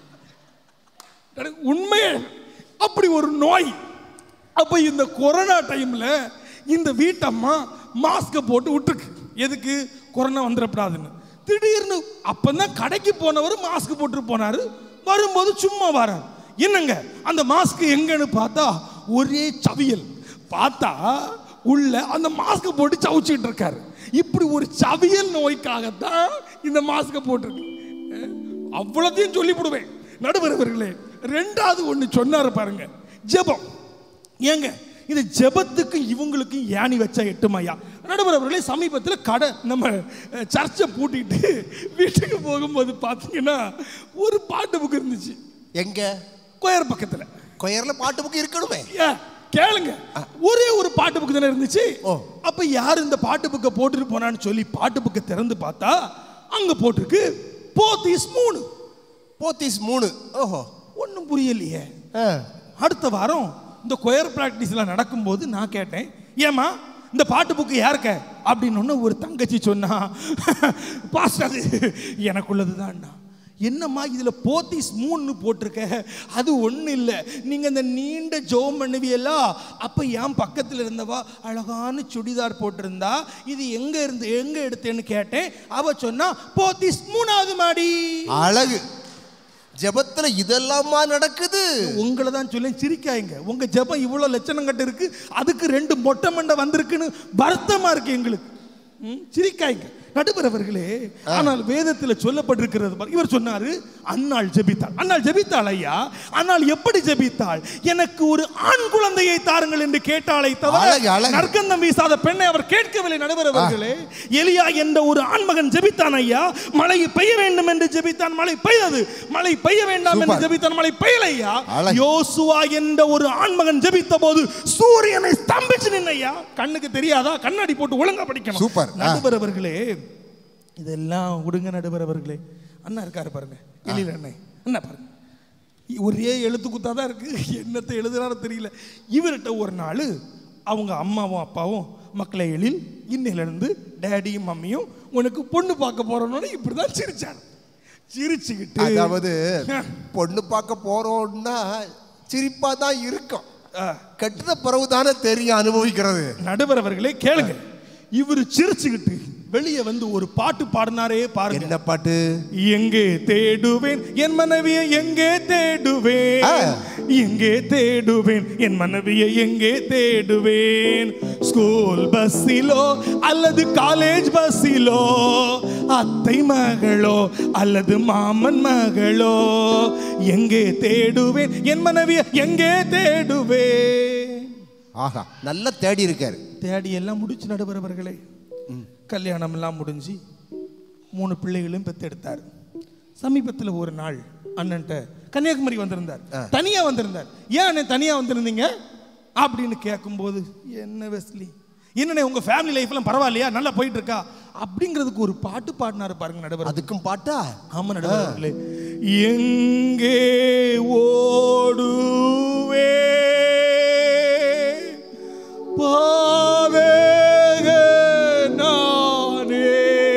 உண்மையே அப்படி ஒரு நோய் அப்ப இந்த கொரோனா டைம்ல இந்த வீட்டம்மா மாஸ்கை போட்டு விட்டுருக்கு எதுக்கு கொரோனா வந்துடக்கூடாதுன்னு திடீர்னு அப்பதான் கடைக்கு போனவர் மாஸ்க் போட்டு போனாரு வரும்போது சும்மா வரார் என்னங்க அந்த மாஸ்க் எங்கன்னு பார்த்தா ஒரே சவியல் பார்த்தா உள்ள அந்த மாஸ்க் போட்டு சவுச்சிட்டு இருக்காரு இப்படி ஒரு சவியல் நோய்க்காகத்தான் இந்த மாஸ்கை போட்டிருக்கு அவ்வளோத்தையும் சொல்லிவிடுவேன் நடுவரவர்களே ரெண்டாவது ஒன்று சொன்னாரு பாருங்க ஜெபம் ஏங்க இந்த ஜெபத்துக்கு இவங்களுக்கும் ஏணி வச்சா எட்டுமையா நடுவர் அவர்களே சமீபத்தில் கடை நம்ம அஹ், சர்ச்சை பூட்டிட்டு வீட்டுக்கு போகும்போது பார்த்தீங்கன்னா ஒரு பாட்டு புக் இருந்துச்சு எங்க கோயர் பக்கத்தில் கொயர்ல பாட்டு புக்கு இருக்கணுமே ஏ, கேளுங்க ஒரே ஒரு பாட்டு புக்கு தானே இருந்துச்சு ஓ. அப்ப யார் இந்த பாட்டு புக்கை போட்டுட்டு போனான்னு சொல்லி பாட்டு புக்கை திறந்து பார்த்தா அங்க போட்டிருக்கு போத்தீஸ் மூணு போத்தீஸ் மூணு ஓஹோ ஒன்றும் புரியலையே ஆ. அடுத்த வாரம் இந்த கொயர் ப்ராக்டிஸ்லாம் நடக்கும்போது நான் கேட்டேன் ஏமா இந்த பாட்டு புக்கு யாருக்க அப்படின்னு ஒன்று ஒரு தங்கச்சி சொன்னா பாஸ்டர் அது எனக்குள்ளது தான்டா என்னம்மா இதில் போத்தீஸ் மூணு போட்டிருக்க அது ஒன்றும் இல்லை நீங்கள் இந்த நீண்ட ஜோம் பண்ணுவியல்லா அப்போ என் பக்கத்தில் இருந்தவா அழகான சுடிதார் போட்டிருந்தா இது எங்கே இருந்து எங்கே எடுத்தேன்னு கேட்டேன் அவ சொன்னா போத்தீஸ் மூணாவது மாடி அழகு ஜெபத்துல இதெல்லாமா நடக்குது உங்களை தான் சொல்லி சிரிக்காய்ங்க உங்க ஜெபம் இவ்வளோ லட்சணம் கட்டு இருக்கு அதுக்கு ரெண்டு மொட்டை மண்டை வந்திருக்குன்னு வருத்தமா இருக்கு எங்களுக்கு ம், சிரிக்காய்ங்க நடுவர் அவர்களே ஆனால் வேதத்தில் சொல்லப்பட்டிருக்கிறது பாரு. இவர் சொன்னாரு அன்னாள் ஜெபித்தாள் அன்னாள் ஜெபித்தாள் ஐயா ஆனால் எப்படி ஜெபித்தாள் எனக்கு ஒரு ஆண் குழந்தையை தாருங்கள் என்று கேட்டாளை தவிர அழகு, அழகு. நற்கந்தம் வீசாத பெண்ணை அவர் கேட்கவில்லை நடுவர் அவர்களே எலியா என்ற ஒரு ஆண்மகன் ஜெபித்தான் ஐயா மழை பெய்ய வேண்டும் என்று ஜெபித்தான் மழை பெய்தது மழை பெய்ய வேண்டாம் என்று சூப்பர். ஜெபித்தான் மழை பெய்யலையா அழகு. யோசுவா என்ற ஒரு ஆண்மகன் ஜெபித்த போது சூரியனை ஸ்தம்பிச்சு நின்னையா கண்ணுக்கு தெரியாதா கண்ணாடி போட்டு ஒழுங்கா படிக்கணும் சூப்பர். ஆ. நடுவர் அவர்களே இதெல்லாம் விடுங்க நடுவர் அவர்களே அண்ணா இருக்காரு பாருங்க எழில் அண்ணன் அண்ணா பாருங்க ஒரே எழுத்து குத்தா தான் இருக்கு என்னத்தை எழுதுறாரு தெரியல இவர்கிட்ட ஒரு நாள் அவங்க அம்மாவும் அப்பாவும் மக்களை எழில் இன்னிலிருந்து டேடியும் மம்மியும் உனக்கு பொண்ணு பார்க்க போறோம்னு இப்படி தான் சிரிச்சார் சிரிச்சுக்கிட்டு அதாவது பொண்ணு பார்க்க போறோம்னா சிரிப்பா தான் இருக்கும் ஆ. கட்டுன பிறகு தானே தெரியும் அனுபவிக்கிறது நடுவர் அவர்களே கேளுங்க இவர் சிரிச்சுக்கிட்டு வெளியே வந்து ஒரு பாட்டு பாடினாரே பாருங்க என்ன பாட்டு எங்கே தேடுவேன் என் மனைவியை எங்கே தேடுவேன் ஆ. எங்கே தேடுவேன் என் மனைவியை எங்கே தேடுவேன் ஸ்கூல் பஸ்ஸிலோ அல்லது காலேஜ் பஸ்ஸிலோ அத்தை மகளோ அல்லது மாமன் மகளோ எங்கே தேடுவேன் என் மனைவியை எங்கே தேடுவேன் ஆஹா நல்லா தேடி இருக்காரு தேடி எல்லாம் முடிச்சு நடுவரவர்களே கல்யாணம் எல்லாம் முடிஞ்சு மூணு பிள்ளைகளும் பெத்தெடுத்தார் சமீபத்தில் ஒரு நாள் அண்ணன்ட்ட கன்னியாகுமரி வந்திருந்தார் தனியா வந்திருந்தார் ஏன் அண்ணன் தனியா வந்திருந்தீங்க அப்படின்னு கேட்கும்போது என்ன வெஸ்லி என்னண்ணே உங்க ஃபேமிலி லைஃப்லாம் பரவாயில்லையா நல்லா போயிட்டு இருக்கா அப்படிங்கிறதுக்கு ஒரு பாட்டு பாடினாரு பாருங்க நடுவர் அதுக்கும் பாட்டா ஆமா நடுவர்களே எங்கே ஓடுவே பாதக நானே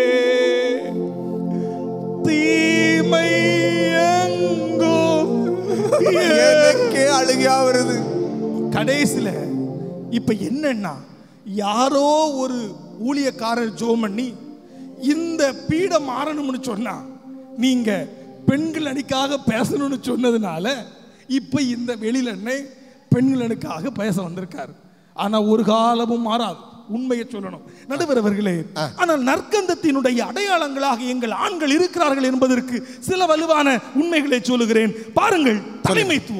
தீமை எங்கும் எனக்கே அழுகையா வருது கடைசியில் இப்ப என்னன்னா யாரோ ஒரு ஊழியக்காரர் ஜோம் பண்ணி இந்த பீடம் மாறணும்னு சொன்னா நீங்க பெண்கள் அணிக்காக பேசணும்னு சொன்னதுனால இப்ப இந்த வெளியில பெண்கள் அணிக்காக பேச வந்திருக்காரு ஆனா ஒரு காலமும் மாறாது உண்மையை சொல்லணும் நடுவர் அவர்களே ஆனால் நற்கந்தத்தினுடைய அடையாளங்களாக எங்கள் ஆண்கள் இருக்கிறார்கள் என்பதற்கு சில வலுவான உண்மைகளை சொல்லுகிறேன் பாருங்கள் தலைமைத்துவம்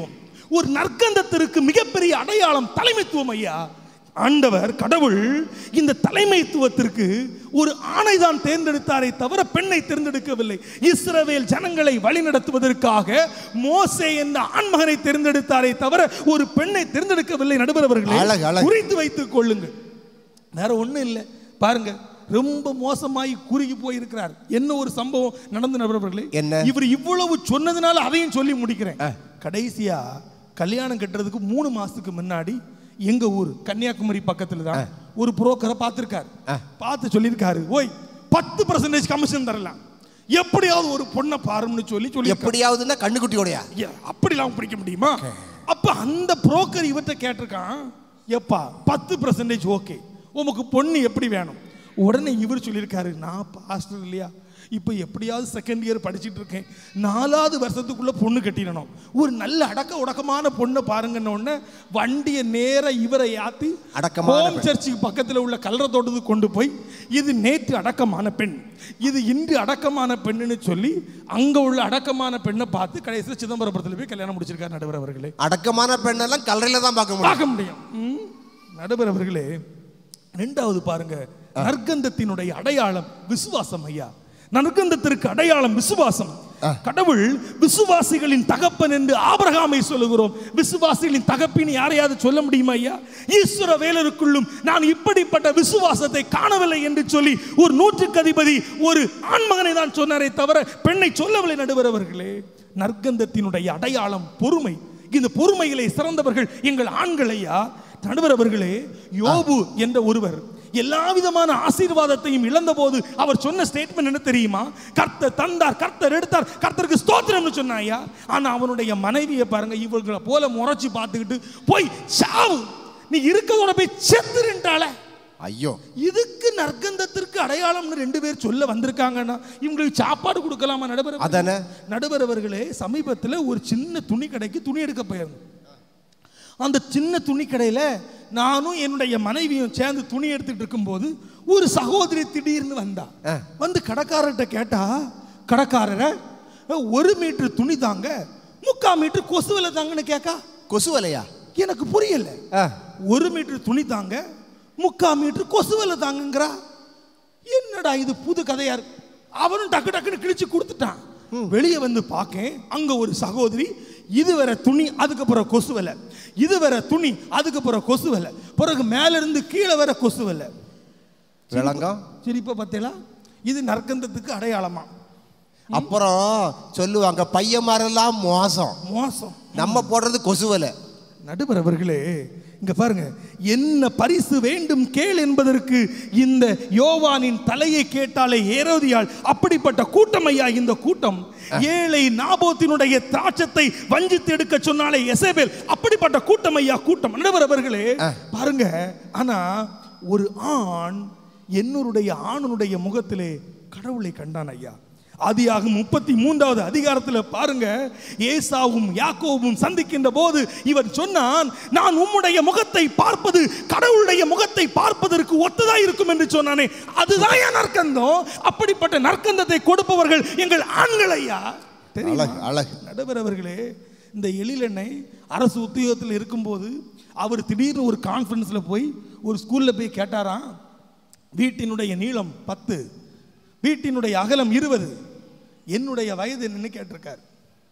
ஒரு நற்கந்தத்திற்கு மிகப்பெரிய அடையாளம் தலைமைத்துவம் ஐயா ஆண்டவர் கடவுள் இந்த தலைமைத்துவத்திற்கு ஒரு ஆணை தான் தேர்ந்தெடுத்தாரே தவிர பெண்ணை தேர்ந்தெடுக்கவில்லை இஸ்ரவேல் ஜனங்களை வழிநடத்துவதற்காக மோசே என்ற ஆண்மகனை தேர்ந்தெடுத்தாரே தவிர ஒரு பெண்ணை தேர்ந்தெடுக்கவில்லை நடுவர் அழகு, அவர்களே அழகு. குறித்து வைத்துக் கொள்ளுங்கள் வேற ஒண்ணும் இல்லை பாருங்க ரொம்ப மோசமாய் குறுகி போயிருக்கிறார் என்ன ஒரு சம்பவம் நடந்து நபர்களே என்ன? இவர் இவ்வளவு சொன்னதுனால அதையும் சொல்லி முடிக்கிறேன் கடைசியா கல்யாணம் கட்டுறதுக்கு மூணு மாசத்துக்கு முன்னாடி எங்க ஊர் கன்னியாகுமரி பக்கத்துல தான் ஒரு புரோக்கரை பார்த்திருக்காரு பார்த்து சொல்லியிருக்காரு ஓய் பத்து பர்சன்டேஜ் கமிஷன் தரலாம் எப்படியாவது ஒரு பொண்ணை பாருன்னு சொல்லி சொல்லி எப்படியாவதுன்னா கண்ணுக்குட்டியோடயா ஐயா, அப்படிலாம் பிடிக்க முடியுமா அப்ப அந்த புரோக்கர் இவர்கிட்ட கேட்டிருக்கான் எப்பா பத்து பர்சன்டேஜ் ஓகே உமக்கு பொண்ணு எப்படி வேணும் உடனே இவர் சொல்லியிருக்காரு நான் பாஸ்டர் இல்லையா இப்போ எப்படியாவது செகண்ட் இயர் படிச்சிட்டு இருக்கேன் நாலாவது வருஷத்துக்குள்ள பொண்ணு கட்டிடணும் ஒரு நல்ல அடக்க உடக்கமான பொண்ணை பாருங்கன்ன உடனே வண்டியை நேரா இவரை யாத்தி அடக்கமான ஹோம் பெண். சர்ச்சுக்கு பக்கத்தில் உள்ள கல்லறை தோட்டத்துக்கு கொண்டு போய் இது நேற்று அடக்கமான பெண் இது இன்று அடக்கமான பெண்ணுன்னு சொல்லி அங்க உள்ள அடக்கமான பெண்ணை பார்த்து கடைசியில் சிதம்பரபுரத்தில் போய் கல்யாணம் முடிச்சிருக்காரு நடுவர் அவர்களே அடக்கமான பெண்ணெல்லாம் கல்லறையில தான் பார்க்க முடியும் பார்க்க முடியும் ம். நடுவர் அவர்களே ரெண்டாவது பாருங்க நற்கந்தத்தினுடைய அடையாளம் விசுவாசம் ஐயா நற்கந்தத்திற்கு அடையாளம் விசுவாசம் கடவுள் விசுவாசிகளின் தகப்பன் என்று ஆபிரகாமை சொல்லுகிறோம் விசுவாசிகளின் தகப்பின் யாரையாவது சொல்ல முடியுமா ஐயா ஈஸ்வர வேலருக்குள்ளும் நான் இப்படிப்பட்ட விசுவாசத்தை காணவில்லை என்று சொல்லி ஒரு நூற்றுக்கு அதிபதி ஒரு ஆண்மகனை தான் சொன்னாரே தவிர பெண்ணை சொல்லவில்லை நடுவர் அவர்களே நற்கந்தத்தினுடைய அடையாளம் பொறுமை இந்த பொறுமையிலே சிறந்தவர்கள் எங்கள் ஆண்கள் ஐயா நடுவர் அவர்களே யோபு என்ற ஒருவர் எல்லா விதமான ஆசீர்வாதத்தையும் இழந்தபோது அவர் சொன்ன ஸ்டேட்மெண்ட் என்ன தெரியுமா கர்த்தர் தந்தார் கர்த்தர் எடுத்தார் கர்த்தருக்கு ஸ்தோத்திரம்னு சொன்னாயா ஆனா அவனுடைய மனைவியை பாருங்க இவர்களை போல முறைச்சு பார்த்துக்கிட்டு போய் சாவு நீ இருக்கதோட போய் செத்துருன்ட்டால ஐயோ இதுக்கு நற்கந்தத்திற்கு அடையாளம்னு ரெண்டு பேர் சொல்ல வந்திருக்காங்கன்னா இவங்களுக்கு சாப்பாடு கொடுக்கலாமா நடுவர் அதானே. நடுவர் அவர்களே சமீபத்தில் ஒரு சின்ன துணி கடைக்கு துணி எடுக்க போயிருந்தோம் அந்த சின்ன துணி கடையில் நானும் என்னுடைய மனைவியும் சேர்ந்து துணி எடுத்துட்டு இருக்கும்போது ஒரு சகோதரி திடீர்னு வந்தா வந்து கடைக்காரர்கிட்ட கேட்டா கடைக்காரரை ஒரு மீட்டர் துணி தாங்க முக்கால் மீட்டர் கொசுவில தாங்கன்னு கேட்கா கொசு வலையா எனக்கு புரியல ஆ. ஒரு மீட்டர் துணி தாங்க முக்கால் மீட்டர் கொசுவில தாங்கங்கிறா என்னடா இது புது கதையா இருக்கு அவனும் டக்கு டக்குன்னு கிழிச்சு கொடுத்துட்டான் வெளியே வந்து பார்க்கேன் அங்க ஒரு சகோதரி இது வேற துணி அதுக்கப்புறம் கொசு வலை இது வேற துணி அதுக்கப்புறம் கொசு வலை பிறகு மேல இருந்து கீழே வேற கொசு வலை விளங்கம் சிரிப்பை பார்த்தீங்களா இது நற்கந்தத்துக்கு அடையாளமா அப்புறம் சொல்லுவாங்க பையன்மாரெல்லாம் மோசம் மோசம் நம்ம போடுறது கொசு வலை நடுவர் அவர்களே இங்க பாருங்க என்ன பரிசு வேண்டும் கேள் என்பதற்கு இந்த யோவானின் தலையை கேட்டாலே ஏரோதியாள் அப்படிப்பட்ட கூட்டம் ஐயா இந்த கூட்டம் ஏழை நாபோத்தினுடைய திராட்சத்தை வஞ்சித்து எடுக்க சொன்னாலே எசேபேல் அப்படிப்பட்ட கூட்டம் ஐயா கூட்டம் நடுவர் அவர்களே பாருங்க ஆனா ஒரு ஆண் என்னுடைய ஆணுடைய முகத்திலே கடவுளை கண்டான் ஐயா ஆதியாகும் முப்பத்தி மூன்றாவது அதிகாரத்தில் பாருங்க ஏசாவும் யாக்கோவும் சந்திக்கின்ற போது இவன் சொன்னான் நான் உம்முடைய முகத்தை பார்ப்பது கடவுளுடைய முகத்தை பார்ப்பதற்கு ஒத்ததா இருக்கும் என்று சொன்னானே அதுதான் என் நற்கந்தம் அப்படிப்பட்ட நற்கந்தத்தை கொடுப்பவர்கள் எங்கள் ஆண்கள் ஐயா தெரியுமா? அழகு அழகு நடுவர் அவர்களே இந்த எழிலெண்ணெய் அரசு உத்தியோகத்தில் இருக்கும்போது அவர் திடீர்னு ஒரு கான்ஃபரன்ஸில் போய் ஒரு ஸ்கூலில் போய் கேட்டாராம் வீட்டினுடைய நீளம் பத்து வீட்டினுடைய அகலம் இருபது என்னுடைய வயது என்னன்னு கேட்டிருக்கார்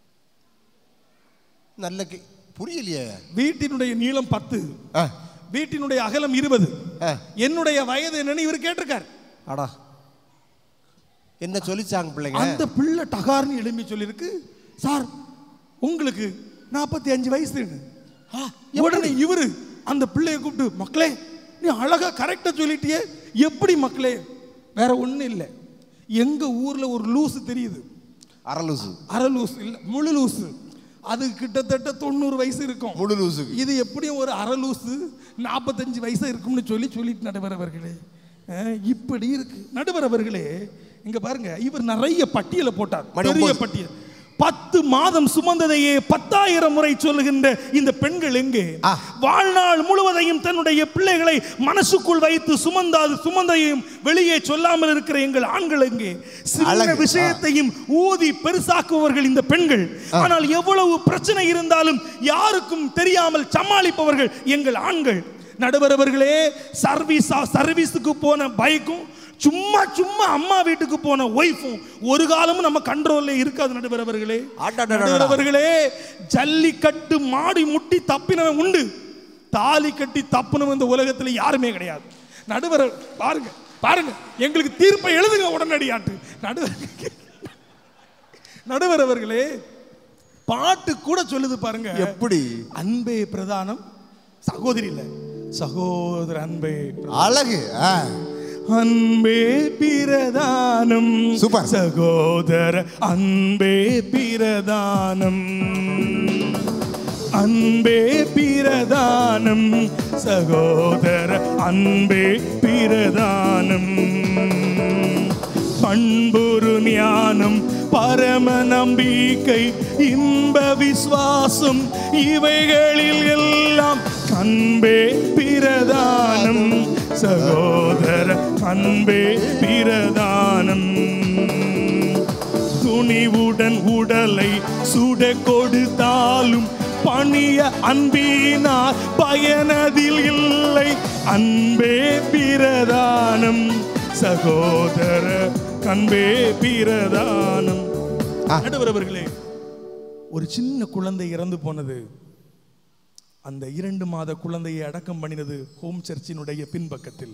நல்ல கே- புரியலையே வீட்டினுடைய நீளம் பத்து ஆ, வீட்டினுடைய அகலம் இருபது ஆ. என்னுடைய வயது என்னன்னு இவர் கேட்டிருக்கார் அடா என்ன சொல்லிச்சாங்க பிள்ளைங்க அந்த பிள்ளை டகார்னு எழும்பி சொல்லியிருக்கு சார் உங்களுக்கு நாற்பத்தி அஞ்சு வயசுன்னு ஆ, உடனே இவரு அந்த பிள்ளையை கூப்பிட்டு மக்களே நீ அழகா கரெக்டா சொல்லிட்டியே எப்படி மக்களே வேற ஒண்ணும் இல்லை எங்க ஊர்ல ஒரு லூசு தெரியுது அரலூசு அரை லூசு இல்ல முழு லூசு அது கிட்டத்தட்ட தொண்ணூறு வயசு இருக்கும் முழு லூசுக்கு இது எப்படியும் ஒரு அரை லூசு நாற்பத்தஞ்சு வயசு இருக்கும்னு சொல்லி சொல்லிட்டு நடுவர் அவர்களே அஹ், இப்படி இருக்கு நடுவர் அவர்களே இங்க பாருங்க இவர் நிறைய பட்டியலை போட்டார் மணி பெரிய ஒன்பது. பட்டியல் பத்து மாதம் சுமந்ததையே பத்தாயிரம் முறை சொல்லுகின்ற இந்த பெண்கள் எங்கே ஆ. வாழ்நாள் முழுவதையும் தன்னுடைய பிள்ளைகளை மனசுக்குள் வைத்து சுமந்தாது சுமந்தையும் வெளியே சொல்லாமல் இருக்கிற எங்கள் ஆண்கள் எங்கே சின்ன அழகு. ஆ. விஷயத்தையும் ஊதி பெருசாக்குபவர்கள் இந்த பெண்கள் ஆனால் எவ்வளவு பிரச்சனை இருந்தாலும் யாருக்கும் தெரியாமல் சமாளிப்பவர்கள் எங்கள் ஆண்கள் நடுவரவர்களே சர்வீஸ் சர்வீஸுக்கு போன பைக்கும் சும்மா சும்மா அம்மா வீட்டுக்கு போன ஒய்ஃபும் ஒரு காலமும் நம்ம கண்ட்ரோல்ல இருக்காது நடுவரவர்களே அடடடடடா. நடுவரவர்களே ஜல்லிக்கட்டு மாடி முட்டி தப்பினவன் உண்டு தாலி கட்டி தப்புனவன் இந்த உலகத்துல யாருமே கிடையாது நடுவர் பாருங்க பாருங்க எங்களுக்கு தீர்ப்பை எழுதுங்க உடனடியாட்டு நடுவர் நடுவர் அவர்களே பாட்டு கூட சொல்லுது பாருங்க எப்படி அன்பே பிரதானம் சகோதரி இல்ல சகோதர அன்பே பிரதானம். அழகு ஆ. அன்பே பிரதானம் Super. சகோதர அன்பே பிரதானம் அன்பே பிரதானம் சகோதர அன்பே பிரதானம் பண்புரு ஞானம் பரம நம்பிக்கை இன்ப விசுவாசம் இவைகளில் எல்லாம் அன்பே பிரதானம் சகோதர அன்பே பிரதானம் துணிவுடன் உடலை சுட கொடுத்தாலும் பணிய அன்பினார் பயனதில் இல்லை அன்பே பிரதானம் சகோதர அன்பே பிரதானம் நடுவர் அவர்களே ஒரு சின்ன குழந்தை இறந்து போனது அந்த இரண்டு மாத குழந்தையை அடக்கம் பண்ணினது ஹோம் சர்ச்சினுடைய பின்பக்கத்தில்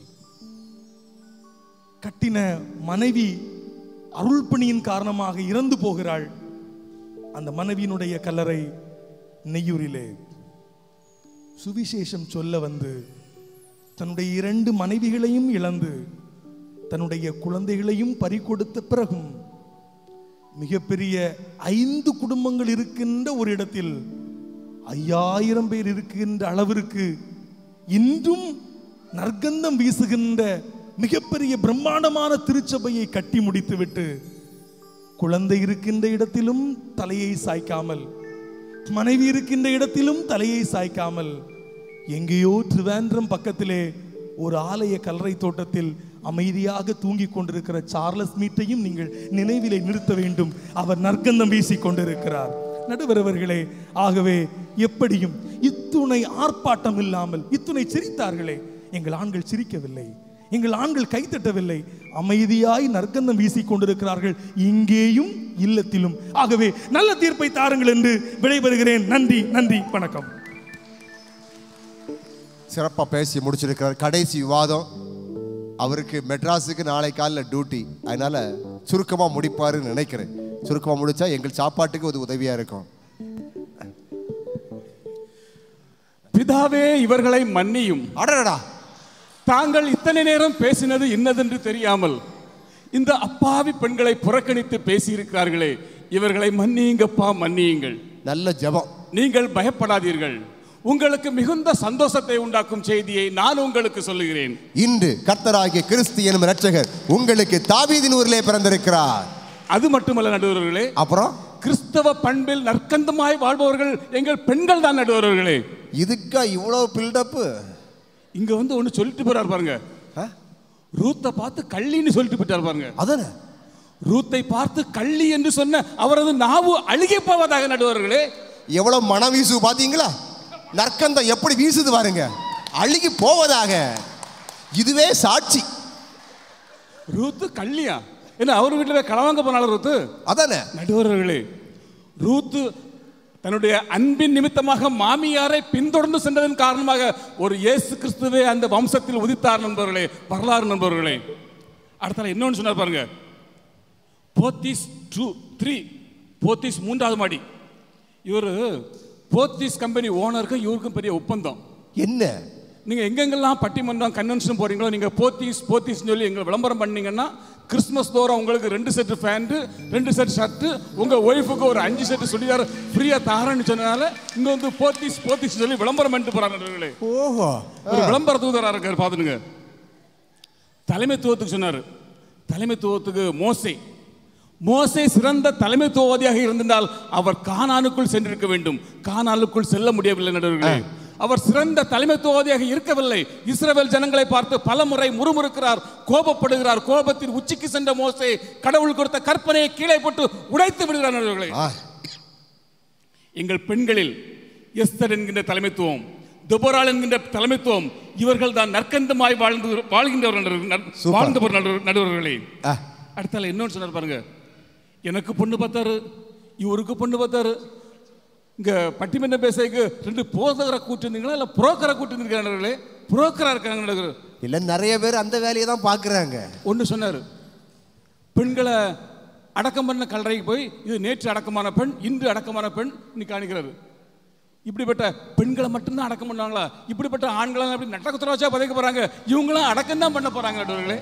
கட்டின மனைவி அருள்பணியின் காரணமாக இறந்து போகிறாள் அந்த மனைவியினுடைய கல்லறை நெய்யூரிலே சுவிசேஷம் சொல்ல வந்து தன்னுடைய இரண்டு மனைவிகளையும் இழந்து தன்னுடைய குழந்தைகளையும் பறிகொடுத்த பிறகும் மிகப்பெரிய ஐந்து குடும்பங்கள் இருக்கின்ற ஒரு இடத்தில் ஐயாயிரம் பேர் இருக்கின்ற அளவிற்கு இன்றும் நற்கந்தம் வீசுகின்ற மிகப்பெரிய பிரம்மாண்டமான திருச்சபையை கட்டி முடித்துவிட்டு குழந்தை இருக்கின்ற இடத்திலும் தலையை சாய்க்காமல் மனைவி இருக்கின்ற இடத்திலும் தலையை சாய்க்காமல் எங்கேயோ திருவேந்திரம் பக்கத்திலே ஒரு ஆலய கல்லறை தோட்டத்தில் அமைதியாக தூங்கிக் கொண்டிருக்கிற சார்லஸ் மீட்டையும் நீங்கள் நினைவிலே நிறுத்த வேண்டும் அவர் நற்கந்தம் வீசிக் கொண்டிருக்கிறார் நடுவரவர்களே ஆகவே எப்படியும் இத்துணை ஆர்ப்பாட்டம் இல்லாமல் இத்துணை சிரித்தார்களே எங்கள் ஆண்கள் சிரிக்கவில்லை எங்கள் ஆண்கள் கைத்தட்டவில்லை அமைதியாய் நற்கந்தம் வீசிக் கொண்டிருக்கிறார்கள் இங்கேயும் இல்லத்திலும் ஆகவே நல்ல தீர்ப்பை தாருங்கள் என்று விடைபெறுகிறேன் நன்றி நன்றி வணக்கம் சிறப்பாக பேசி முடிச்சிருக்கிறார் கடைசி விவாதம் அவருக்கு மெட்ராஸுக்கு நாளை காலையில் டியூட்டி அதனால சுருக்கமாக முடிப்பாருன்னு நினைக்கிறேன் சுருக்கமாக முடிச்சா எங்கள் சாப்பாட்டுக்கு ஒரு உதவியாக இருக்கும் பிதாவே இவர்களை மன்னியும் அடடா தாங்கள் இத்தனை நேரம் பேசினது இன்னதென்று தெரியாமல் இந்த அப்பாவி பெண்களை புறக்கணித்து பேசியிருக்கிறார்களே இவர்களை மன்னியுங்கப்பா மன்னியுங்கள் நல்ல ஜெபம் நீங்கள் பயப்படாதீர்கள் உங்களுக்கு மிகுந்த சந்தோஷத்தை உண்டாக்கும் செய்தியை நான் உங்களுக்கு சொல்லுகிறேன் இன்று கர்த்தராகிய கிறிஸ்து எனும் இரட்சகர் உங்களுக்கு தாவீதின் ஊரிலே பிறந்திருக்கிறார் அது மட்டுமல்ல நடுவர்களே அப்புறம் கிறிஸ்தவ பண்பில் நற்கந்தமாய் வாழ்பவர்கள் எங்கள் பெண்கள் தான் நடுவர்களே இதுக்கா இவ்வளோ பில்டப்பு இங்க வந்து ஒண்ணு சொல்லிட்டு போறாரு பாருங்க ரூத்தை பார்த்து கள்ளின்னு சொல்லிட்டு போயிட்டார் பாருங்க அதானே ரூத்தை பார்த்து கள்ளி என்று சொன்ன அவரது நாவு அழுகி போவதாக நடுவர்களே எவ்வளோ மனம் வீசு பார்த்தீங்களா நற்கந்தம் எப்படி வீசுது பாருங்க அழுகி போவதாக இதுவே சாட்சி ரூத்து கள்ளியா என்ன அவர் வீட்டுல போய் களவாங்க போனாலும் ரூத்து அதானே நடுவர்களே ரூத்து தன்னுடைய அன்பின் நிமித்தமாக மாமியாரை பின்தொடர்ந்து சென்றதன் காரணமாக ஒரு இயேசு கிறிஸ்துவே அந்த வம்சத்தில் உதித்தார் நண்பர்களே வரலாறு நண்பர்களே அடுத்தால இன்னொன்று சொன்னார் பாருங்க போத்தீஸ் டூ த்ரீ போத்தீஸ் மூன்றாவது மாடி இவர் போத்தீஸ் கம்பெனி ஓனருக்கும் இவருக்கும் பெரிய ஒப்பந்தம் என்ன நீங்க எங்கெங்கெல்லாம் பட்டிமன்றம் கன்வென்ஷன் போறீங்களோ நீங்க போத்தீஸ் போத்தீஸ் சொல்லி எங்களை விளம்பரம் பண்ணீங்கன்னா கிறிஸ்மஸ் தோறும் உங்களுக்கு ரெண்டு செட் பேண்ட் ரெண்டு செட் ஷர்ட் உங்க ஒய்ஃபுக்கு ஒரு அஞ்சு செட் சுடிதார் ஃப்ரீயா தாரேன்னு சொன்னதால இங்க வந்து போத்தீஸ் போத்தீஸ் சொல்லி விளம்பரம் பண்ணிட்டு போறாங்க நண்பர்களே. ஓஹோ ஒரு விளம்பர தூதரா இருக்காரு பாத்துடுங்க தலைமைத்துவத்துக்கு சொன்னாரு தலைமைத்துவத்துக்கு மோசே மோசே சிறந்த தலைமைத்துவவாதியாக இருந்திருந்தால் அவர் கானானுக்குள் சென்றிருக்க வேண்டும் கானானுக்குள் செல்ல முடியவில்லை நடுவர்களே அவர் சிறந்த தலைமைத்துவவாதியாக இருக்கவில்லை இஸ்ரவேல் ஜனங்களை பார்த்து பல முறை முறுமுறுக்கிறார் கோபப்படுகிறார் கோபத்தின் உச்சிக்கு சென்ற மோசே கடவுள் கொடுத்த கற்பனையை கீழே போட்டு உடைத்து விடுகிறார் நடுவர்களே ஆ எங்கள் பெண்களில் எஸ்தர் என்கின்ற தலைமைத்துவம் துபரால் என்கின்ற தலைமைத்துவம் இவர்கள் தான் நற்கந்தமாய் வாழ்ந்து வாழ்கின்றவர் நடுவர்- நடு- சூப்பர். வாழ்ந்தவர் நடுவர்- நடுவர்களே ஆ அடுத்தால இன்னொன்று சொன்னார் பாருங்க எனக்கு பொண்ணு பார்த்தாரு இவருக்கு பொண்ணு பார்த்தாரு இங்க பட்டிமன்ற பேசைக்கு ரெண்டு போதகரை கூட்டிருந்தீங்களா இல்ல புரோக்கரை கூட்டிருந்தீங்களே புரோக்கரா இருக்காங்க நடுவர் இல்ல நிறைய பேர் அந்த வேலையை தான் பாக்குறாங்க ஒன்று சொன்னார் பெண்களை அடக்கம் பண்ண கல்லறைக்கு போய் இது நேற்று அடக்கமான பெண் இன்று அடக்கமான பெண் நீ காணிக்கிறாரு இப்படிப்பட்ட பெண்களை மட்டும்தான் அடக்கம் பண்ணாங்களா இப்படிப்பட்ட ஆண்களை அப்படி நட்டக்குத்துற வச்சா பதைக்க போறாங்க இவங்களும் அடக்கம் தான் பண்ண போறாங்க நடுவர்களே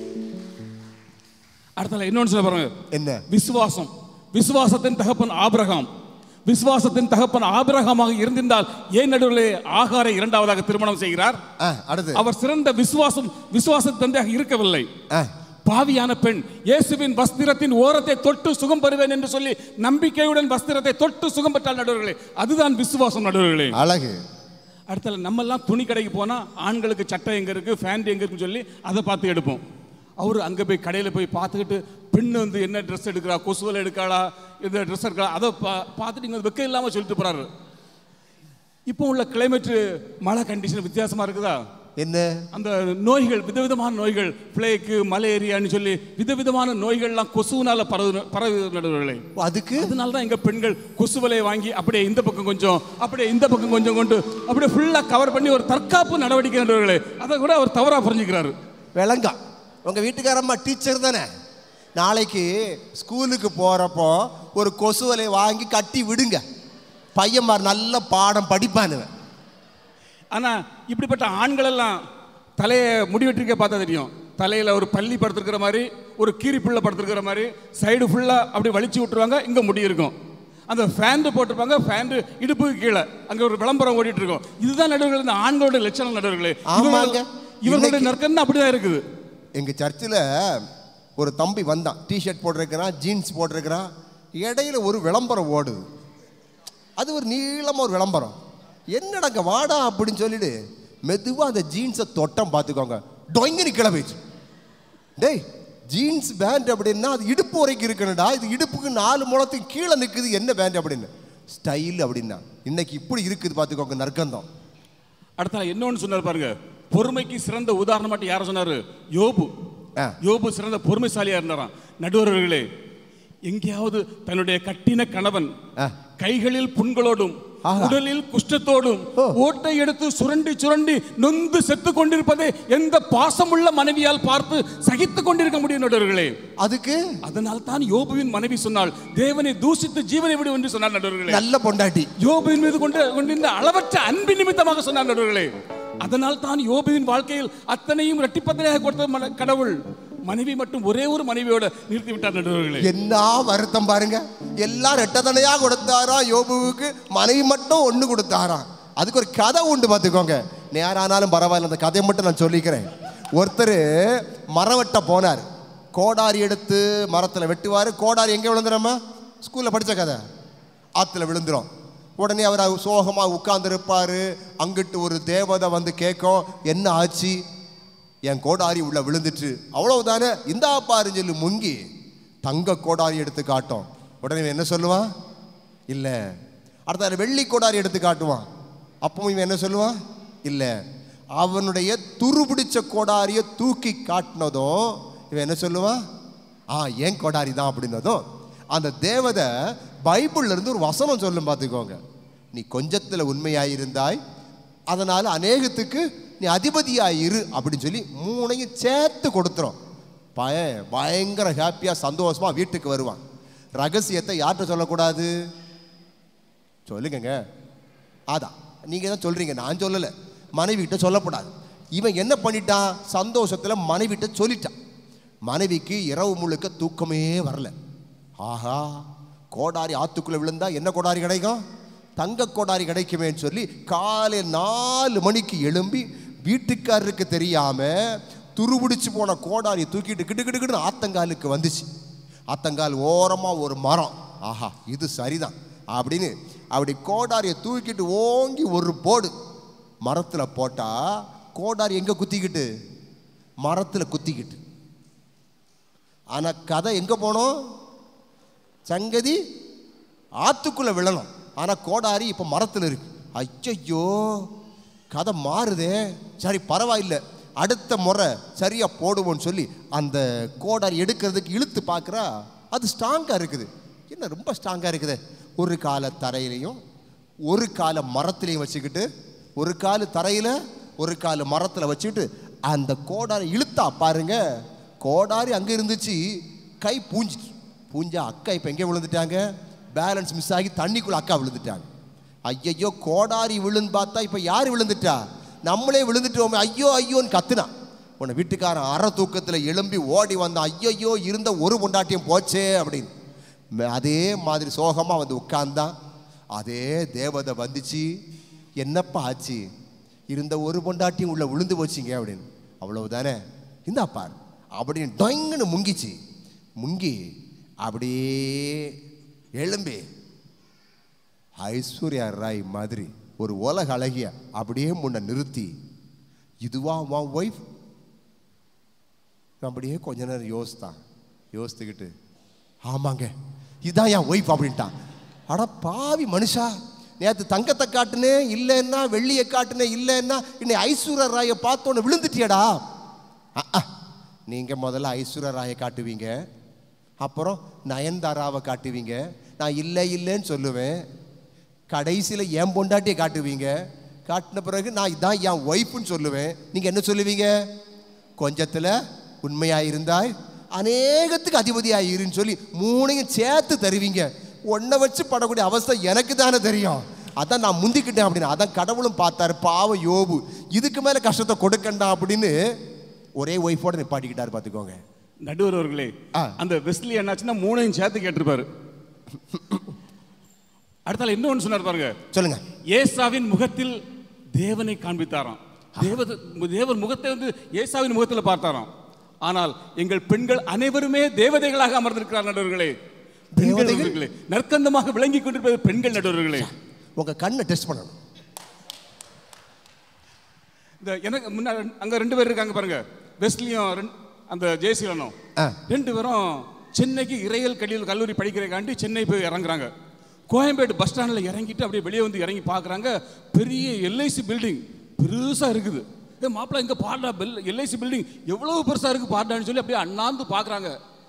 அடுத்தால இன்னொன்று சொல்ல பாருங்க என்ன விசுவாசம் விசுவாசத்தின் தகப்பன் ஆபிரகாம் விசுவாசத்தின் தகப்பன் ஆபிரகாமாக இருந்திருந்தால் ஏன் நடுவிலே ஆகாரை இரண்டாவதாக திருமணம் செய்கிறார் ஆ அடுத்து அவர் சிறந்த விசுவாசம் விசுவாச தந்தையாக இருக்கவில்லை ஆ பாவியான பெண் இயேசுவின் வஸ்திரத்தின் ஓரத்தை தொட்டு சுகம் பெறுவேன் என்று சொல்லி நம்பிக்கையுடன் வஸ்திரத்தை தொட்டு சுகம் பெற்றால் நடுவர்களே அதுதான் விசுவாசம் நடுவர்களே அழகு அடுத்தல நம்ம எல்லாம் துணி கடைக்கு போனா ஆண்களுக்கு சட்டை எங்க இருக்கு ஃபேண்ட் எங்க இருக்குன்னு சொல்லி அதை பார்த்து எடுப்போம் அவர் அங்க போய் கடையில போய் பார்த்துக்கிட்டு பெண் வந்து என்ன ட்ரெஸ் எடுக்கிறா கொசுவல் எடுக்காளா இந்த ட்ரெஸ் எடுக்கா அதை பா பார்த்துட்டு இங்க வெக்க இல்லாம சொல்லிட்டு போறாரு இப்போ உள்ள கிளைமேட் மழை கண்டிஷன் வித்தியாசமா இருக்குதா என்ன அந்த நோய்கள் விதவிதமான நோய்கள் பிளேக்கு மலேரியான்னு சொல்லி விதவிதமான நோய்கள்லாம் கொசுவினால பரவு பரவு நடுவர்களே ஓ, அதுக்கு அதனால தான் எங்க பெண்கள் கொசு வலையை வாங்கி அப்படியே இந்த பக்கம் கொஞ்சம் அப்படியே இந்த பக்கம் கொஞ்சம் கொண்டு அப்படியே ஃபுல்லா கவர் பண்ணி ஒரு தற்காப்பு நடவடிக்கை நடுவர்களே அதை கூட அவர் தவறா புரிஞ்சுக்கிறாரு விளங்கா உங்க வீட்டுக்காரம்மா டீச்சர் தானே நாளைக்கு ஸ்கூலுக்கு போறப்போ ஒரு கொசு வலையை வாங்கி கட்டி விடுங்க பையன்மார் நல்ல பாடம் படிப்பானுவன் ஆனா இப்படிப்பட்ட ஆண்கள் எல்லாம் தலையை முடி வெட்டிருக்க பார்த்தா தெரியும் தலையில ஒரு பள்ளி படுத்திருக்கிற மாதிரி ஒரு கீரி புள்ள படுத்திருக்கிற மாதிரி சைடு ஃபுல்லா அப்படி வலிச்சு விட்டுருவாங்க இங்க முடி இருக்கும் அந்த ஃபேண்ட் போட்டிருப்பாங்க ஃபேண்ட் இடுப்புக்கு கீழே அங்க ஒரு விளம்பரம் ஓடிட்டு இருக்கும் இதுதான் நடுவர்கள் இந்த ஆண்களோட லட்சணம் நடுவர்களே ஆமாங்க. இவர்களுடைய இன்னைக்கு- நற்கன் அப்படிதான் இருக்குது எங்க சர்ச்சில் ஒரு தம்பி வந்தான் டிஷர்ட் போட்டிருக்கிறான் ஜீன்ஸ் போட்டிருக்கிறான் இடையில ஒரு விளம்பரம் ஓடுது அது ஒரு நீளமா ஒரு விளம்பரம் என்னடங்க வாடா அப்படின்னு சொல்லிட்டு மெதுவா அந்த ஜீன்ஸை தொட்டம் பார்த்துக்கோங்க டொங்கனி கிளம்பிச்சு டேய் ஜீன்ஸ் பேண்ட் அப்படின்னா அது இடுப்பு வரைக்கும் இருக்கணும்டா இது இடுப்புக்கு நாலு முழத்துக்கு கீழே நிற்குது என்ன பேண்ட் அப்படின்னு ஸ்டைல் அப்படின்னா இன்னைக்கு இப்படி இருக்குது பார்த்துக்கோங்க நற்கந்தம் அடுத்த இன்னொன்னு சொன்னார் பாருங்க பொறுமைக்கு சிறந்த உதாரணமாட்டி யார சொன்னாரு யோபு ஆ. யோபு சிறந்த பொறுமைசாலியா இருந்தாராம் நடுவர்களே எங்கேயாவது தன்னுடைய கட்டின கணவன் ஆ. கைகளில் புண்களோடும் ஆஹா. உடலில் குஷ்டத்தோடும் ஓ. ஓட்டை எடுத்து சுரண்டி சுரண்டி நொந்து செத்து கொண்டிருப்பதை எந்த பாசமுள்ள மனைவியால் பார்த்து சகித்துக் கொண்டிருக்க முடியும் நடுவர்களே அதுக்கு அதனால் தான் யோபுவின் மனைவி சொன்னாள் தேவனை தூசித்து ஜீவனை விடு என்று சொன்னார் நடுவர்களே நல்ல பொண்டாட்டி யோபுவின் மீது கொண்டு கொண்டிருந்த அளவற்ற அன்பின் நிமித்தமாக சொன்னார் நடுவர்களே அதனால் தான் யோபுவின் வாழ்க்கையில் அத்தனையும் இரட்டிப்பத்தனையாக கொடுத்த மன- கடவுள் மனைவி மட்டும் ஒரே ஒரு மனைவியோட நிறுத்தி விட்டார் நடுவர்களே என்ன வருத்தம் பாருங்க எல்லாம் ரெட்டத்தனையா கொடுத்தாரா யோபுவுக்கு மனைவி மட்டும் ஒண்ணு கொடுத்தாராம் அதுக்கு ஒரு கதை உண்டு பார்த்துக்கோங்க நேரானாலும் பரவாயில்ல அந்த கதையை மட்டும் நான் சொல்லிக்கிறேன் ஒருத்தர் மரம் வெட்ட போனார் கோடாரி எடுத்து மரத்தில் வெட்டுவார் கோடாரி எங்கே விழுந்துடும்மா ஸ்கூலில் படித்த கதை ஆற்றுல விழுந்துரும் உடனே அவர் சோகமாக உட்கார்ந்துருப்பார் அங்கிட்டு ஒரு தேவதை வந்து கேட்கும் என்ன ஆச்சு என் கோடாரி உள்ள விழுந்துட்டு அவ்வளவுதானே இந்தா பாருன்னு சொல்லி முங்கி தங்க கோடாரி எடுத்து காட்டும் உடனே இவன் என்ன சொல்லுவான் இல்லை அடுத்த வெள்ளி கோடாரி எடுத்து காட்டுவான் அப்பவும் இவன் என்ன சொல்லுவான் இல்லை அவனுடைய துருபிடிச்ச கோடாரியை தூக்கி காட்டினதும் இவன் என்ன சொல்லுவான் ஆ ஏன் கோடாரி தான் அப்படின்னதும் அந்த தேவதை பைபிள்ல இருந்து ஒரு வசனம் சொல்லும் பார்த்துக்கோங்க நீ கொஞ்சத்தில் உண்மையாயிருந்தாய் அதனால அநேகத்துக்கு நீ அதிபதியாய் இரு அப்படின்னு சொல்லி மூணையும் சேர்த்து கொடுத்துரும் பய பயங்கர ஹாப்பியாக சந்தோஷமா வீட்டுக்கு வருவான் ரகசியத்தை யார்கிட்ட சொல்லக்கூடாது சொல்லுங்கங்க அதான் நீங்கள் தான் சொல்கிறீங்க நான் சொல்லலை மனைவிகிட்ட சொல்லக்கூடாது இவன் என்ன பண்ணிட்டான் சந்தோஷத்தில் மனைவிட்ட சொல்லிட்டான் மனைவிக்கு இரவு முழுக்க தூக்கமே வரல ஆஹா கோடாரி ஆத்துக்குள்ளே விழுந்தா என்ன கோடாரி கிடைக்கும் தங்க கோடாரி கிடைக்குமேன்னு சொல்லி காலை நாலு மணிக்கு எழும்பி வீட்டுக்காரருக்கு தெரியாம துருபிடிச்சு போன கோடாரி தூக்கிட்டு கிட்டு கிட்டு கிட்டு ஆத்தங்காலுக்கு வந்துச்சு அத்தங்கால் ஓரமா ஒரு மரம் ஆஹா இது சரிதான் அப்படின்னு அப்படி கோடாரியை தூக்கிட்டு ஓங்கி ஒரு போடு மரத்துல போட்டா கோடாரி எங்க குத்திக்கிட்டு மரத்துல குத்திக்கிட்டு ஆனா கதை எங்க போனோம் சங்கதி ஆத்துக்குள்ள விழணும் ஆனா கோடாரி இப்ப மரத்துல இருக்கு ஐயையோ கதை மாறுதே சரி பரவாயில்ல அடுத்த முறை சரியா போடுவோம்னு சொல்லி அந்த கோடாரி எடுக்கிறதுக்கு இழுத்து பார்க்குறா அது ஸ்ட்ராங்கா இருக்குது என்ன ரொம்ப ஸ்ட்ராங்கா இருக்குது ஒரு கால தரையிலையும் ஒரு கால மரத்திலையும் வச்சுக்கிட்டு ஒரு காலு தரையில ஒரு காலு மரத்துல வச்சுக்கிட்டு அந்த கோடாரி இழுத்தா பாருங்க கோடாரி அங்க இருந்துச்சு கை பூஞ்சிட்டு பூஞ்சா அக்கா இப்போ எங்கே விழுந்துட்டாங்க பேலன்ஸ் மிஸ் ஆகி தண்ணிக்குள்ள அக்கா விழுந்துட்டாங்க ஐயையோ கோடாரி விழுந்து பார்த்தா இப்போ யார் விழுந்துட்டா நம்மளே விழுந்துட்டோமே ஐயோ ஐயோன்னு கத்துனா உன்னை வீட்டுக்காரன் அற தூக்கத்தில் எழும்பி ஓடி வந்தான் ஐயையோ இருந்த ஒரு பொண்டாட்டியும் போச்சே அப்படின்னு ம- அதே மாதிரி சோகமாக வந்து உட்கார்ந்தான் அதே தேவதை வந்துச்சு என்னப்பா ஆச்சு இருந்த ஒரு பொண்டாட்டியும் உள்ள விழுந்து போச்சிங்க அப்படின்னு அவ்வளவுதானே இந்தா பார் அப்படின்னு டொங்குன்னு முங்கிச்சு முங்கி அப்படியே எழும்பி ஐஸ்வர்யா ராய் மாதிரி ஒரு உலக அழகிய அப்படியே முன்ன நிறுத்தி இதுவா உன் ஒய்ஃப் அப்படியே கொஞ்ச நேரம் யோசித்தான் யோசித்துக்கிட்டு ஆமாங்க இதான் என் ஒய்ஃப் அப்படின்ட்டான் அட பாவி மனுஷா நேற்று தங்கத்தை காட்டுனேன் இல்லைன்னா வெள்ளியை காட்டுனேன் இல்லைன்னா இன்னை ஐஸ்வர்யா ராயை பார்த்தோன்னு விழுந்துட்டியடா அஹ், நீங்க முதல்ல ஐஸ்வர்யா ராயை காட்டுவீங்க அப்புறம் நயன்தாராவை காட்டுவீங்க நான் இல்லை இல்லைன்னு சொல்லுவேன் கடைசியில் என் பொண்டாட்டியை காட்டுவீங்க காட்டின பிறகு நான் இதான் என் ஒய்ஃப்னு சொல்லுவேன் நீங்கள் என்ன சொல்லுவீங்க கொஞ்சத்தில் உண்மையாக இருந்தாய் அநேகத்துக்கு அதிபதியாக இருன்னு சொல்லி மூணையும் சேர்த்து தருவீங்க ஒன்றை வச்சு படக்கூடிய அவஸ்தை எனக்கு தானே தெரியும் அதான் நான் முந்திக்கிட்டேன் அப்படின்னு அதான் கடவுளும் பார்த்தாரு பாவம் யோபு இதுக்கு மேலே கஷ்டத்தை கொடுக்கண்டா அப்படின்னு ஒரே ஒய்ஃபோட நிப்பாட்டிக்கிட்டாரு பார்த்துக்கோங்க நடுவர் அவர்களே ஆ. அந்த வெஸ்லி என்னாச்சுன்னா மூணையும் சேர்த்து கேட்டிருப்பாரு அடுத்தால இன்னொன்னு சொன்னார் பாருங்க சொல்லுங்க ஏசாவின் முகத்தில் தேவனை காண்பித்தாராம் தேவத தேவர் முகத்தை வந்து ஏசாவின் முகத்தில் பார்த்தாராம் ஆனால் எங்கள் பெண்கள் அனைவருமே தேவதைகளாக அமர்ந்திருக்கிறார் நடுவர்களே பெண்கள் தேவதைகள்? நடுவர்களே நற்கந்தமாக விளங்கி கொண்டிருப்பது பெண்கள் நடுவர்களே உங்கள் கண்ணை டெஸ்ட் பண்ணணும் இந்த எனக்கு முன்னாடி அங்க ரெண்டு பேர் இருக்காங்க பாருங்க வெஸ்லியும் ரெண்டு- அந்த ஜெயசீலனும் ஆ. ரெண்டு பேரும் சென்னைக்கு இறையல் கல்வியில் கல்லூரி படிக்கிறக்காண்டி சென்னை போய் இறங்குறாங்க கோயம்பேடு பஸ் ஸ்டாண்டில் இறங்கிட்டு அப்படியே வெளியே வந்து இறங்கி பார்க்குறாங்க பெரிய எல்ஐசி பில்டிங் பெருசாக இருக்குது ஏ மாப்பிள்ளை இங்கே பாடா பெல் எல்ஐசி பில்டிங் எவ்வளோ பெருசாக இருக்குது பாடான்னு சொல்லி அப்படியே அண்ணாந்து பார்க்குறாங்க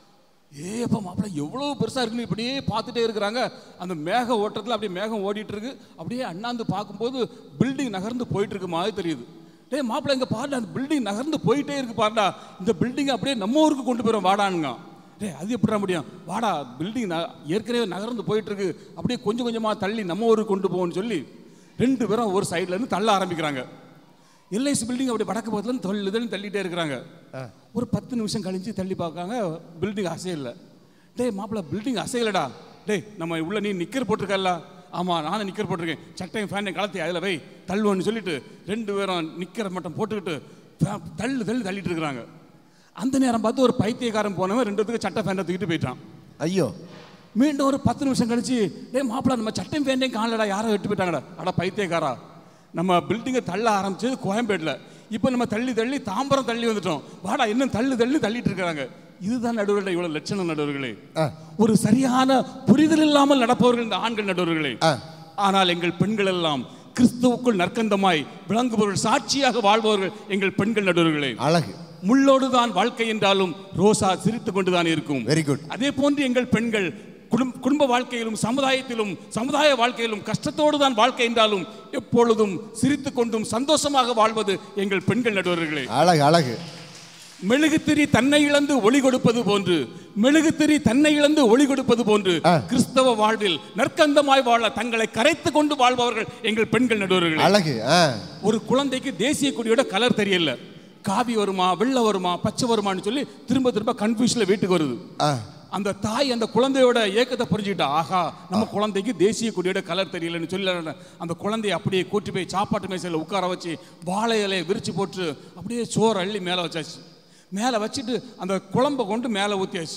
ஏ அப்பா மாப்பிள்ளை எவ்வளோ பெருசாக இருக்குன்னு இப்படியே பார்த்துட்டே இருக்கிறாங்க அந்த மேக ஓட்டத்தில் அப்படியே மேகம் ஓடிட்டு இருக்கு அப்படியே அண்ணாந்து பார்க்கும்போது பில்டிங் நகர்ந்து போயிட்டு இருக்கு மாதிரி தெரியுது டேய் மாப்பிள்ளை இங்கே பாருடா அந்த பில்டிங் நகர்ந்து போயிட்டே இருக்கு பாருடா இந்த பில்டிங் அப்படியே நம்ம ஊருக்கு கொண்டு போயிடும் வாடானுங்க டேய் அது எப்படிடா முடியும் வாடா பில்டிங் ஏற்கனவே நகர்ந்து போயிட்டு இருக்கு அப்படியே கொஞ்சம் கொஞ்சமாக தள்ளி நம்ம ஊருக்கு கொண்டு போவோம்னு சொல்லி ரெண்டு பேரும் ஒரு சைடுல இருந்து தள்ள ஆரம்பிக்கிறாங்க எல்ஐசி பில்டிங் அப்படி வடக்கு பக்கத்துல தள்ளு தள்ளிட்டே இருக்கிறாங்க ஒரு பத்து நிமிஷம் கழிஞ்சு தள்ளி பார்க்காங்க பில்டிங் அசையல டேய் மாப்பிள்ள பில்டிங் அசையலடா டேய் நம்ம உள்ள நீ நிக்கர் போட்டிருக்கல்ல ஆமா நானும் நிக்கர் போட்டிருக்கேன் சட்டையும் ஃபேனையும் கலத்தி அதில் வை தள்ளுவோன்னு சொல்லிட்டு ரெண்டு பேரும் நிக்கரை மட்டும் போட்டுக்கிட்டு ஃபே- தள்ளு தள்ளி தள்ளிட்டு இருக்கிறாங்க அந்த நேரம் பார்த்து ஒரு பைத்தியக்காரன் போனவன் ரெண்டு பேத்துக்கு சட்டை ஃபேனை தூக்கிட்டு போயிட்டான் ஐயோ மீண்டும் ஒரு பத்து நிமிஷம் கழிச்சு டேய் மாப்பிள்ள நம்ம சட்டம் பேண்டையும் காணலடா யாரோ விட்டு போயிட்டாங்கடா அட பைத்தியக்காரா நம்ம பில்டிங்கை தள்ள ஆரம்பிச்சது கோயம்பேட்டில் இப்போ நம்ம தள்ளி தள்ளி தாம்பரம் தள்ளி வந்துட்டோம் வாடா இன்னும் தள்ளு தள்ளி தள்ளிட்டு இருக்கிறாங்க இதுதான் நடுவர்களே இவ்வளவு லட்சணம் நடுவர்களே ஆ. ஒரு சரியான புரிதல் இல்லாமல் நடப்பவர்கள் இந்த ஆண்கள் நடுவர்களே ஆ. ஆனால் எங்கள் பெண்கள் எல்லாம் கிறிஸ்துவுக்குள் நற்கந்தமாய் விளங்குபவர்கள் சாட்சியாக வாழ்பவர்கள் எங்கள் பெண்கள் நடுவர்களே அழகு முள்ளோடு தான் வாழ்க்கை என்றாலும் ரோசா சிரித்துக் கொண்டுதான் இருக்கும் Very good. அதே போன்று எங்கள் பெண்கள் குடும்ப குடும்ப வாழ்க்கையிலும் சமுதாயத்திலும் சமுதாய வாழ்க்கையிலும் கஷ்டத்தோடு தான் வாழ்க்கை என்றாலும் எப்பொழுதும் சிரித்துக் கொண்டும் சந்தோஷமாக வாழ்வது எங்கள் பெண்கள் நடுவர்களே அழகு அழகு மெழுகுத்திரி தன்னை இழந்து ஒளி கொடுப்பது போன்று மெழுகுத்திரி தன்னை இழந்து ஒளி கொடுப்பது போன்று ஆ. கிறிஸ்தவ வாழ்வில் நற்கந்தமாய் வாழ தங்களை கரைத்து கொண்டு வாழ்பவர்கள் எங்கள் பெண்கள் நடுவர்களே அழகு ஆ ஒரு குழந்தைக்கு தேசிய கொடியோட கலர் தெரியல காவி வருமா வெள்ளை வருமா பச்சை வருமான்னு சொல்லி திரும்ப திரும்ப கன்ஃபியூஷன்ல வீட்டுக்கு வருது ஆ அந்த தாய் அந்த குழந்தையோட ஏக்கத்தை புரிஞ்சுக்கிட்டா ஆஹா நம்ம குழந்தைக்கு தேசிய கொடியோட கலர் தெரியலன்னு சொல்லி அந்த குழந்தையை அப்படியே கூட்டி போய் சாப்பாட்டு மேசையில் உட்கார வச்சு வாழை இலையை விரிச்சு போட்டு அப்படியே சோறு அள்ளி மேலே வச்சாச்சு மேலே வச்சுட்டு அந்த குழம்பை கொண்டு மேலே ஊற்றியாச்சு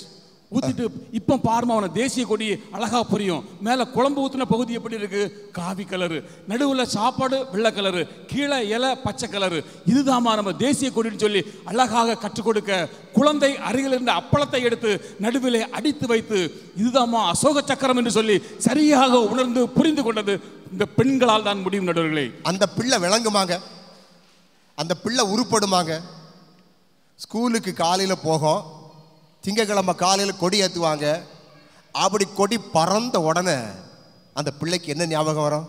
ஊத்திட்டு இப்போ பாருமா அவன தேசிய கொடி அழகா புரியும் மேல குழம்பு ஊத்துன பகுதி எப்படி இருக்கு காவி கலரு நடுவுல சாப்பாடு வெள்ளை கலரு கீழே இலை பச்சை கலரு இதுதாம்மா நம்ம தேசிய கொடின்னு சொல்லி அழகாக கற்றுக் கொடுக்க குழந்தை அருகில் இருந்த அப்பளத்தை எடுத்து நடுவிலே அடித்து வைத்து இதுதாம்மா அசோக சக்கரம் என்று சொல்லி சரியாக உணர்ந்து புரிந்து கொண்டது இந்த பெண்களால் தான் முடியும் நடுவர்களே அந்த பிள்ளை விளங்குமாங்க அந்த பிள்ளை உருப்படுமாங்க ஸ்கூலுக்கு காலையில் போகும் திங்கக்கிழமை காலையில் கொடி ஏற்றுவாங்க அப்படி கொடி பறந்த உடனே அந்த பிள்ளைக்கு என்ன ஞாபகம் வரும்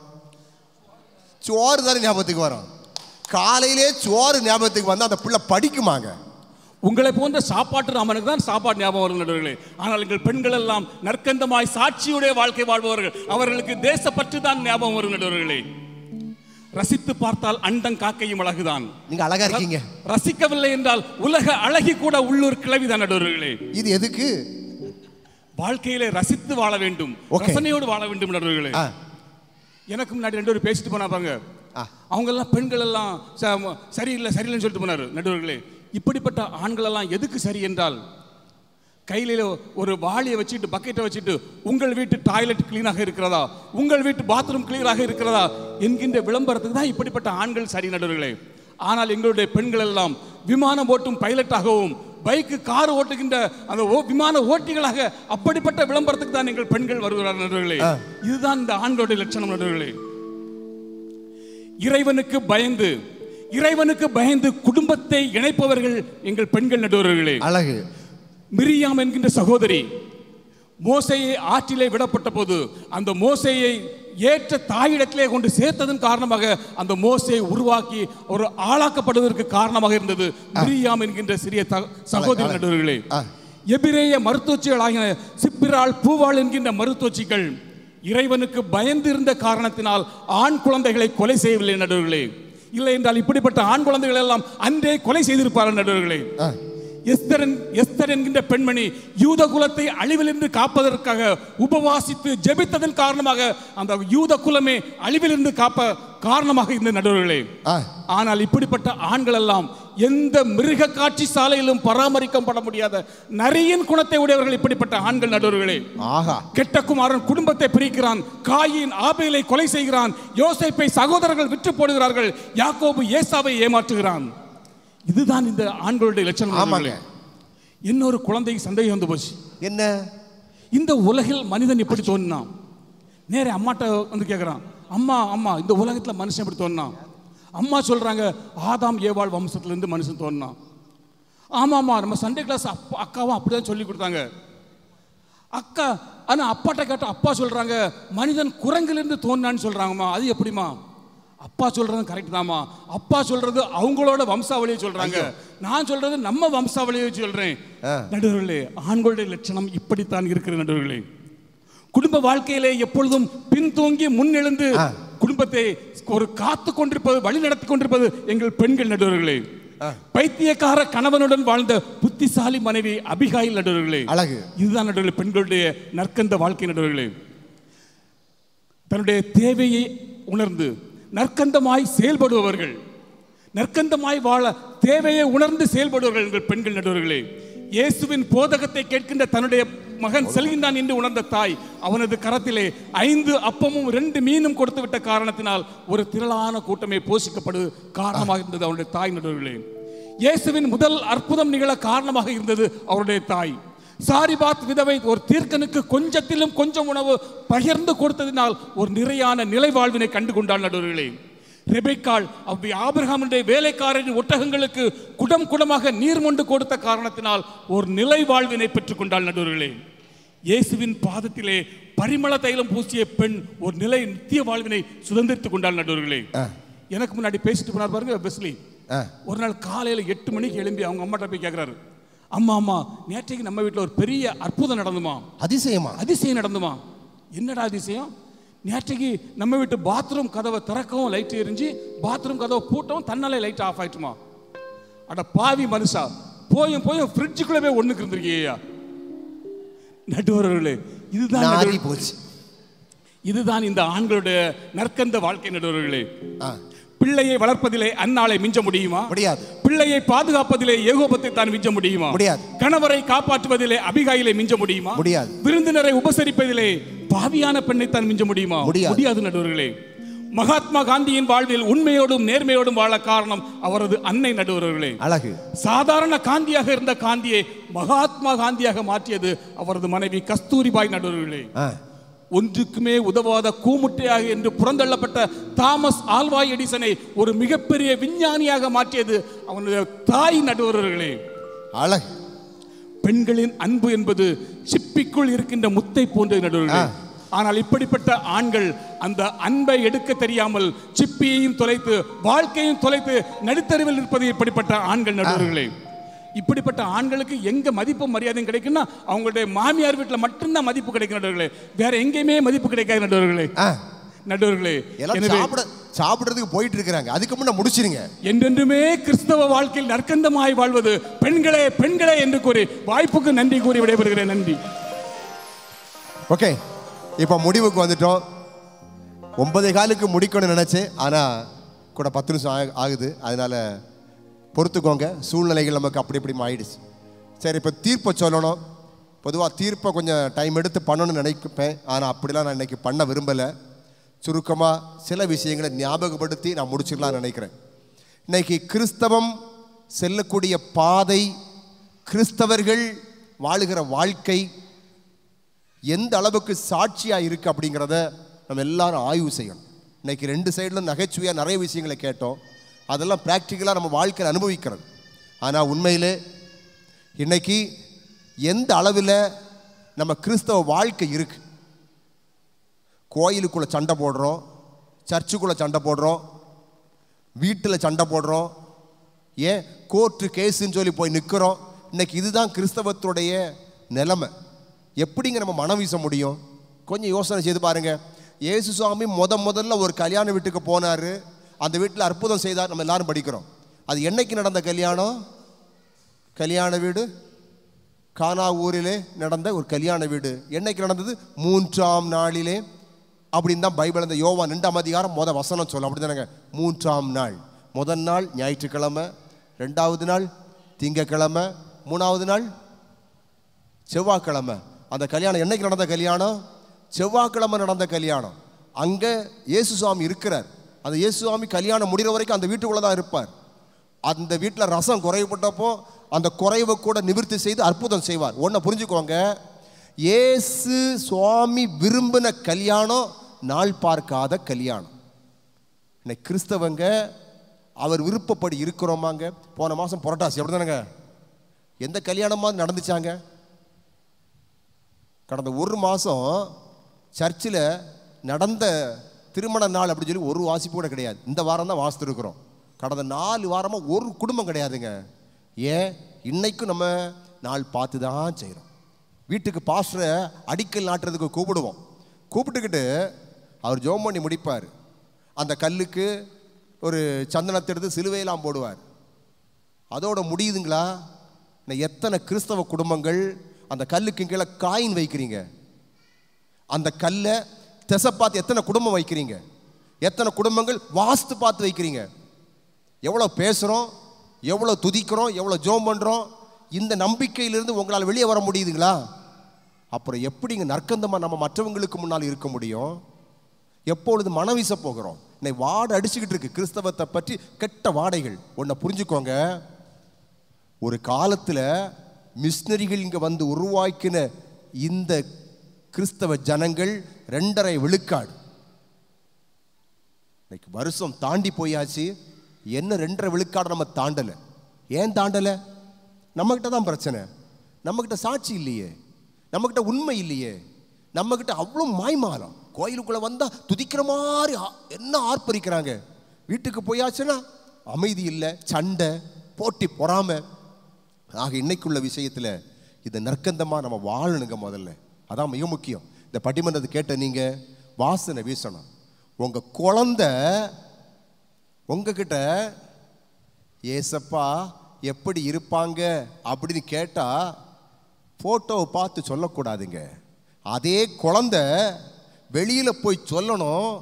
சோறு தானே ஞாபகத்துக்கு வரும் காலையிலே சோறு ஞாபகத்துக்கு வந்து அந்த பிள்ளை படிக்குமாங்க உங்களை போன்ற சாப்பாட்டு ராமனுக்கு தான் சாப்பாடு ஞாபகம் வரும் நடுவர்களே ஆனால் எங்கள் பெண்கள் எல்லாம் நற்கந்தமாய் சாட்சியுடைய வாழ்க்கை வாழ்பவர்கள் அவர்களுக்கு தேசப்பற்று தான் ஞாபகம் வரும் நடுவர்களே ரசித்து பார்த்தால் அண்டம் காக்கையும் அழகுதான் நீங்க அழகா இருக்கீங்க ரசிக்கவில்லை என்றால் உலக அழகி கூட உள்ளூர் கிளவிதான் நடுவர்களே இது எதுக்கு வாழ்க்கையிலே ரசித்து வாழ வேண்டும் Okay. ரசனையோடு வாழ வேண்டும் நடுவர்களே ஆ, எனக்கு முன்னாடி ரெண்டு பேரும் பேசிட்டு போனா பாருங்க ஆ. அவங்க எல்லாம் பெண்கள் எல்லாம் ச- சரியில்லை சரியில்லைன்னு சொல்லிட்டு போனாரு நடுவர்களே இப்படிப்பட்ட ஆண்கள் எல்லாம் எதுக்கு சரி என்றால் கையில ஒரு வாளியை வச்சுட்டு பக்கெட்டை வச்சுட்டு உங்கள் வீட்டு டாய்லெட் கிளீனாக இருக்கிறதா உங்கள் வீட்டு பாத்ரூம் கிளீனாக இருக்கிறதா என்கின்ற விளம்பரத்துக்கு தான் இப்படிப்பட்ட ஆண்கள் சரி நடுவர்களே ஆனால் எங்களுடைய பெண்கள் எல்லாம் விமானம் ஓட்டும் பைலட்டாகவும் பைக்கு கார் ஓட்டுகின்ற அந்த ஓ- விமான ஓட்டிகளாக அப்படிப்பட்ட விளம்பரத்துக்கு தான் எங்கள் பெண்கள் வருகிறார்கள் நடுவர்களே இதுதான் இந்த ஆண்களுடைய லட்சணம் நடுவர்களே இறைவனுக்கு பயந்து இறைவனுக்கு பயந்து குடும்பத்தை இணைப்பவர்கள் எங்கள் பெண்கள் நடுவர்களே அழகு மிரியாம் என்கின்ற சகோதரி மோசையை ஆற்றிலே விடப்பட்ட போது அந்த மோசையை ஏற்ற தாயிடத்திலே கொண்டு சேர்த்ததன் காரணமாக அந்த மோசையை உருவாக்கி ஒரு ஆளாக்கப்படுவதற்கு காரணமாக இருந்தது மிரியாம் என்கின்ற சிறிய த- சகோதரி அழகு. நடுவர்களே ஆ. எபிரேய மருத்துவச்சிகளாகிய சிப்பிராள் பூவாள் என்கின்ற மருத்துவச்சிகள் இறைவனுக்கு பயந்து இருந்த காரணத்தினால் ஆண் குழந்தைகளை கொலை செய்யவில்லை நடுவர்களே இல்லை என்றால் இப்படிப்பட்ட ஆண் குழந்தைகள் எல்லாம் அன்றே கொலை செய்திருப்பார்கள் நடுவர்களே ஆ. எஸ்தரன் எஸ்தர் என்கின்ற பெண்மணி யூத குலத்தை அழிவிலிருந்து காப்பதற்காக உபவாசித்து ஜெபித்ததன் காரணமாக அந்த யூத குலமே அழிவிலிருந்து காப்ப காரணமாக இருந்த நடுவர்களே ஆ. ஆனால் இப்படிப்பட்ட ஆண்கள் எல்லாம் எந்த மிருக காட்சி சாலையிலும் பராமரிக்கப்பட முடியாத நரியின் குணத்தை உடையவர்கள் இப்படிப்பட்ட ஆண்கள் நடுவர்களே ஆஹா கெட்ட குமாரன் குடும்பத்தை பிரிக்கிறான் காயின் ஆபேலை கொலை செய்கிறான் யோசேப்பை சகோதரர்கள் விற்று போடுகிறார்கள் யாக்கோபு ஏசாவை ஏமாற்றுகிறான் இதுதான் இந்த ஆண்களுடைய லட்சணம் ஆமாங்க. நண்பர்களே. இன்னொரு குழந்தைக்கு சந்தேகம் வந்து போச்சு என்ன இந்த உலகில் மனிதன் எப்படி தோன்றினான் நேரே அம்மாட்ட வந்து கேட்குறான் அம்மா அம்மா இந்த உலகத்தில் மனுஷன் எப்படி தோன்றினான் அம்மா சொல்றாங்க ஆதாம் ஏவாள் வம்சத்திலிருந்து மனுஷன் தோன்றினான் ஆமாம்மா நம்ம சண்டே கிளாஸ் அப்பா அக்காவும் அப்படிதான் சொல்லி கொடுத்தாங்க அக்கா ஆனா அப்பாட்ட கேட்ட அப்பா சொல்றாங்க மனிதன் குரங்கிலிருந்து தோன்றான்னு சொல்றாங்கம்மா அது எப்படிம்மா அப்பா சொல்றது கரெக்ட் தாம்மா அப்பா சொல்றது அவங்களோட வம்சாவளியை சொல்றாங்க நான் சொல்றது நம்ம வம்சாவளியை சொல்றேன் ஆ. நடுவர்களே ஆண்களுடைய லட்சணம் இப்படித்தான் இருக்கிற நடுவர்களே குடும்ப வாழ்க்கையிலே எப்பொழுதும் பின்தூங்கி முன்னெழுந்து ஆ. குடும்பத்தை ஒரு காத்து கொண்டிருப்பது வழி நடத்தி கொண்டிருப்பது எங்கள் பெண்கள் நடுவர்களே பைத்தியக்கார கணவனுடன் வாழ்ந்த புத்திசாலி மனைவி அபிகாயில் நடுவர்களே அழகு இதுதான் நடுவர்களே பெண்களுடைய நற்கந்த வாழ்க்கை நடுவர்களே தன்னுடைய தேவையை உணர்ந்து நற்கந்தமாய் செயல்படுபவர்கள் நற்கந்தமாய் வாழ தேவையை உணர்ந்து செயல்படுபவர்கள் எங்கள் பெண்கள் நடுவர்களே இயேசுவின் போதகத்தை கேட்கின்ற தன்னுடைய மகன் செல்கின்றான் என்று உணர்ந்த தாய் அவனது கரத்திலே ஐந்து அப்பமும் ரெண்டு மீனும் கொடுத்து விட்ட காரணத்தினால் ஒரு திரளான கூட்டமே போஷிக்கப்படு காரணமாக இருந்தது அவனுடைய தாய் நடுவர்களே இயேசுவின் முதல் அற்புதம் நிகழ காரணமாக இருந்தது அவருடைய தாய் சாரிபாத் விதவை ஒரு தீர்க்கனுக்கு கொஞ்சத்திலும் கொஞ்சம் உணவு பகிர்ந்து கொடுத்ததினால் ஒரு நிறையான நிலை வாழ்வினை கண்டு கொண்டாள் நடுவர்களே ரெபெக்காள் அவ்வி ஆபிரகாமுடைய வேலைக்காரரின் ஒட்டகங்களுக்கு குடம் குடமாக நீர் மொண்டு கொடுத்த காரணத்தினால் ஒரு நிலை வாழ்வினை பெற்றுக் கொண்டாள் நடுவர்களே இயேசுவின் பாதத்திலே பரிமள தைலம் பூசிய பெண் ஒரு நிலை நித்திய வாழ்வினை சுதந்திரித்துக் கொண்டாள் நடுவர்களே எனக்கு முன்னாடி பேசிட்டு போனார் பாருங்க பெஸ்லி ஆ. ஒரு நாள் காலையில எட்டு மணிக்கு எழும்பி அவங்க அம்மாட்ட போய் கேட்குறாரு அம்மா அம்மா நேற்றைக்கு நம்ம வீட்டில் ஒரு பெரிய அற்புதம் நடந்துமா அதிசயமா அதிசயம் நடந்துமா என்னடா அதிசயம் நேற்றைக்கு நம்ம வீட்டு பாத்ரூம் கதவை திறக்கவும் லைட் எரிஞ்சு பாத்ரூம் கதவை பூட்டவும் தன்னாலே லைட் ஆஃப் ஆயிட்டுமா அட பாவி மனுஷா போயும் போயும் ஃப்ரிட்ஜுக்குள்ளே போய் ஒண்ணுக்கு இருந்திருக்கியா நடுவர்களே இதுதான் நாரி நடுவர்- போச்சு இதுதான் இந்த ஆண்களுடைய நற்கந்த வாழ்க்கை நடுவர்களே ஆ. பிள்ளையை வளர்ப்பதிலே அன்னாளை மிஞ்ச முடியுமா முடியாது பிள்ளையை பாதுகாப்பதிலே ஏகோபத்தை தான் மிஞ்ச முடியுமா முடியாது. கணவரை காப்பாற்றுவதிலே அபிகாயிலை மிஞ்ச முடியுமா முடியாது. விருந்தினரை உபசரிப்பதிலே பாவியான பெண்ணை தான் மிஞ்ச முடியுமா முடியாது. முடியாது நடுவர்களே மகாத்மா காந்தியின் வாழ்வில் உண்மையோடும் நேர்மையோடும் வாழ காரணம் அவரது அன்னை நடுவர்களே அழகு சாதாரண காந்தியாக இருந்த காந்தியை மகாத்மா காந்தியாக மாற்றியது அவரது மனைவி கஸ்தூரிபாய் நடுவர்களே ஆ, ஒன்றுக்குமே உதவாத கூமுட்டையாக என்று புறந்தள்ளப்பட்ட தாமஸ் ஆல்வாய் எடிசனை ஒரு மிகப்பெரிய விஞ்ஞானியாக மாற்றியது அவனுடைய தாய் நடுவர்களே அழகு பெண்களின் அன்பு என்பது சிப்பிக்குள் இருக்கின்ற முத்தை போன்ற நடுவர்களே ஆனால் இப்படிப்பட்ட ஆண்கள் அந்த அன்பை எடுக்க தெரியாமல் சிப்பியையும் தொலைத்து வாழ்க்கையும் தொலைத்து நடுத்தருவில் இருப்பது இப்படிப்பட்ட ஆண்கள் நடுவர்களே இப்படிப்பட்ட ஆண்களுக்கு எங்க மதிப்பு மரியாதையும் கிடைக்குன்னா அவங்களுடைய மாமியார் வீட்டில் மட்டும்தான் மதிப்பு கிடைக்கும் நடுவர்களே வேற எங்கேயுமே மதிப்பு கிடைக்காது நடுவர்களே ஆ, நடுவர்களே எல்லாம் எனவே சாப்பிட சாப்பிடுறதுக்கு போயிட்டு இருக்கிறாங்க அதுக்கு முன்ன முடிச்சிருங்க என்றென்றுமே கிறிஸ்தவ வாழ்க்கையில் நற்கந்தமாய் வாழ்வது பெண்களே பெண்களே என்று கூறி வாய்ப்புக்கு நன்றி கூறி விடைபெறுகிறேன் நன்றி ஓகே இப்போ முடிவுக்கு வந்துட்டோம் ஒன்பதே காலுக்கு முடிக்கணும்னு நினச்சேன் ஆனால் கூட பத்து நிமிஷம் ஆகு- ஆகுது அதனால பொறுத்துக்கோங்க சூழ்நிலைகள் நமக்கு அப்படி இப்படி ஆயிடுச்சு சரி இப்போ தீர்ப்பை சொல்லணும் பொதுவாக தீர்ப்பை கொஞ்சம் டைம் எடுத்து பண்ணணும்னு நினைப்பேன் ஆனால் அப்படிலாம் நான் இன்னைக்கு பண்ண விரும்பலை சுருக்கமாக சில விஷயங்களை ஞாபகப்படுத்தி நான் முடிச்சிடலாம்னு நினைக்கிறேன் இன்னைக்கு கிறிஸ்தவம் செல்லக்கூடிய பாதை கிறிஸ்தவர்கள் வாழுகிற வாழ்க்கை எந்த அளவுக்கு சாட்சியாக இருக்கு அப்படிங்கிறத நம்ம எல்லாரும் ஆய்வு செய்யணும் இன்னைக்கு ரெண்டு சைடிலும் நகைச்சுவையாக நிறைய விஷயங்களை கேட்டோம் அதெல்லாம் ப்ராக்டிக்கலாக நம்ம வாழ்க்கையில் அனுபவிக்கிறது ஆனால் உண்மையிலே இன்னைக்கு எந்த அளவில் நம்ம கிறிஸ்தவ வாழ்க்கை இருக்கு கோயிலுக்குள்ளே சண்டை போடுறோம் சர்ச்சுக்குள்ளே சண்டை போடுறோம் வீட்டில் சண்டை போடுறோம் ஏன் கோர்ட்டு கேஸுன்னு சொல்லி போய் நிற்கிறோம் இன்னைக்கு இதுதான் கிறிஸ்தவத்துடைய நிலைமை எப்படிங்க நம்ம மனம் வீச முடியும் கொஞ்சம் யோசனை செய்து பாருங்க இயேசு சுவாமி முத முதல்ல ஒரு கல்யாண வீட்டுக்கு போனார் அந்த வீட்டில் அற்புதம் செய்தார் நம்ம எல்லாரும் படிக்கிறோம் அது என்னைக்கு நடந்த கல்யாணம் கல்யாண வீடு கானா ஊரிலே நடந்த ஒரு கல்யாண வீடு என்னைக்கு நடந்தது மூன்றாம் நாளிலே அப்படின்னு தான் பைபிள் அந்த யோவான் ரெண்டாம் அதிகாரம் முத வசனம் சொல்லும் அப்படி தானேங்க மூன்றாம் நாள் முதல் நாள் ஞாயிற்றுக்கிழமை ரெண்டாவது நாள் திங்கக்கிழமை மூணாவது நாள் செவ்வாய்க்கிழமை அந்த கல்யாணம் என்னைக்கு நடந்த கல்யாணம் செவ்வாய்க்கிழமை நடந்த கல்யாணம் அங்கே இயேசு சுவாமி இருக்கிறார் அந்த இயேசு சுவாமி கல்யாணம் முடிகிற வரைக்கும் அந்த வீட்டுக்குள்ளே தான் இருப்பார் அந்த வீட்டில் ரசம் குறைவுபட்டப்போ அந்த குறைவை கூட நிவர்த்தி செய்து அற்புதம் செய்வார் ஒன்றை புரிஞ்சுக்கோங்க இயேசு சுவாமி விரும்பின கல்யாணம் நாள் பார்க்காத கல்யாணம் இன்னைக்கு கிறிஸ்தவங்க அவர் விருப்பப்படி இருக்கிறோமாங்க போன மாதம் புரட்டாசி அப்படி தானேங்க எந்த கல்யாணமாக நடந்துச்சாங்க கடந்த ஒரு மாதம் சர்ச்சில் நடந்த திருமண நாள் அப்படின்னு சொல்லி ஒரு வாசிப்பு கூட கிடையாது இந்த வாரம் தான் வாசித்துருக்குறோம் கடந்த நாலு வாரமாக ஒரு குடும்பம் கிடையாதுங்க ஏன் இன்னைக்கும் நம்ம நாள் பார்த்து தான் செய்கிறோம் வீட்டுக்கு பாஸ்டரை அடிக்கல் நாட்டுறதுக்கு கூப்பிடுவோம் கூப்பிட்டுக்கிட்டு அவர் ஜோம் பண்ணி முடிப்பார் அந்த கல்லுக்கு ஒரு சந்தனத்தை எடுத்து சிலுவையெல்லாம் போடுவார் அதோட முடியுதுங்களா இன்னும் எத்தனை கிறிஸ்தவ குடும்பங்கள் அந்த கல்லுக்கு கீழே காயின் வைக்கிறீங்க அந்த கல்லை திசை பார்த்து எத்தனை குடும்பம் வைக்கிறீங்க எத்தனை குடும்பங்கள் வாஸ்து பார்த்து வைக்கிறீங்க எவ்வளோ பேசுகிறோம் எவ்வளோ துதிக்கிறோம் எவ்வளோ ஜோம் பண்ணுறோம் இந்த நம்பிக்கையிலிருந்து உங்களால் வெளியே வர முடியுதுங்களா அப்புறம் எப்படிங்க நற்கந்தமாக நம்ம மற்றவங்களுக்கு முன்னால் இருக்க முடியும் எப்பொழுது மனம் வீச போகிறோம் இன்னைக்கு வாடை அடிச்சுக்கிட்டு இருக்கு கிறிஸ்தவத்தை பற்றி கெட்ட வாடைகள் ஒன்றை புரிஞ்சுக்கோங்க ஒரு காலத்தில் மிஷினரிகள் இங்கே வந்து உருவாக்கின இந்த கிறிஸ்தவ ஜனங்கள் ரெண்டரை விழுக்காடு இன்னைக்கு வருஷம் தாண்டி போயாச்சு என்ன ரெண்டரை விழுக்காடு நம்ம தாண்டலை ஏன் தாண்டலை நம்மக்கிட்ட தான் பிரச்சனை நம்மக்கிட்ட சாட்சி இல்லையே நம்மக்கிட்ட உண்மை இல்லையே நம்மக்கிட்ட அவ்வளோ மாய்மாலம் கோயிலுக்குள்ளே வந்தால் துதிக்கிற மாதிரி ஆ- என்ன ஆர்ப்பரிக்கிறாங்க வீட்டுக்கு போயாச்சுன்னா அமைதி இல்லை சண்டை போட்டி பொறாமை ஆக இன்னைக்குள்ள விஷயத்தில் இந்த நற்கந்தமாக நம்ம வாழணுங்க முதல்ல அதான் மிக முக்கியம் இந்த பட்டிமன்றத்தை கேட்ட நீங்கள் வாசனை வீசணும் உங்கள் குழந்தை உங்ககிட்ட ஏசப்பா எப்படி இருப்பாங்க அப்படின்னு கேட்டால் ஃபோட்டோவை பார்த்து சொல்லக்கூடாதுங்க அதே குழந்தை வெளியில் போய் சொல்லணும்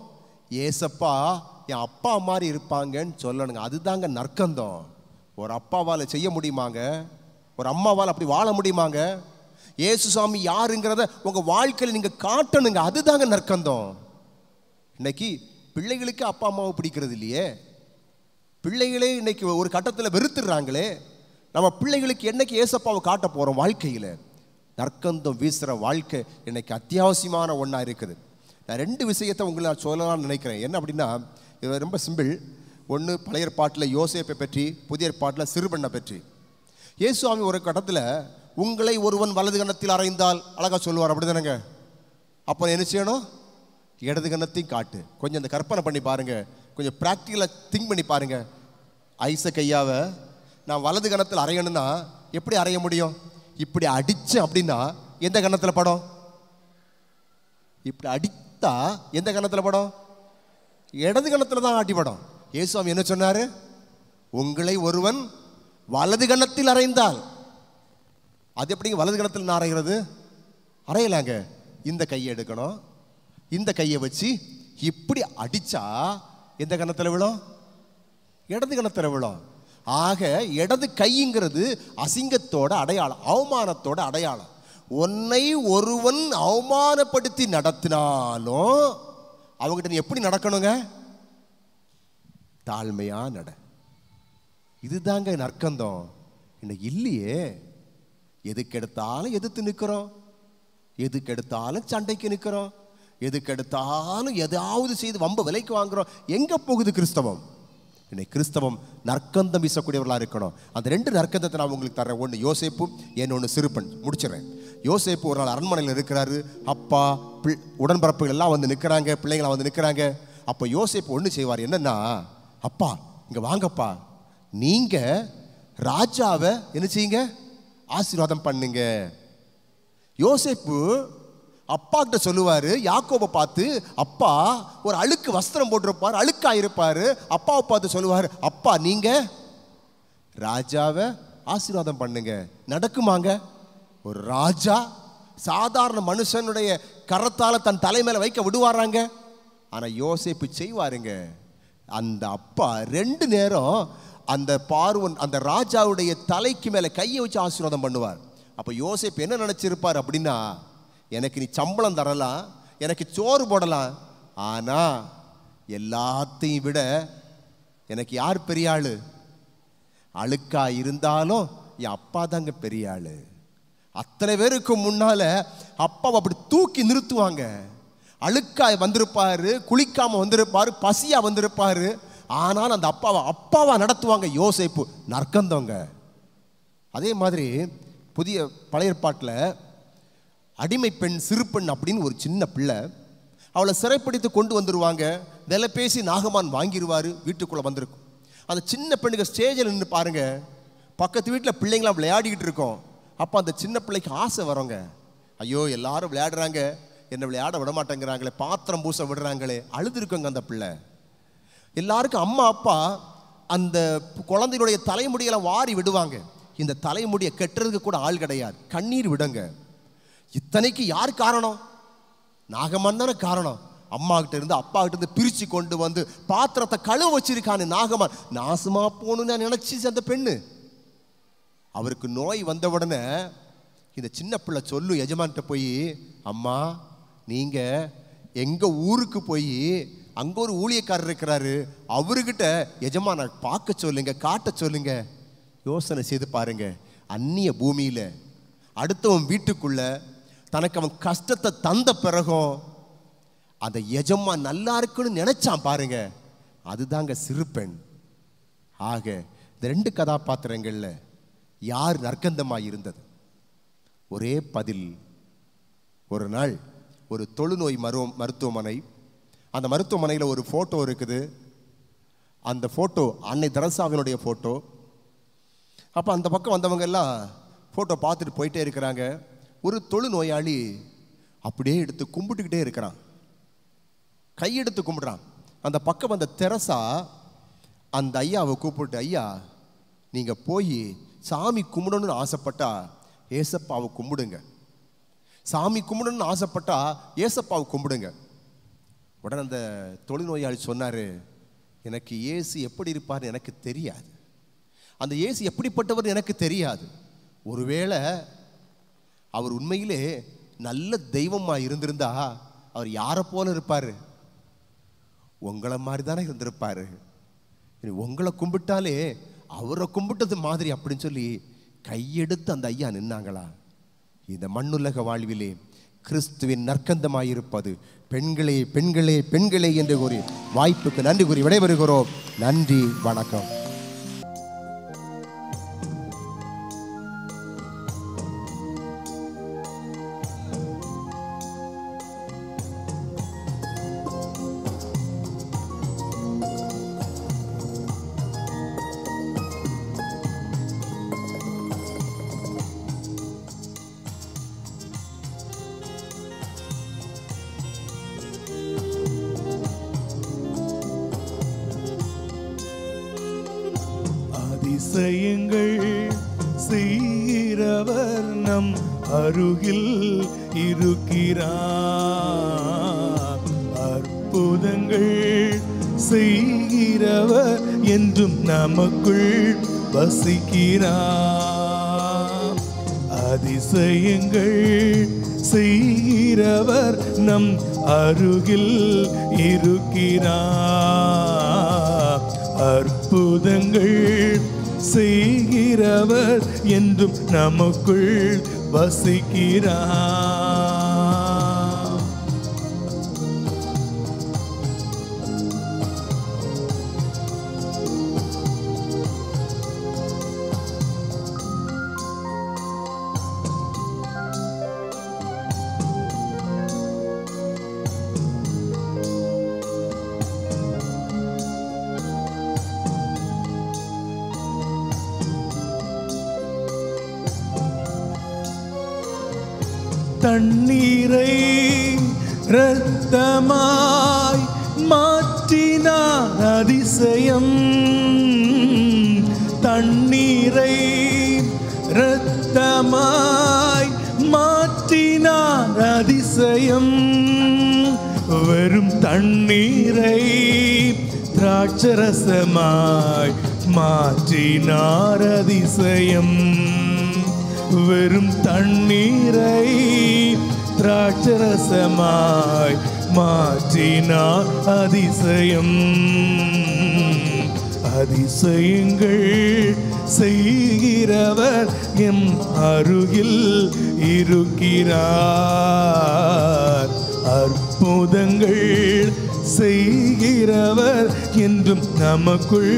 ஏசப்பா என் அப்பா மாதிரி இருப்பாங்கன்னு சொல்லணுங்க அதுதாங்க நற்கந்தம் ஒரு அப்பாவால் செய்ய முடியுமாங்க ஒரு அம்மாவால் அப்படி வாழ முடியுமாங்க இயேசு சாமி யாருங்கிறத உங்க வாழ்க்கையில் நீங்க காட்டணுங்க அதுதாங்க நற்கந்தம் இன்னைக்கு பிள்ளைகளுக்கு அப்பா அம்மாவை பிடிக்கிறது இல்லையே பிள்ளைகளே இன்னைக்கு ஒரு கட்டத்தில் வெறுத்துடுறாங்களே நம்ம பிள்ளைகளுக்கு என்னைக்கு ஏசப்பாவை காட்ட போறோம் வாழ்க்கையில் நற்கந்தம் வீசுகிற வாழ்க்கை இன்னைக்கு அத்தியாவசியமான ஒன்றா இருக்குது நான் ரெண்டு விஷயத்தை உங்களை நான் சொல்லலாம்னு நினைக்கிறேன் என்ன அப்படின்னா இது ரொம்ப சிம்பிள் ஒன்று பழைய ஏற்பாட்டில் யோசேப்பை பற்றி புதிய ஏற்பாட்டில் சிறுபண்ணை பற்றி இயேசுவாமி ஒரு கட்டத்தில் உங்களை ஒருவன் வலது கன்னத்தில் அறைந்தால் அழகா சொல்லுவார் அப்படிதானங்க அப்போ என்ன செய்யணும் இடது கன்னத்தையும் காட்டு கொஞ்சம் இந்த கற்பனை பண்ணி பாருங்க கொஞ்சம் ப்ராக்டிக்கலாக திங்க் பண்ணி பாருங்க ஐச கையாவை நான் வலது கன்னத்தில் அரையணும்னா எப்படி அரைய முடியும் இப்படி அடிச்சேன் அப்படின்னா எந்த கன்னத்தில் படம் இப்படி அடித்தா எந்த கன்னத்தில் படம் இடது கன்னத்தில் தான் ஆட்டிப்படும் இயேசுவாமி என்ன சொன்னாரு உங்களை ஒருவன் வலது கன்னத்தில் அறைந்தால் அது எப்படிங்க வலது கணத்தில் நான் அரைகிறது அரையலாங்க இந்த கையை எடுக்கணும் இந்த கையை வச்சு இப்படி அடிச்சா எந்த கணத்தில் விழும் இடது கணத்தில் விழும் ஆக இடது கைங்கிறது அசிங்கத்தோட அடையாளம் அவமானத்தோட அடையாளம் உன்னை ஒருவன் அவமானப்படுத்தி நடத்தினாலும் அவங்ககிட்ட நீ எப்படி நடக்கணுங்க தாழ்மையா நட இதுதாங்க நற்கந்தம் இன்னைக்கு இல்லையே எதுக்கு எடுத்தாலும் எதிர்த்து நிற்கிறோம் எதுக்கு எடுத்தாலும் சண்டைக்கு நிற்கிறோம் எதுக்கு எடுத்தாலும் எதாவது செய்து வம்ப விலைக்கு வாங்குறோம் எங்க போகுது கிறிஸ்தவம் இன்னைக்கு கிறிஸ்தவம் நற்கந்தம் வீசக்கூடியவர்களாக இருக்கணும் அந்த ரெண்டு நற்கந்தத்தை நான் உங்களுக்கு தர்றேன் ஒன்று யோசேப்பும் இன்னொன்று சிறுப்பன் முடிச்சிடுறேன் யோசேப்பு ஒரு நாள் அரண்மனையில் இருக்கிறாரு அப்பா பிள் உடன்பிறப்புகள் எல்லாம் வந்து நிற்கிறாங்க பிள்ளைங்களாம் வந்து நிற்கிறாங்க அப்போ யோசேப்பு ஒன்று செய்வார் என்னன்னா அப்பா இங்கே வாங்கப்பா நீங்கள் ராஜாவை என்ன செய்யுங்க ஆசீர்வாதம் பண்ணுங்க யோசேப்பு அப்பா கிட்ட சொல்லுவாரு யாக்கோபை பார்த்து அப்பா ஒரு அழுக்கு வஸ்திரம் போட்டிருப்பார் அழுக்கா இருப்பாரு அப்பாவை பார்த்து சொல்லுவாரு அப்பா நீங்க ராஜாவை ஆசீர்வாதம் பண்ணுங்க நடக்குமாங்க ஒரு ராஜா சாதாரண மனுஷனுடைய கரத்தால தன் தலைமையில வைக்க விடுவாராங்க ஆனா யோசேப்பு செய்வாருங்க அந்த அப்பா ரெண்டு நேரம் அந்த பார்வன் அந்த ராஜாவுடைய தலைக்கு மேல கையை வச்சு ஆசீர்வாதம் பண்ணுவார் அப்ப யோசேப்பு என்ன நினைச்சிருப்பார் அப்படின்னா எனக்கு நீ சம்பளம் தரலாம் எனக்கு சோறு போடலாம் ஆனா எல்லாத்தையும் விட எனக்கு யார் பெரிய ஆளு அழுக்கா இருந்தாலும் என் அப்பா தாங்க பெரிய ஆளு அத்தனை பேருக்கு முன்னால அப்பாவை அப்படி தூக்கி நிறுத்துவாங்க அழுக்காய் வந்திருப்பாரு குளிக்காம வந்திருப்பாரு பசியா வந்திருப்பாரு ஆனால் அந்த அப்பாவை அப்பாவா நடத்துவாங்க யோசேப்பு நற்கந்தவங்க அதே மாதிரி புதிய பழைய ஏற்பாட்டில் அடிமை பெண் சிறு பெண் அப்படின்னு ஒரு சின்ன பிள்ளை அவளை சிறைப்பிடித்து கொண்டு வந்துருவாங்க விலை பேசி நாகமான் வாங்கிடுவார் வீட்டுக்குள்ளே வந்திருக்கும் அந்த சின்ன பெண்ணுக்கு ஸ்டேஜில் நின்று பாருங்க பக்கத்து வீட்டில் பிள்ளைங்களாம் விளையாடிக்கிட்டு இருக்கோம் அப்போ அந்த சின்ன பிள்ளைக்கு ஆசை வரோங்க ஐயோ எல்லாரும் விளையாடுறாங்க என்னை விளையாட விட மாட்டேங்கிறாங்களே பாத்திரம் பூச விடுறாங்களே அழுது இருக்குங்க அந்த பிள்ளை எல்லாருக்கும் அம்மா அப்பா அந்த குழந்தைகளுடைய தலைமுடியெல்லாம் வாரி விடுவாங்க இந்த தலைமுடியை கெட்டுறதுக்கு கூட ஆள் கிடையாது கண்ணீர் விடுங்க இத்தனைக்கு யார் காரணம் நாகமன் தானே காரணம் அம்மா கிட்ட இருந்து அப்பா கிட்ட இருந்து பிரிச்சு கொண்டு வந்து பாத்திரத்தை கழுவ வச்சிருக்கானு நாகமான் நாசமா போகணும்னு நினைச்சு அந்த பெண்ணு அவருக்கு நோய் வந்த உடனே இந்த சின்ன பிள்ளை சொல்லு எஜமான்கிட்ட போய் அம்மா நீங்க எங்க ஊருக்கு போய் அங்க ஒரு ஊழியக்காரர் இருக்கிறாரு அவர்கிட்ட எஜமான பார்க்க சொல்லுங்க காட்ட சொல்லுங்க யோசனை செய்து பாருங்க அந்நிய பூமியில அடுத்தவன் வீட்டுக்குள்ள தனக்கு அவன் கஷ்டத்தை தந்த பிறகும் அந்த எஜமா நல்லா இருக்குன்னு நினைச்சான் பாருங்க அதுதாங்க சிறுபெண் ஆக இந்த ரெண்டு கதாபாத்திரங்கள்ல யார் நற்கந்தமாய் இருந்தது ஒரே பதில் ஒரு நாள் ஒரு தொழுநோய் மருவ மருத்துவமனை அந்த மருத்துவமனையில் ஒரு ஃபோட்டோ இருக்குது அந்த ஃபோட்டோ அன்னை தெரசாவினுடைய ஃபோட்டோ அப்போ அந்த பக்கம் வந்தவங்க எல்லாம் ஃபோட்டோ பார்த்துட்டு போயிட்டே இருக்கிறாங்க ஒரு தொழுநோயாளி அப்படியே எடுத்து கும்பிட்டுக்கிட்டே இருக்கிறான் கையெடுத்து கும்பிடுறான் அந்த பக்கம் வந்த தெரசா அந்த ஐயாவை கூப்பிட்டு ஐயா நீங்கள் போய் சாமி கும்பிடணும்னு ஆசைப்பட்டா ஏசப்பாவை கும்பிடுங்க சாமி கும்பிடணும்னு ஆசைப்பட்டா ஏசப்பாவை கும்பிடுங்க உடனே அந்த தொழுநோயாளி சொன்னாரு எனக்கு இயேசு எப்படி இருப்பார் எனக்கு தெரியாது அந்த இயேசு எப்படிப்பட்டவர் எனக்கு தெரியாது ஒருவேளை அவர் உண்மையிலே நல்ல தெய்வமா இருந்திருந்தா அவர் யாரை போல இருப்பாரு உங்களை மாதிரி தானே இருந்திருப்பாரு இனி உங்களை கும்பிட்டாலே அவரை கும்பிட்டது மாதிரி அப்படின்னு சொல்லி கையெடுத்து அந்த ஐயா நின்னாங்களா இந்த மண்ணுலக வாழ்விலே கிறிஸ்துவின் நற்கந்தமாயிருப்பது பெண்களே பெண்களே பெண்களே என்று கூறி வாய்ப்புக்கு நன்றி கூறி விடைபெறுகிறோம் நன்றி வணக்கம் அதிசயங்கள் செய்கிறவர் நம் அருகில் இருக்கிறார் அற்புதங்கள் செய்கிறவர் என்றும் நமக்குள் வசிக்கிறார் அதிசயங்கள் செய்கிறவர் நம் அருகில் இருக்கிறார் அற்புதங்கள் செய்கிறவர் என்றும் நமக்குள் வசிக்கிறார் தண்ணீரை இரத்தமாய் மாற்றினார் அதிசயம் தண்ணீரை இரத்தமாய் மாற்றினார் அதிசயம் வெறும் தண்ணீரை திராட்சரசமாய் மாற்றினார் அதிசயம் வெறும் தண்ணீரை திராட்சரசமாய் மாற்றினார் அதிசயம் அதிசயங்கள் செய்கிறவர் எம் அருகில் இருக்கிறார் அற்புதங்கள் செய்கிறவர் என்றும் நமக்குள்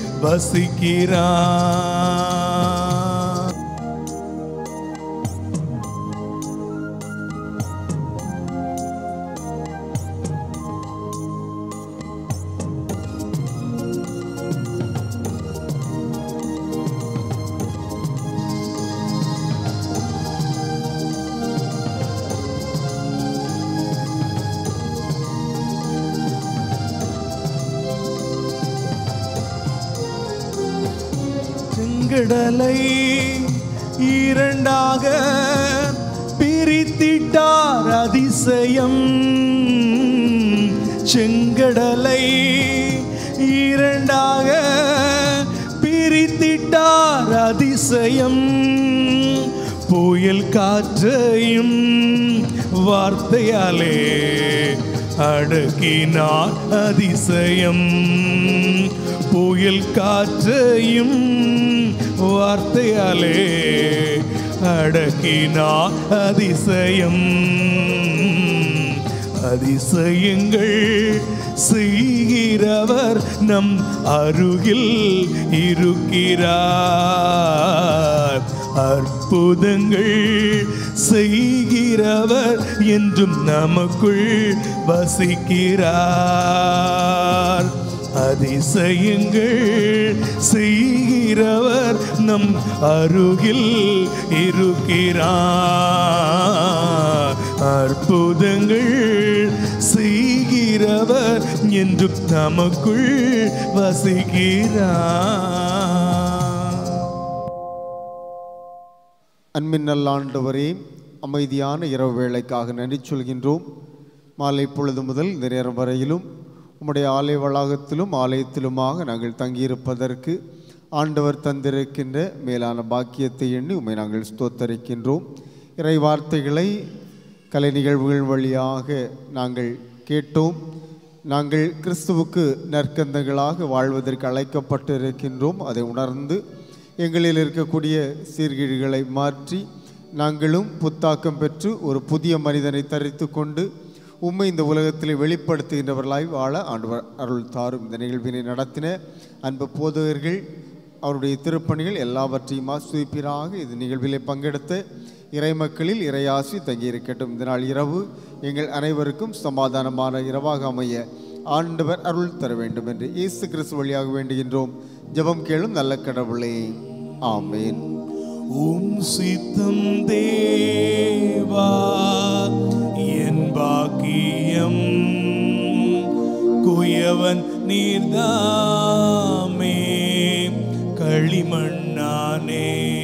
வசிக்கிறார் செங்கடலை இரண்டாக பிரித்திட்டார் அதிசயம் செங்கடலை இரண்டாக பிரித்திட்டார் அதிசயம் புயல் காற்றையும் வார்த்தையாலே அடக்கினார் அதிசயம் புயல் காற்றையும் வார்த்தையாலே அடக்கினார் அதிசயம் அதிசயங்கள் செய்கிறவர் நம் அருகில் இருக்கிறார் அற்புதங்கள் செய்கிறவர் என்றும் நமக்குள் வசிக்கிறார் அதிசயங்கள் செய்கிறவர் நம் அருகில் இருக்கிறார் அற்புதங்கள் செய்கிறவர் என்றும் நமக்குள் வசிக்கிறார் அன்பின் நல்லாண்டவரே அமைதியான இரவு வேளைக்காக நன்றி சொல்கின்றோம் மாலை பொழுது முதல் இந்த நேரம் வரையிலும் உம்முடைய ஆலய வளாகத்திலும் ஆலயத்திலுமாக நாங்கள் தங்கியிருப்பதற்கு ஆண்டவர் தந்திருக்கின்ற மேலான பாக்கியத்தை எண்ணி உம்மை நாங்கள் ஸ்தோத்தரிக்கின்றோம் இறை வார்த்தைகளை கலை நிகழ்வுகள் வழியாக நாங்கள் கேட்டோம் நாங்கள் கிறிஸ்துவுக்கு நற்கந்தங்களாக வாழ்வதற்கு அழைக்கப்பட்டு இருக்கின்றோம் அதை உணர்ந்து எங்களில் இருக்கக்கூடிய சீர்கீழ்களை மாற்றி நாங்களும் புத்தாக்கம் பெற்று ஒரு புதிய மனிதனை தரித்து கொண்டு உம்மை இந்த உலகத்தில் வெளிப்படுத்துகின்றவர்களாய் வாழ ஆண்டவர் அருள் தாரும் இந்த நிகழ்வினை நடத்தின அன்பு போதகர்கள் அவருடைய திருப்பணிகள் எல்லாவற்றையும் ஆஸ்வதிப்பீராக இந்த நிகழ்விலே பங்கெடுத்த இறைமக்களில் இறையாசி தங்கியிருக்கட்டும் இந்த நாள் இரவு எங்கள் அனைவருக்கும் சமாதானமான இரவாக அமைய ஆண்டவர் அருள் தர வேண்டும் என்று இயேசு கிறிஸ்து வழியாக வேண்டுகின்றோம் ஜெபம் கேளும் நல்ல கடவுளே ஆமேன் உம் சித்தம் தேவா என் பாக்கியம் குயவன் நீர்தாமே களிமண்ணானே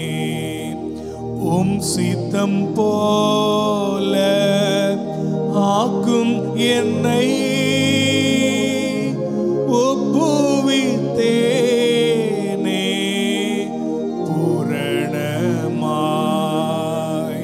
உம் சித்தம் போல ஆக்கும் என்னை ஒப்புவித்தேனே பூரணமாய்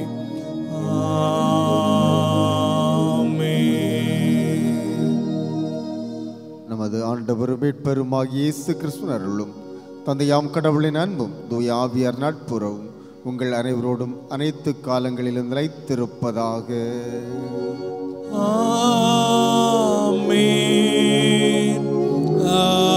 ஆமென். நமது ஆண்டவரும் மீட்பெருமாகிய இயேசு கிறிஸ்துவின் அருளும் தந்தையாம் கடவுளின் அன்பும் தூய ஆவியார் நட்புறவும் உங்கள் அனைவரோடும் அனைத்து காலங்களிலும் நிலைத்திருப்பதாக ஆமென். ஆமென்.